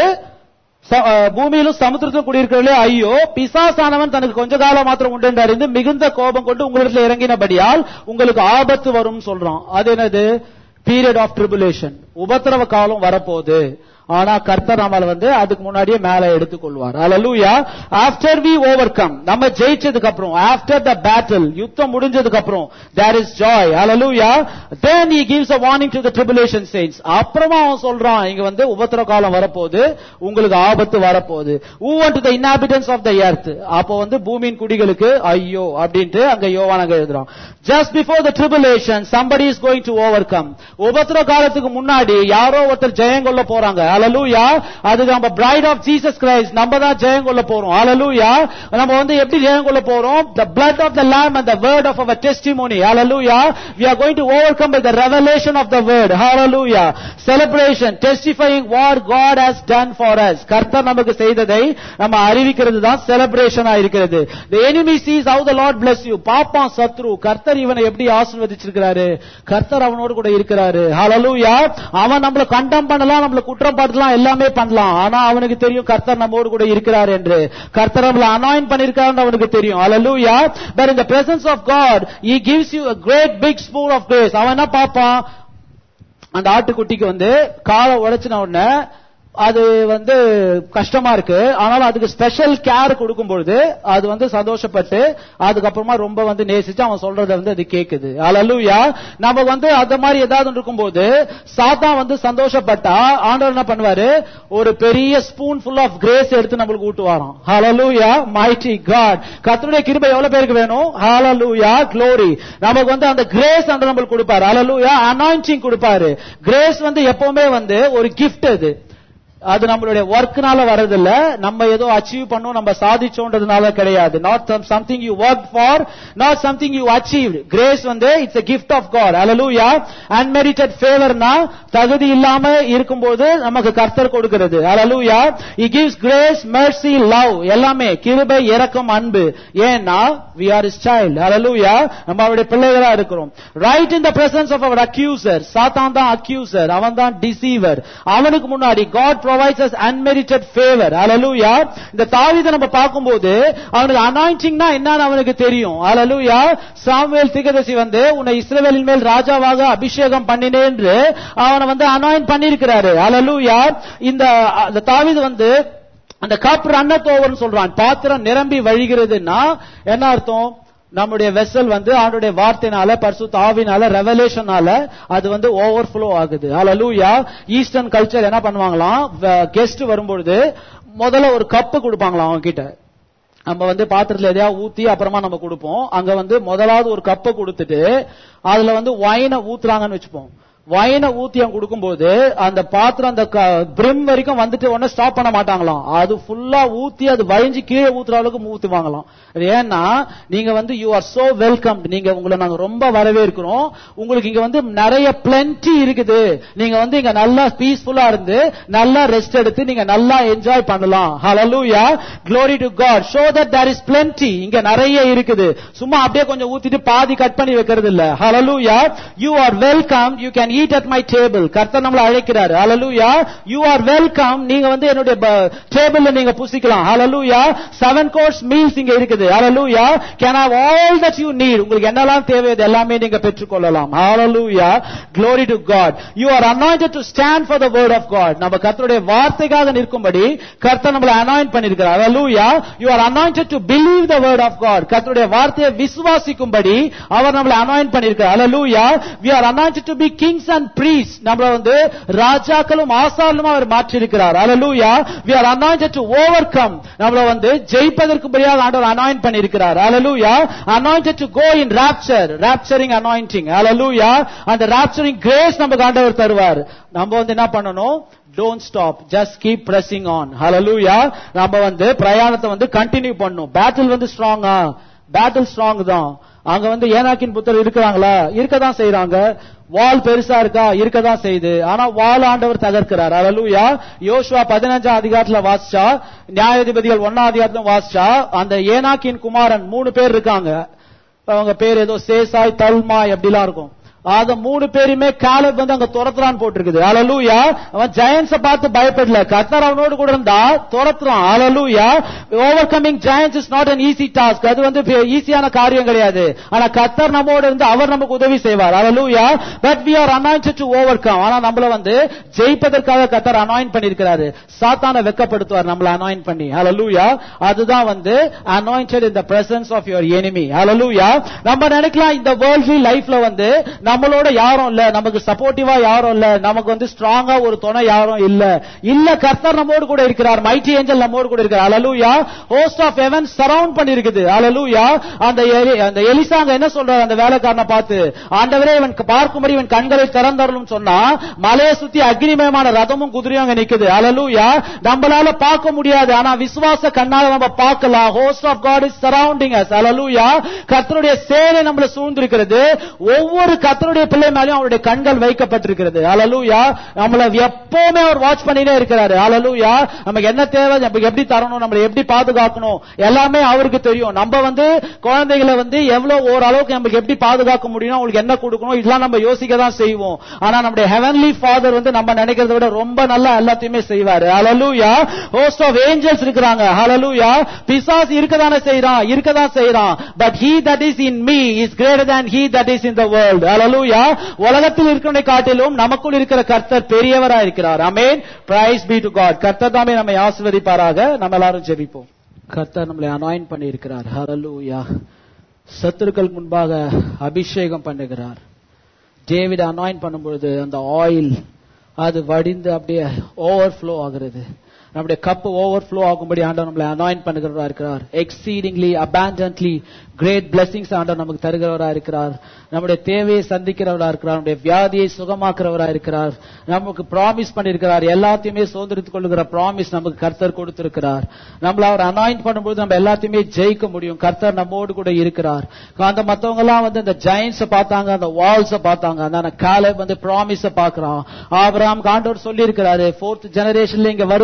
ச- அஹ், பூமியிலும் சமுத்திரத்திலும் குடியிருக்கிறவர்களே ஐயோ பிசாசானவன் தனக்கு கொஞ்ச காலம் மாத்திரம் உண்டு என்று அறிந்து மிகுந்த கோபம் கொண்டு உங்களிடத்தில் இறங்கினபடியால் உங்களுக்கு ஆபத்து வரும் சொல்றான் அது என்னது பீரியட் ஆஃப் ட்ரிபுலேஷன் உபத்திரவ காலம் வரப்போகுது ஆனா கர்த்தர் நம்மள வந்து அதுக்கு முன்னாடியே மேல எடுத்துக்கொள்வார் அல்லூயா ஆஃப்டர் வி ஓவர் கம் நம்ம ஜெயிச்சதுக்கு அப்புறம் ஆஃப்டர் த பேட்டில் யுத்தம் முடிஞ்சதுக்கு அப்புறம் there is joy hallelujah then he gives a warning to the tribulation saints அப்புறமா அவன் சொல்றான் இங்க வந்து உபத்திர காலம் வரப்போகுது உங்களுக்கு ஆபத்து வரப்போகுது who want to the inhabitants of the earth அப்போ வந்து பூமியின் குடிகளுக்கு ஐயோ அப்படின்ட்டு அங்க யோவானங்க எழுதுறான் just before the tribulation somebody is going to overcome உபத்திர காலத்துக்கு முன்னாடி யாரோ ஒருத்தர் ஜெயம் கொள்ள போறாங்க ஹalleluya அது நம்ம பிரைட் ஆஃப் ஜீசஸ் கிரைஸ்ட் நம்ம தான் ஜெயம் கொள்ள போறோம் ஹalleluya நம்ம வந்து எப்படி ஜெயம் கொள்ள போறோம் the blood of the lamb and the word of our testimony hallelujah we are going to overcome by the revelation of the word hallelujah celebration testifying what god has done for us கர்த்தர் நமக்கு செய்ததை நம்ம அறிவிக்கிறது தான் செலிப்ரேஷனா இருக்கிறது the enemy sees how the lord bless you பாப்பான் சத்ரு கர்த்தர் இவனை எப்படி ஆசீர்வதிச்சிருக்கிறாரு கர்த்தர் அவனோடு கூட இருக்கிறாரு hallelujah அவன் நம்மள கண்டம் பண்ணலாம் நம்மள குற்றம் பாடலாம் எல்லாமே பண்ணலாம் ஆனா அவனுக்கு தெரியும் கர்த்தர் நம்மோடு கூட இருக்கிறார் என்று கர்த்தர் நம்மள அனாயின் பண்ணிருக்காருன்னு அவனுக்கு தெரியும் hallelujah but in the presence of god he gives you a great big spoon of grace அவன் என்ன பாப்பான் அந்த ஆட்டுக்குட்டிக்கு வந்து காலை உடைச்சின உடனே அது வந்து கஷ்டமா இருக்கு ஆனாலும் அதுக்கு ஸ்பெஷல் கேர் கொடுக்கும் பொழுது அது வந்து சந்தோஷப்பட்டு அதுக்கப்புறமா ரொம்ப வந்து நேசிச்சு அவன் சொல்றத வந்து அது கேக்குது அலலுயா நம்ம வந்து அந்த மாதிரி ஏதாவது ஒன்று இருக்கும்போது சாத்தா வந்து சந்தோஷப்பட்டா ஆண்டவர் என்ன பண்ணுவாரு ஒரு பெரிய ஸ்பூன் ஃபுல் ஆஃப் கிரேஸ் எடுத்து நம்மளுக்கு ஊட்டுவாராம் ஹalleluya mighty god கர்த்தருடைய கிருபை எவ்வளவு பேருக்கு வேணும் ஹalleluya glory நமக்கு வந்து அந்த கிரேஸ் அந்த நம்மளுக்கு கொடுப்பாரு ஹalleluya anointing கொடுப்பாரு கிரேஸ் வந்து எப்பவுமே வந்து ஒரு gift அது அது நம்மளுடைய ஒர்க்னால வர்றதில்ல நம்ம ஏதோ அச்சீவ் பண்ணோம் நம்ம சாதிச்சோன்றதுனால கிடையாது not something you work for not something you achieve grace வந்து it's a gift of God hallelujah unmerited favorனா தகுதி இல்லாம இருக்கும்போது நமக்கு கர்த்தர் கொடுக்கிறது hallelujah he gives grace mercy love எல்லாமே கிருபை இரக்கம் அன்பு ஏன்னா we are his child hallelujah நம்ம அவருடைய பிள்ளைகளா இருக்கிறோம் right in the presence of our accuser சாத்தான் தான் accuser அவன் தான் deceiver அவனுக்கு முன்னாடி god provides us unmerited favor hallelujah இந்த தாவீதை நம்ம பார்க்கும்போது அவனுக்கு அனாயிண்டிங்னா என்னன்னு அவனுக்கு தெரியும் hallelujah சாமுவேல் தீர்க்கதரிசி வந்து உன்னை இஸ்ரவேலின் மேல் ராஜாவாக அபிஷேகம் பண்ணினேன் என்று அவனை வந்து அனாயின் பண்ணியிருக்கிறாரு hallelujah இந்த அந்த தாவீது வந்து அந்த கப் ரன்னத் ஓவர்னு சொல்றான் பாத்திரம் நிரம்பி வழிகிறதுன்னா என்ன அர்த்தம் நம்முடைய வெசல் வந்து அவனுடைய வார்த்தைனால பரிசுத்த ஆவினால ரெவலேஷனால அது வந்து ஓவர்ஃப்ளோ ஆகுது ஹalleluya ஈஸ்டர்ன் கல்ச்சர் என்ன பண்ணுவாங்களாம் கெஸ்ட் வரும்பொழுது முதல்ல ஒரு கப்பு கொடுப்பாங்களாம் அவங்க கிட்ட நம்ம வந்து பாத்திரத்துல எதையா ஊத்தி அப்புறமா நம்ம கொடுப்போம் அங்க வந்து முதலாவது ஒரு கப்பை கொடுத்துட்டு அதுல வந்து ஒயினை ஊத்துறாங்கன்னு வச்சுப்போம் வயனை ஊத்தி அவன் கொடுக்கும்போது அந்த பாத்திரம் அந்த பிரிம் வரைக்கும் வந்துட்டு உடனே ஸ்டாப் பண்ண மாட்டாங்களாம் அது ஃபுல்லா ஊத்தி அது வழிஞ்சு கீழே ஊத்துற அளவுக்கு ஊத்துவாங்களாம் அது ஏன்னா நீங்க வந்து யூ ஆர் சோ வெல்கம் நீங்க உங்களை நாங்க ரொம்ப வரவேற்கிறோம் உங்களுக்கு இங்க வந்து நிறைய பிளென்டி இருக்குது நீங்க வந்து இங்க நல்லா பீஸ்ஃபுல்லா இருந்து நல்லா ரெஸ்ட் எடுத்து நீங்க நல்லா என்ஜாய் பண்ணலாம் ஹalleluya glory to god show that there is plenty இங்க நிறைய இருக்குது சும்மா அப்படியே கொஞ்சம் ஊத்திட்டு பாதி கட் பண்ணி வைக்கிறது இல்ல hallelujah you are welcome you can eat at my table கர்த்தர் நம்மள அழைக்கிறாரு hallelujah you are welcome நீங்க வந்து என்னுடைய டேபிள்ல நீங்க புசிக்கலாம் hallelujah seven course meals இங்க இருக்குது hallelujah can have all that you need உங்களுக்கு என்னெல்லாம் தேவை அது எல்லாமே நீங்க பெற்றுக்கொள்ளலாம் hallelujah glory to god you are anointed to stand for the word of god நம்ம கர்த்தருடைய வார்த்தைக்காக நிற்கும்படி கர்த்தர் நம்மளை அனாயிண்ட் பண்ணிருக்கிறார் hallelujah you are anointed to believe the word of god கர்த்தருடைய வார்த்தையை விசுவாசிக்கும்படி அவர் நம்மளை அனாயிண்ட் பண்ணிருக்கிறார் hallelujah we are anointed to be kings and priests நம்மள வந்து ராஜாக்களும் ஆசாரலும் அவர் மாற்றியிருக்கிறார் hallelujah we are anointed to overcome நம்மள வந்து ஜெயிப்பதற்குபடியாக ஆண்டவர் அனாயிண்ட் பண்ணியிருக்கிறார் hallelujah anointed to go in rapture rapturing anointing hallelujah அந்த rapturing grace நமக்கு ஆண்டவர் தருவார் நம்ம வந்து என்ன பண்ணணும் டோன்ட் ஸ்டாப் ஜஸ்ட் கீப் பிரessing ஆன் hallelujah நம்ம வந்து பிரயாணத்தை வந்து கண்டினியூ பண்ணணும் பேட்டில் வந்து ஸ்ட்ராங்கா பேட்டில் ஸ்ட்ராங் தான் அங்க வந்து ஏனாக்கின் புத்தர் இருக்கிறாங்களா இருக்கதான் செய்யறாங்க வால் பெருசா இருக்கா இருக்கதான் செய்யுது ஆனா வால் ஆண்டவர் தகர்க்கிறார் அலலூயா யோசுவா பதினஞ்சாம் அதிகாரத்துல வாசிச்சா நியாயாதிபதிகள் ஒன்னாம் அதிகாரத்துல வாசிச்சா அந்த ஏனாக்கின் குமாரன் மூணு பேர் இருக்காங்க அவங்க பேர் ஏதோ சேசாய் தல்மாய் அப்படிலாம் இருக்கும் அத மூணு பேருமே காலப் வந்து அங்க துரத்துறான்னு போட்டிருக்குது அலலூயா அவன் ஜெயன்ஸ பார்த்து பயப்படல கத்தர் அவனோடு கூட இருந்தா துரத்துறான் hallelujah overcoming giants is not an easy task அது வந்து ஈஸியான காரியம் கிடையாது ஆனா கத்தர் நம்மோடு இருந்து அவர் நமக்கு உதவி செய்வார் hallelujah but we are anointed to overcome ஆனா நம்மள வந்து ஜெயிப்பதற்காக கத்தர் அனாயின் பண்ணிருக்கிறாரு சாத்தான வெக்கப்படுத்துவார் நம்மள அனாயின் பண்ணி அலலூயா அதுதான் வந்து anointed in the presence of your enemy hallelujah நம்ம நினைக்கலாம் இந்த வேர்ல்ட்லி லைஃப்ல வந்து நம்மளோட யாரும் இல்ல நமக்கு சப்போர்ட்டிவா யாரும் இல்ல நமக்கு வந்து ஸ்ட்ராங்கா ஒரு துணை யாரும் இல்ல இல்ல கர்த்தர் நம்மோடு கூட இருக்கிறார் மைட்டி ஏஞ்சல் நம்மோடு கூட இருக்கிறார் hallelujah host of heaven surround பண்ணிருக்குது அலலூயா அந்த எலி- அந்த எலிசாங்க என்ன சொல்றாரு அந்த வேலைக்காரனை பார்த்து ஆண்டவரே இவன் பார்க்கும்படி இவன் கண்களை திறந்தரலும் சொன்னா மலையை சுத்தி அக்னிமயமான ரதமும் குதிரையும் அங்க நிக்குது அலலூயா நம்மளால பார்க்க முடியாது ஆனா விசுவாச கண்ணால நம்ம பார்க்கலாம் host of God is surrounding us hallelujah கர்த்தருடைய சேனை நம்மள சூழ்ந்திருக்கிறது ஒவ்வொரு கர்த்தருடைய பிள்ளை மேலயும் அவருடைய கண்கள் வைக்கப்பட்டிருக்கிறது அலலூயா நம்மள எப்பவுமே அவர் வாட்ச் பண்ணினே இருக்கிறாரு அலலூயா நமக்கு என்ன தேவை நமக்கு எப்படி தரணும் நம்மளை எப்படி பாதுகாக்கணும் எல்லாமே அவருக்கு தெரியும் நம்ம வந்து குழந்தைகளை வந்து எவ்வளவு ஓரளவுக்கு நமக்கு எப்படி பாதுகாக்க முடியும் அவங்களுக்கு என்ன கொடுக்கணும் இதெல்லாம் நம்ம யோசிக்க தான் செய்வோம் ஆனா நம்முடைய ஹெவன்லி ஃபாதர் வந்து நம்ம நினைக்கிறத விட ரொம்ப நல்லா எல்லாத்தையுமே செய்வாரு அலலூயா ஹோஸ்ட் ஆஃப் ஏஞ்சல்ஸ் இருக்கிறாங்க ஹalleluya பிசாசு இருக்கதானே செய்றான் இருக்கதான் செய்றான் but he that is in me is greater than he that is in the world hallelujah உலகத்தில் இருக்கிறவனை காட்டிலும் நமக்குள் இருக்கிற கர்த்தர் பெரியவரா இருக்கிறார் ஆமென் பிரைஸ் பீ டு காட் கர்த்தர் தாமே நம்மை ஆசீர்வதிப்பாராக நம்ம எல்லாரும் ஜெபிப்போம் கர்த்தர் நம்மளை அனாயின் பண்ணி இருக்கிறார் ஹalleluya சத்துருக்கள் முன்பாக அபிஷேகம் பண்ணுகிறார் டேவிட் அனாயின் பண்ணும்பொழுது அந்த ஆயில் அது வடிந்து அப்படியே ஓவர்ஃப்ளோ ஆகிறது நம்முடைய கப் ஓவர்ஃப்ளோ ஆகும்படி ஆண்டவர் நம்மளை அனாயின் பண்ணுகிறவரா இருக்கிறார் எக்ஸீடிங்லி abundantly கிரேட் blessings ஆண்டவர் நமக்கு தருகிறவரா இருக்கிறார் நம்முடைய தேவையை சந்திக்கிறவரா இருக்கிறார் நம்முடைய வியாதியை சுகமாக்குறவரா இருக்கிறார் நமக்கு ப்ராமிஸ் பண்ணியிருக்கிறார் எல்லாத்தையுமே சுதந்திரித்துக் கொள்ளுகிற ப்ராமிஸ் நமக்கு கர்த்தர் கொடுத்திருக்கிறார் நம்மள அவர் அனாயின் பண்ணும்போது நம்ம எல்லாத்தையுமே ஜெயிக்க முடியும் கர்த்தர் நம்மோடு கூட இருக்கிறார் அந்த மத்தவங்க எல்லாம் வந்து அந்த ஜெயின்ஸ் பார்த்தாங்க அந்த வால்ஸ் பார்த்தாங்க அந்த காலை வந்து ப்ராமிஸ பாக்குறான் ஆபிரகாம் ஆண்டவர் சொல்லி இருக்கிறாரு ஃபோர்த் ஜெனரேஷன்ல இங்க வருவாங்க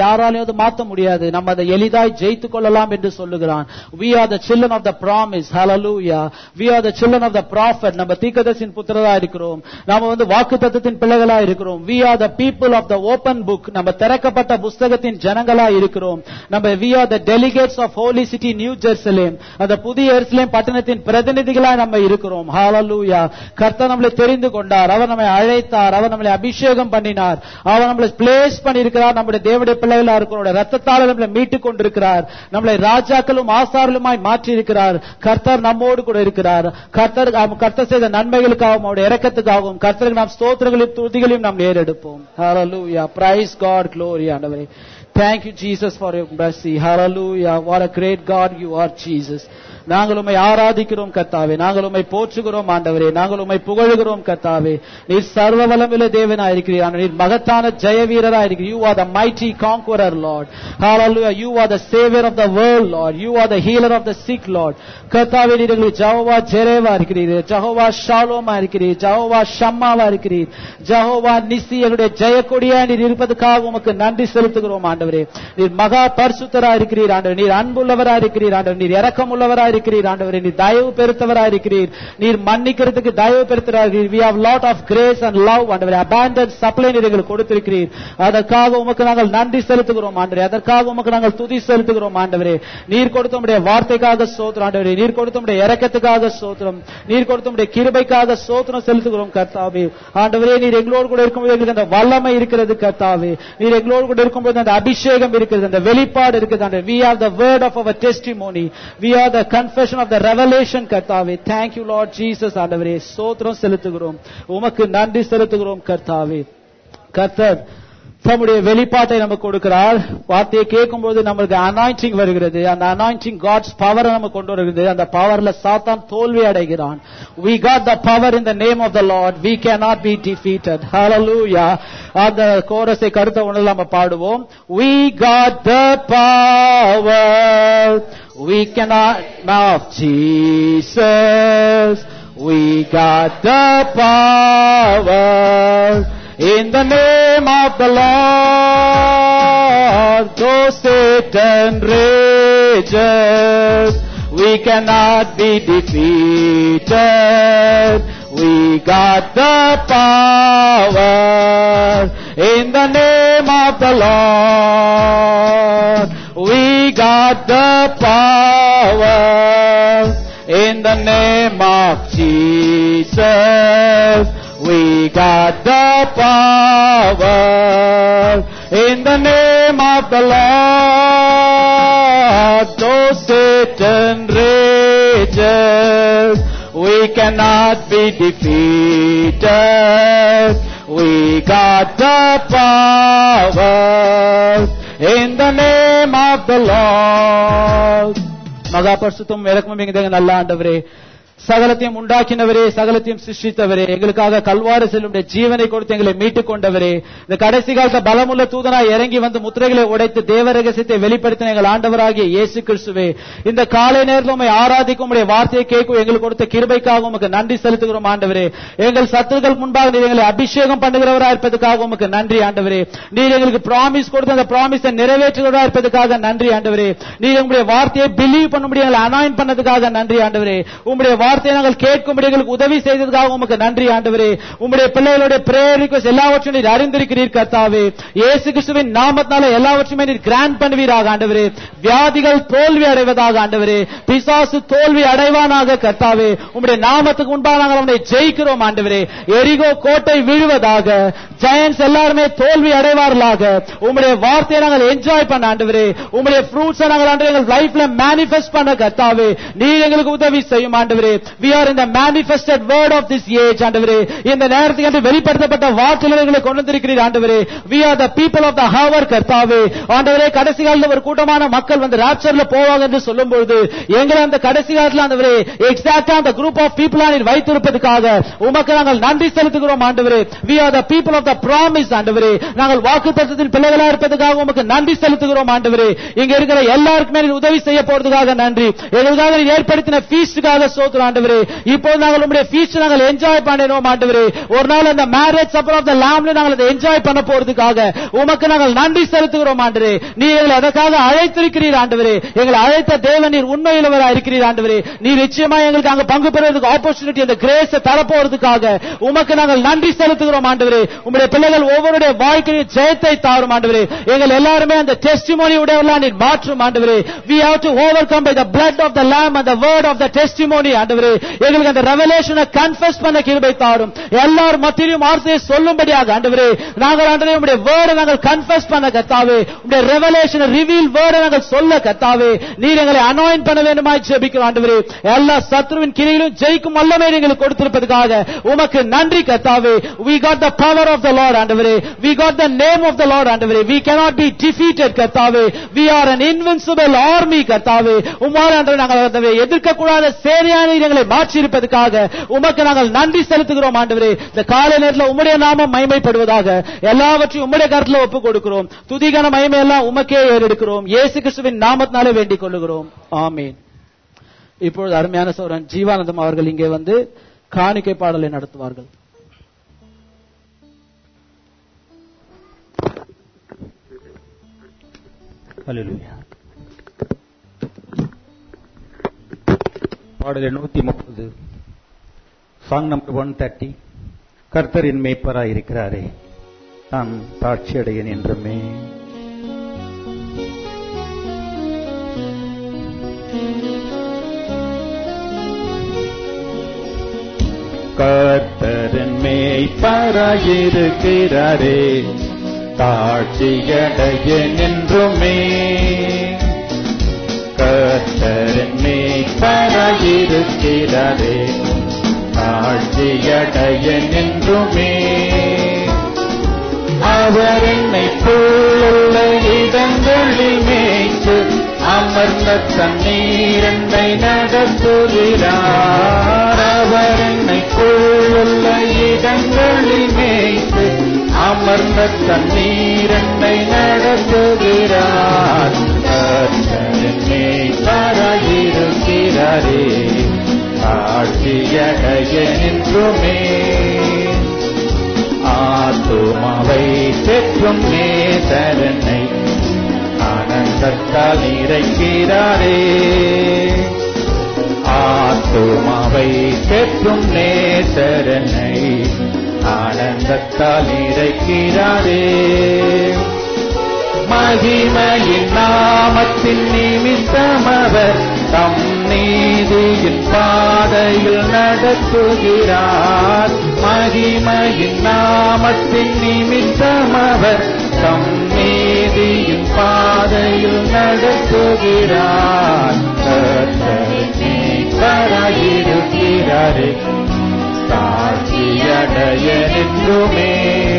யாராலையும் அது மாத்த முடியாது நம்ம அதை எளிதாய் ஜெயித்து கொள்ளலாம் என்று சொல்லுகிறான் we are the children of the promise hallelujah we are the children of the prophet நம்ம தீர்க்கதரிசியின் புத்திரரா இருக்கிறோம் நாம வந்து வாக்குத்தத்தத்தின் பிள்ளைகளா இருக்கிறோம் we are the people of the open book நம்ம திறக்கப்பட்ட புஸ்தகத்தின் ஜனங்களா இருக்கிறோம் நம்ம we are the delegates of holy city new jerusalem அந்த புதிய எருசலேம் பட்டணத்தின் பிரதிநிதிகளா நம்ம இருக்கிறோம் hallelujah கர்த்தர் நம்மளை தெரிந்து கொண்டார் அவர் நம்மை அழைத்தார் அவர் நம்மளை அபிஷேகம் பண்ணினார் அவர் நம்மளை பிளேஸ் பண்ணியிருக்கிறார் நம்முடைய தேவனுடைய பிள்ளைகளா இருக்கிறோம் ரத்தத்தால் நம்மளை மீட்டுக் கொண்டிருக்கிறார் நம்மளை ராஜாக்களும் ஆசார்களுமாய் மாற்றி இருக்கிறார் கர்த்தர் நம்மோடு கூட இருக்கிறார் கர்த்தர் கர்த்தர் செய்த நன்மைகளுக்காகவும் அவருடைய இரக்கத்துக்காகவும் கர்த்தருக்கு நாம் ஸ்தோத்திரங்களையும் துதிகளையும் நாம் நேரெடுப்போம் ஹalleluya praise god glory ஆண்டவரே thank you jesus for your mercy hallelujah what a great god you are jesus நாங்கள் உம்மை ஆராதிக்கிறோம் கர்த்தாவே நாங்கள் உம்மை போற்றுகிறோம் ஆண்டவரே நாங்கள் உம்மை புகழுகிறோம் கர்த்தாவே நீர் சர்வ வல்லமுள்ள தேவனா இருக்கிறீர் ஆண்டவரே. நீர் மகத்தான ஜெய வீரரா இருக்கிறீர் you are the mighty conqueror lord hallelujah you are the savior of the world lord you are the healer of the sick lord கர்த்தாவே நீர் எங்களுக்கு ஜெகோவா ஜெரேவா இருக்கிறீர் ஜெகோவா ஷாலோமா இருக்கிறீர் ஜெகோவா ஷம்மாவா இருக்கிறீர் ஜெகோவா நிசி எங்களுடைய ஜெயக்கொடியா நீர் இருப்பதற்காக உமக்கு நன்றி செலுத்துகிறோம் ஆண்டவரே நீர் மகா பரிசுத்தரா இருக்கிறீர் ஆண்டவர் நீர் அன்புள்ளவரா இருக்கிறீர் ஆண்டவர் நீர் இரக்கம் உள்ளவரா இருக்கிறீர் ஆண்டவரே நீர் தயவு பெருத்தவரா இருக்கிறீர் நீர் மன்னிக்கிறதுக்கு தயவு பெருத்தரா இருக்கிறீர் we have lot of grace and love ஆண்டவரே abundant supply நீர் எங்களுக்கு கொடுத்திருக்கிறீர் அதற்காக உமக்கு நாங்கள் நன்றி செலுத்துகிறோம் ஆண்டவரே அதற்காக உமக்கு நாங்கள் துதி செலுத்துகிறோம் ஆண்டவரே நீர் கொடுத்த உம்முடைய வார்த்தைக்காக சோத்திரம் ஆண்டவரே நீர் கொடுத்த உம்முடைய இரக்கத்துக்காக சோத்திரம் நீர் கொடுத்த உம்முடைய கிருபைக்காக சோத்திரம் செலுத்துகிறோம் கர்த்தாவே ஆண்டவரே நீர் எங்களோடு கூட இருக்கும்போது எங்களுக்கு அந்த வல்லமை இருக்கிறது கர்த்தாவே நீர் எங்களோடு கூட இருக்கும்போது அந்த அபிஷேகம் இருக்கிறது அந்த வெளிப்பாடு இருக்குது ஆண்டவரே we have the word of our testimony we are the confession of the revelation கர்த்தாவே thank you lord jesus ஆண்டவரே சோத்திரம் செலுத்துகிறோம் உமக்கு நன்றி செலுத்துகிறோம் கர்த்தாவே கர்த்தர் தம்முடைய வெளிப்பாட்டை நமக்கு கொடுக்கிறார் வார்த்தையை கேட்கும்போது நமக்கு அனாயிண்டிங் வருகிறது அந்த அனாயிண்டிங் காட்ஸ் பவர் நமக்கு கொண்டு வருகிறது அந்த பவர்ல சாத்தான் தோல்வி அடைகிறான் we got the power in the name of the lord we cannot be defeated hallelujah அந்த கோரஸை கருத்த உணர்வு நம்ம பாடுவோம் we got the power we cannot of jesus we got the power in the name of the Lord, though Satan rages, we cannot be defeated. We got the power in the name of the Lord. We got the power in the name of Jesus. We got the power in the name of the Lord. Though Satan rages, we cannot be defeated. We got the power in the name of the Lord. மகா பரிசுத்தம் இறக்கமும் மிகுந்த நல்ல ஆண்டவரே சகலத்தையும் உண்டாக்கினவரே சகலத்தையும் சிருஷ்டித்தவரே எங்களுக்காக கல்வாறு செல்லுடைய ஜீவனை கொடுத்து எங்களை மீட்டுக் கொண்டவரே இந்த கடைசி காலத்த பலமுள்ள தூதனாய் இறங்கி வந்து முத்திரைகளை உடைத்து தேவ ரகசியத்தை வெளிப்படுத்தின எங்கள் ஆண்டவராகிய இயேசு கிறிஸ்துவே இந்த காலை நேரத்தில் உண்மை ஆராதிக்கும் உடைய வார்த்தையை கேட்கும் எங்களுக்கு கொடுத்த கிருபைக்காக உமக்கு நன்றி செலுத்துகிறோம் ஆண்டவரே எங்கள் சத்துருக்கள் முன்பாக நீர் எங்களை அபிஷேகம் பண்ணுகிறவராக இருப்பதற்காக உமக்கு நன்றி ஆண்டவரே நீர் எங்களுக்கு ப்ராமிஸ் கொடுத்த அந்த ப்ராமிஸை நிறைவேற்றுகிறவராக இருப்பதற்காக நன்றி ஆண்டவரே நீர் உங்களுடைய வார்த்தையை பிலீவ் பண்ணும்படி எங்களை அனாயின் பண்ணதுக்காக நன்றி ஆண்டவரே உங்களுடைய வார்த்தையை நாங்கள் கேட்கும்படி எங்களுக்கு உதவி செய்ததுக்காக உமக்கு நன்றி ஆண்டவரே உங்களுடைய பிள்ளைகளுடைய பிரேயர் ரிக்வெஸ்ட் எல்லாவற்றையும் நீர் அறிந்திருக்கிறீர் கர்த்தாவே இயேசு கிறிஸ்துவின் நாமத்தினால எல்லாவற்றையுமே நீர் கிராண்ட் பண்ணுவீராக ஆண்டவரே வியாதிகள் தோல்வி அடைவதாக ஆண்டவரே பிசாசு தோல்வி அடைவானாக கர்த்தாவே உங்களுடைய நாமத்துக்கு முன்பாக நாங்கள் அவனை ஜெயிக்கிறோம் ஆண்டவரே எரிகோ கோட்டை விழுவதாக ஜெயன்ஸ் எல்லாருமே தோல்வி அடைவார்களாக உங்களுடைய வார்த்தையை நாங்கள் என்ஜாய் பண்ண ஆண்டவரே உங்களுடைய ஃப்ரூட்ஸ் நாங்கள் ஆண்டவரே எங்கள் லைஃப்ல மேனிஃபெஸ்ட் பண்ண கர்த்தாவே நீர் எங்களுக்கு உதவி செய்யும் ஆண்டவரே we are in the manifested word of this age ஆண்டவரே இந்த நேரத்துக்கு என்று வெளிப்படுத்தப்பட்ட வாக்குகளை கொண்டு வந்திருக்கிறீர் ஆண்டவரே we are the people of the hour கர்த்தாவே ஆண்டவரே கடைசி காலத்துல ஒரு கூட்டமான மக்கள் வந்து ராப்சர்ல போவாங்க என்று சொல்லும்போது எங்களை அந்த கடைசி காலத்துல ஆண்டவரே எக்ஸாக்டா அந்த குரூப் ஆஃப் பீப்புள் நீர் வைத்திருப்பதற்காக உமக்கு நாங்கள் நன்றி செலுத்துகிறோம் ஆண்டவரே we are the people of the promise ஆண்டவரே நாங்கள் வாக்குத்தத்தத்தின் பிள்ளைகளா இருப்பதற்காக உமக்கு நன்றி செலுத்துகிறோம் ஆண்டவரே இங்க இருக்கிற எல்லாருக்குமே நீர் உதவி செய்ய போறதுக்காக நன்றி எங்களுக்காக நீர் ஏற்படுத்தின ஃபீஸ்டுக்காக சோத்திரம் செலுத்துகிறோம் ஆண்டவரே இப்போது நாங்கள் உங்களுடைய ஃபீஸ்ட் நாங்கள் என்ஜாய் பண்ணினோம் ஆண்டவரே ஒரு நாள் அந்த மேரேஜ் சப்பர் ஆஃப் த லாம்ல நாங்கள் அதை என்ஜாய் பண்ண போறதுக்காக உமக்கு நாங்கள் நன்றி செலுத்துகிறோம் ஆண்டவரே நீர் எங்களை அதற்காக அழைத்திருக்கிறீர் ஆண்டவரே எங்களை அழைத்த தேவன் நீர் உண்மையுள்ளவரா இருக்கிறீர் ஆண்டவரே நீர் நிச்சயமா எங்களுக்கு அங்க பங்கு பெறுவதற்கு ஆப்பர்ச்சுனிட்டி அந்த கிரேஸ் தரப்போறதுக்காக உமக்கு நாங்கள் நன்றி செலுத்துகிறோம் ஆண்டவரே உங்களுடைய பிள்ளைகள் ஒவ்வொருடைய வாழ்க்கையில் ஜெயத்தை தாரும் ஆண்டவரே எங்கள் எல்லாருமே அந்த டெஸ்டிமோனி உடையவர்களா நீர் மாற்றும் ஆண்டவரே we have to overcome by the blood of the lamb and the word of the testimony ஆண்டவரே எங்களுக்கு அந்த ரெவலேஷனை கன்ஃபஸ் பண்ண கிருபை தாரும் எல்லார் மத்தியிலும் வார்த்தையை சொல்லும்படியாக ஆண்டவரே நாங்கள் ஆண்டவரே உங்களுடைய வேர்டை நாங்கள் கன்ஃபஸ் பண்ண கத்தாவே உங்களுடைய ரெவலேஷனை ரிவீல் வேர்டை நாங்கள் சொல்ல கத்தாவே நீர் எங்களை அனாயின் பண்ண வேண்டுமாய் ஜெபிக்கிறோம் ஆண்டவரே எல்லா சத்ருவின் கிரியிலும் ஜெயிக்கும் வல்லமை எங்களுக்கு கொடுத்திருப்பதற்காக உமக்கு நன்றி கத்தாவே we got the power of the lord ஆண்டவரே we got the name of the lord ஆண்டவரே we cannot be defeated கத்தாவே we are an invincible army கத்தாவே உம்மால் ஆண்டவரே நாங்கள் ஆண்டவரே எதிர்க்கக்கூடாத சேனையான எங்களை மாற்றி இருப்பதற்காக உமக்கு நாங்கள் நன்றி செலுத்துகிறோம் ஆண்டவரே இந்த காலை நேரத்தில் உம்முடைய நாமம் மகிமைப்படுவதாக எல்லாவற்றையும் உம்முடைய கருத்துல ஒப்புக் கொடுக்கிறோம் துதிகான மகிமை எல்லாம் உமக்கே ஏறெடுக்கிறோம் இயேசு கிறிஸ்துவின் நாமத்தினாலே வேண்டிக் கொள்ளுகிறோம் ஆமீன் இப்பொழுது அருமையான சோரன் ஜீவானந்தம் அவர்கள் இங்கே வந்து காணிக்கை பாடலை நடத்துவார்கள் Hallelujah. பாடல் நூத்தி முப்பது சாங் நம்பர் ஒன் தேர்ட்டி கர்த்தரின் மேய்ப்பராய் இருக்கிறாரே நான் தாட்சி அடையன் என்றுமே கர்த்தரின் மேய்ப்பராயிருக்கிறாரே தாட்சியடையன் என்றுமே கர்த்தரின் மேய்ப்பராயிருக்கிறாரே தாழ்ச்சியடையன் என்றுமே அவர் என்னை புல்லுள்ள இடங்களில் மேய்த்து அமர்ந்த தண்ணீர் என்னை நடத்துகிறார் அவர் என்னை புல்லுள்ள இடங்களில் மேய்த்து அமர்ந்த தண்ணீர் என்னை நடத்துகிறார் கர்த்தரின் மேய்ப்பராயிருக்கிறாரே ஆட்சியடைய என்றுமே ஆத்துமாவை பெற்றும் நேசரனை ஆனந்தத்தால் நிறைக்கிறாரே ஆத்துமாவை பெற்றும் நேசரனை ஆனந்தத்தால் நிறைக்கிறாரே மகிமையின் நாமத்தின் நிமித்தம் அவர் தம் நீதியின் பாதையில் நடத்துகிறார் மகிமையின் நாமத்தின் நிமித்தம் அவர் தம் நீதியின் பாதையில் நடத்துகிறார் கராயிருக்கிறாரே சாட்சியடைய என்றுமே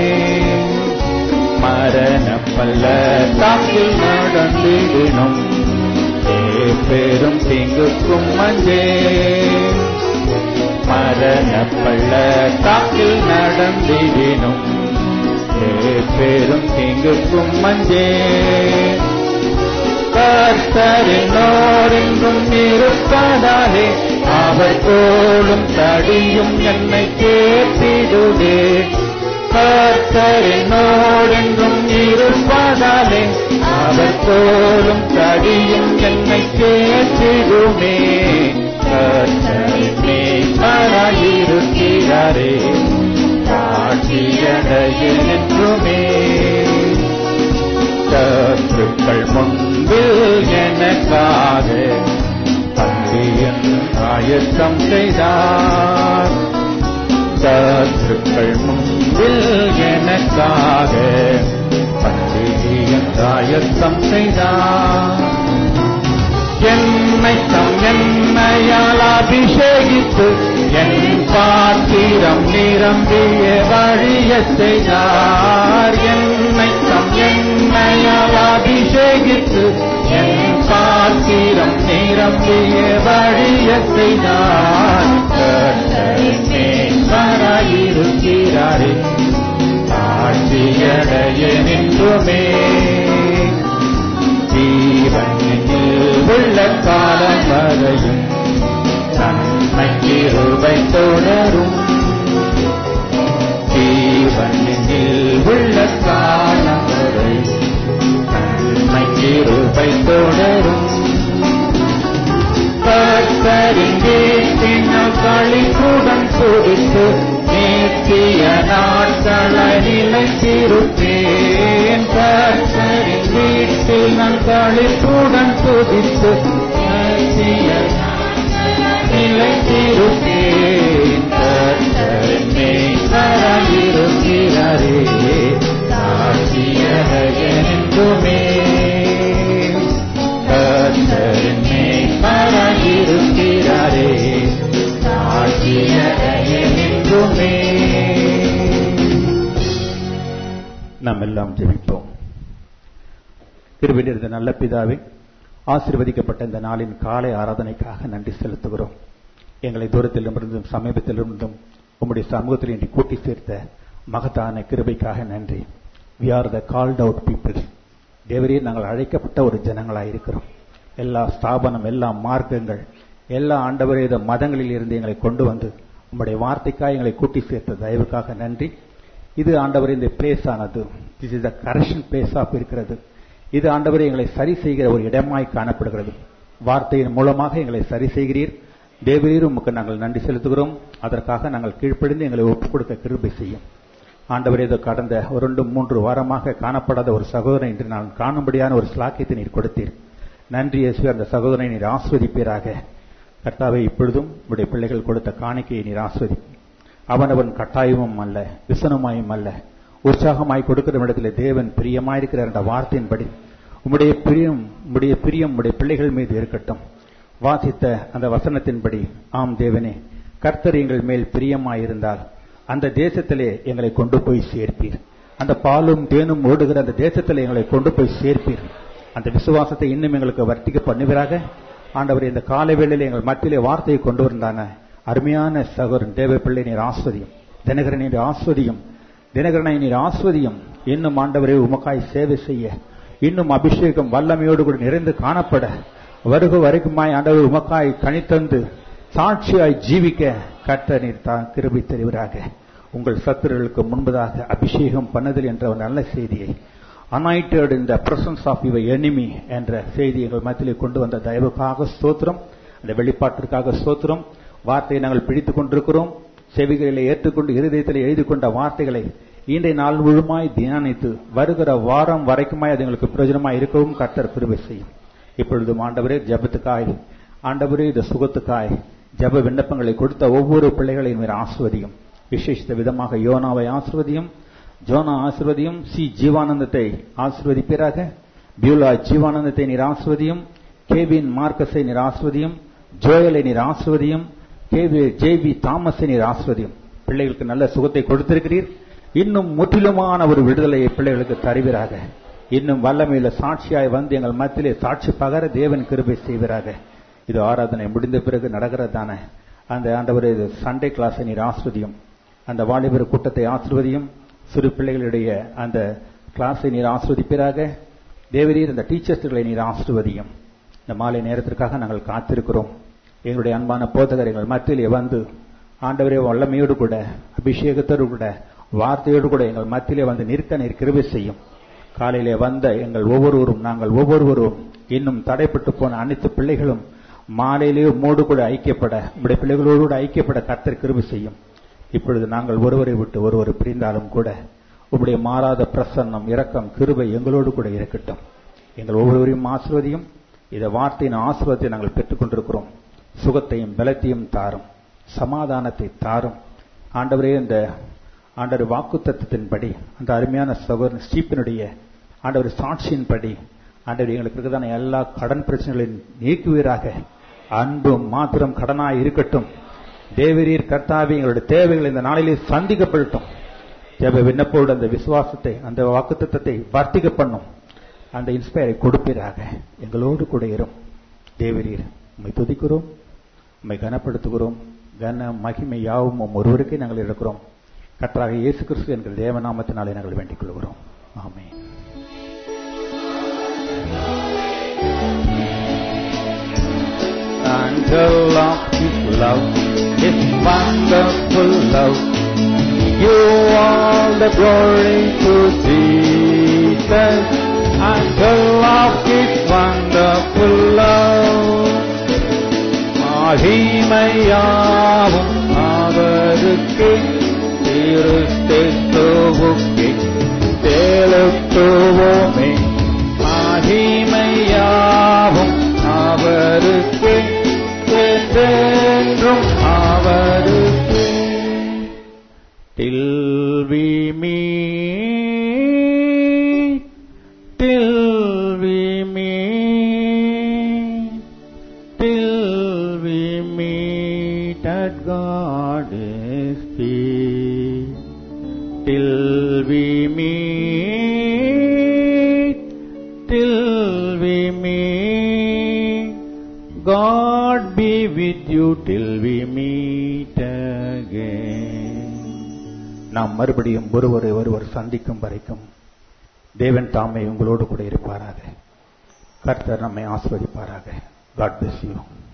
மரண பல்ல தாக்கில் நடந்திடணும் பெரும் தீங்குக்கும் மஞ்சே மரண பள்ள தாக்கில் நடந்திடணும் பெரும் தீங்குக்கும் மஞ்சே கர்த்தரினோரென்றும் இருப்பதாலே அவர் தோளும் தடியும் என்னை கேட்டிடுதே கர்த்தரினோடென்றும் இருப்பதாலே அவர் தோளும் தடியும் என்னை கேட்டிடுமே கர்த்தரின் மேய்ப்பராயிருக்கிறாரே காட்சியடைய என்றுமே சத்துக்கள் முன்பில் எனக்காக பந்தியன் ஆயத்தம் செய்தார் சத்துக்கள் முன்பில் எனக்காக பந்தியன் ஆயத்தம் செய்தார் என்னை தம் என்னையால் அபிஷேகித்து என் பாத்திரம் நிரம்பிய வழிய செய்தார் என்னை தம் என்னையால் அபிஷேகித்து என் பாத்திரம் நிரம்பிய வழிய செய்தார் கர்த்தராயிருக்கிறாரே ஆட்சியடைய நின்றுமே ஜீவனில் உள்ள காலம் வரையும் தன் நன்மை கிருபை தொடரும் ஜீவனில் உள்ள காலம் வரை நன்மை கிருபை தொடரும் கர்த்தரின் வீட்டினால் களிப்புடன் துடித்து நீத்திய நாட்களை நிலைத்திருப்பேன் கர்த்தரின் வீட்டில் நான் களிப்புடன் துடித்து நீத்திய நிலைத்திருப்பேன் கர்த்தரின் மேய்ப்பராயிருக்கிறாரே காட்சியரையென்றுமே கர்த்தரின் மேய்ப்பராயிருக்கிறாரே காட்சியரையென்றுமே நாம் எல்லாம் ஜெபிப்போம் கிருபையில் இருந்த நல்ல பிதாவே ஆசீர்வதிக்கப்பட்ட இந்த நாளின் காலை ஆராதனைக்காக நன்றி செலுத்துகிறோம் எங்களை தூரத்திலிருந்தும் சமீபத்திலிருந்தும் உம்முடைய சமூகத்தில் இன்றி கூட்டி சேர்த்த மகத்தான கிருபைக்காக நன்றி we are the called out people தேவரே நாங்கள் அழைக்கப்பட்ட ஒரு ஜனங்களாக இருக்கிறோம் எல்லா ஸ்தாபனம் எல்லா மார்க்கங்கள் எல்லா ஆண்டவரேத மதங்களில் இருந்து எங்களை கொண்டு வந்து உம்முடைய வார்த்தைக்காக எங்களை கூட்டி சேர்த்த தயவுக்காக நன்றி இது ஆண்டவர் இந்த பிளேஸ் ஆனது this is the correction place of இருக்கிறது இது ஆண்டவரை எங்களை சரி செய்கிற ஒரு இடமாய் காணப்படுகிறது வார்த்தையின் மூலமாக எங்களை சரி செய்கிறீர் தேவரீர் உமக்கு நாங்கள் நன்றி செலுத்துகிறோம் அதற்காக நாங்கள் கீழ்ப்படிந்து எங்களை ஒப்புக் கொடுக்க கிருபை செய்யும் ஆண்டவர் ஏதோ கடந்த ஒரு ரெண்டு மூன்று வாரமாக காணப்படாத ஒரு சகோதரன் இன்று நான் காணும்படியான ஒரு ஸ்லாக்கியத்தை நீர் கொடுத்தீர் நன்றி இயேசுவே அந்த சகோதரனை நீர் ஆஸ்வதிப்பீராக கர்த்தாவை இப்பொழுதும் உடைய பிள்ளைகள் கொடுத்த காணிக்கையை நீர் ஆஸ்வதி அவனவன் கட்டாயமும் அல்ல விசனமாயும் அல்ல உற்சாகமாய் கொடுக்கிற இடத்துல தேவன் பிரியமாயிருக்கிறார் என்ற வார்த்தையின்படி உம்முடைய பிரியம் உம்முடைய பிரியம் உம்முடைய பிள்ளைகள் மீது இருக்கட்டும் வாசித்த அந்த வசனத்தின்படி ஆம் தேவனே கர்த்தர் எங்கள் மேல் பிரியமாயிருந்தால் அந்த தேசத்திலே எங்களை கொண்டு போய் சேர்ப்பீர் அந்த பாலும் தேனும் ஓடுகிற அந்த தேசத்திலே எங்களை கொண்டு போய் சேர்ப்பீர் அந்த விசுவாசத்தை இன்னும் எங்களுக்கு வர்த்திக்க பண்ணுவீராக ஆண்டவர் இந்த காலை வேளையில் எங்கள் மத்தியிலே வார்த்தையை கொண்டு வந்தான அருமையான சகோதரன் தேவ பிள்ளை நீர் ஆஸ்வதியும் தினகரன் நீர் ஆஸ்வதியும் தினகரனை நீர் ஆஸ்வதியும் இன்னும் ஆண்டவரை உமக்காய் சேவை செய்ய இன்னும் அபிஷேகம் வல்லமையோடு கூட நிறைந்து காணப்பட வருக வரைக்குமாய் ஆண்டவர் உமக்காய் கனித்தந்து சாட்சியாய் ஜீவிக்க கர்த்த நீர் தான் கிருபை தெரிவராக உங்கள் சத்துருகளுக்கு முன்பதாக அபிஷேகம் பண்ணதில் என்ற ஒரு நல்ல செய்தியை anointed in the presence of your enemy என்ற செய்தி எங்கள் மத்தியிலே கொண்டு வந்த தயவுக்காக ஸ்தோத்திரம் அந்த வெளிப்பாட்டிற்காக ஸ்தோத்திரம் வார்த்தையை நாங்கள் பிடித்துக் கொண்டிருக்கிறோம் செவிகளிலே ஏற்றுக்கொண்டு இருதயத்தில் எழுதி கொண்ட வார்த்தைகளை இன்றைய நாள் முழுமாய் தியானித்து வருகிற வாரம் வரைக்குமாய் அது எங்களுக்கு பிரயோஜனமாய் இருக்கவும் கர்த்தர் கிருபை செய்யும் இப்பொழுதும் ஆண்டவரே ஜபத்துக்காய் ஆண்டவரே இந்த சுகத்துக்காய் ஜப விண்ணப்பங்களை கொடுத்த ஒவ்வொரு பிள்ளைகளையும் நீர் ஆசிர்வதியும் விசேஷித்த விதமாக யோனாவை ஆசிர்வதியும் ஜோனா ஆசிர்வதியும் சி ஜீவானந்தத்தை ஆசிர்வதிப்பீராக பியூலா ஜீவானந்தத்தை நீர் ஆசிர்வதியும் கேவின் மார்க்கஸை நீர் ஆசிர்வதியும் ஜோயலை நீர் ஆசிர்வதியும் கேவி ஜேபி தாமஸை நீர் ஆசிர்வதியும் பிள்ளைகளுக்கு நல்ல சுகத்தை கொடுத்திருக்கிறீர் இன்னும் முற்றிலுமான ஒரு விடுதலையை பிள்ளைகளுக்கு தருவீராக இன்னும் வல்லமையில சாட்சியாய் வந்து எங்கள் மத்தியிலே சாட்சி பகர தேவன் கிருபை செய்வீராக இது ஆராதனை முடிந்த பிறகு நடக்கிறதான அந்த ஆண்டவர் இது சண்டே கிளாஸை நீர் ஆசிர்வதியும் அந்த வாலிபர் கூட்டத்தை ஆசிர்வதியும் சிறு பிள்ளைகளுடைய அந்த கிளாஸை நீர் ஆசிர்வதிப்பீராக தேவரீர் அந்த டீச்சர்ஸ்களை நீர் ஆசிர்வதியும் இந்த மாலை நேரத்திற்காக நாங்கள் காத்திருக்கிறோம் எங்களுடைய அன்பான போதகர் எங்கள் மத்தியிலே வந்து ஆண்டவரே வல்லமையோடு கூட அபிஷேகத்தோடு கூட வார்த்தையோடு கூட எங்கள் மத்தியிலே வந்து நிற்க நீர் கிருபை செய்யும் காலையிலே வந்த எங்கள் ஒவ்வொருவரும் நாங்கள் ஒவ்வொருவரும் இன்னும் தடைப்பட்டு போன அனைத்து பிள்ளைகளும் மாலையிலே மோடு கூட ஐக்கியப்பட உடைய பிள்ளைகளோடு கூட ஐக்கியப்பட கர்த்தர் கிருபை செய்யும் இப்பொழுது நாங்கள் ஒருவரை விட்டு ஒருவர் பிரிந்தாலும் கூட உம்முடைய மாறாத பிரசன்னம் இரக்கம் கிருபை எங்களோடு கூட இருக்கட்டும் எங்கள் ஒவ்வொருவரையும் ஆசிர்வதியும் இதை வார்த்தையின் ஆசிர்வத்தை நாங்கள் பெற்றுக் கொண்டிருக்கிறோம் சுகத்தையும் பலத்தையும் தாரும் சமாதானத்தை தாரும் ஆண்டவரே இந்த ஆண்டவர் வாக்கு தத்துவத்தின்படி அந்த அருமையான சகோதரன் ஸ்டீப்பனுடைய ஆண்டவர் சாட்சியின்படி ஆண்டவர் எங்களுக்கு இருக்குதான எல்லா கடன் பிரச்சனைகளையும் நீக்குவீராக அன்பும் மாத்திரம் கடனாய் இருக்கட்டும் தேவரீர் கர்த்தாவே எங்களுடைய தேவைகள் இந்த நாளிலே சந்திக்கப்படட்டும் தேவை விண்ணப்போடு அந்த விசுவாசத்தை அந்த வாக்குத்தத்தை வர்த்திக்க பண்ணும் அந்த இன்ஸ்பயரை கொடுப்பீராக எங்களோடு கூட இரும் தேவரீர் உம்மை துதிக்கிறோம் உம்மை கனப்படுத்துகிறோம் கன மகிமை யாவும் உம் ஒருவருக்கே நாங்கள் இருக்கிறோம் கற்றாக இயேசு கிறிஸ்து என்கிற தேவநாமத்தினாலே நாங்கள் வேண்டிக் கொள்கிறோம் ஆமே until of His love, His wonderful love. Give all the glory to Jesus until of His wonderful love. மகிமையாவும் அவருக்கு திருத்தெத்துவுக்கே செலுத்துவோமே மகிமையாவும் அவருக்கு என்றென்றும் அவருக்கு till we meet till we meet till we meet at God's feet till we meet till we meet God be with you till we meet again நாம் மறுபடியும் ஒருவரை ஒருவர் சந்திக்கும் வரைக்கும் தேவன் தாமே உங்களோடு கூட இருப்பாராக கர்த்தர் நம்மை ஆஸ்வதிப்பாராக காட் bless you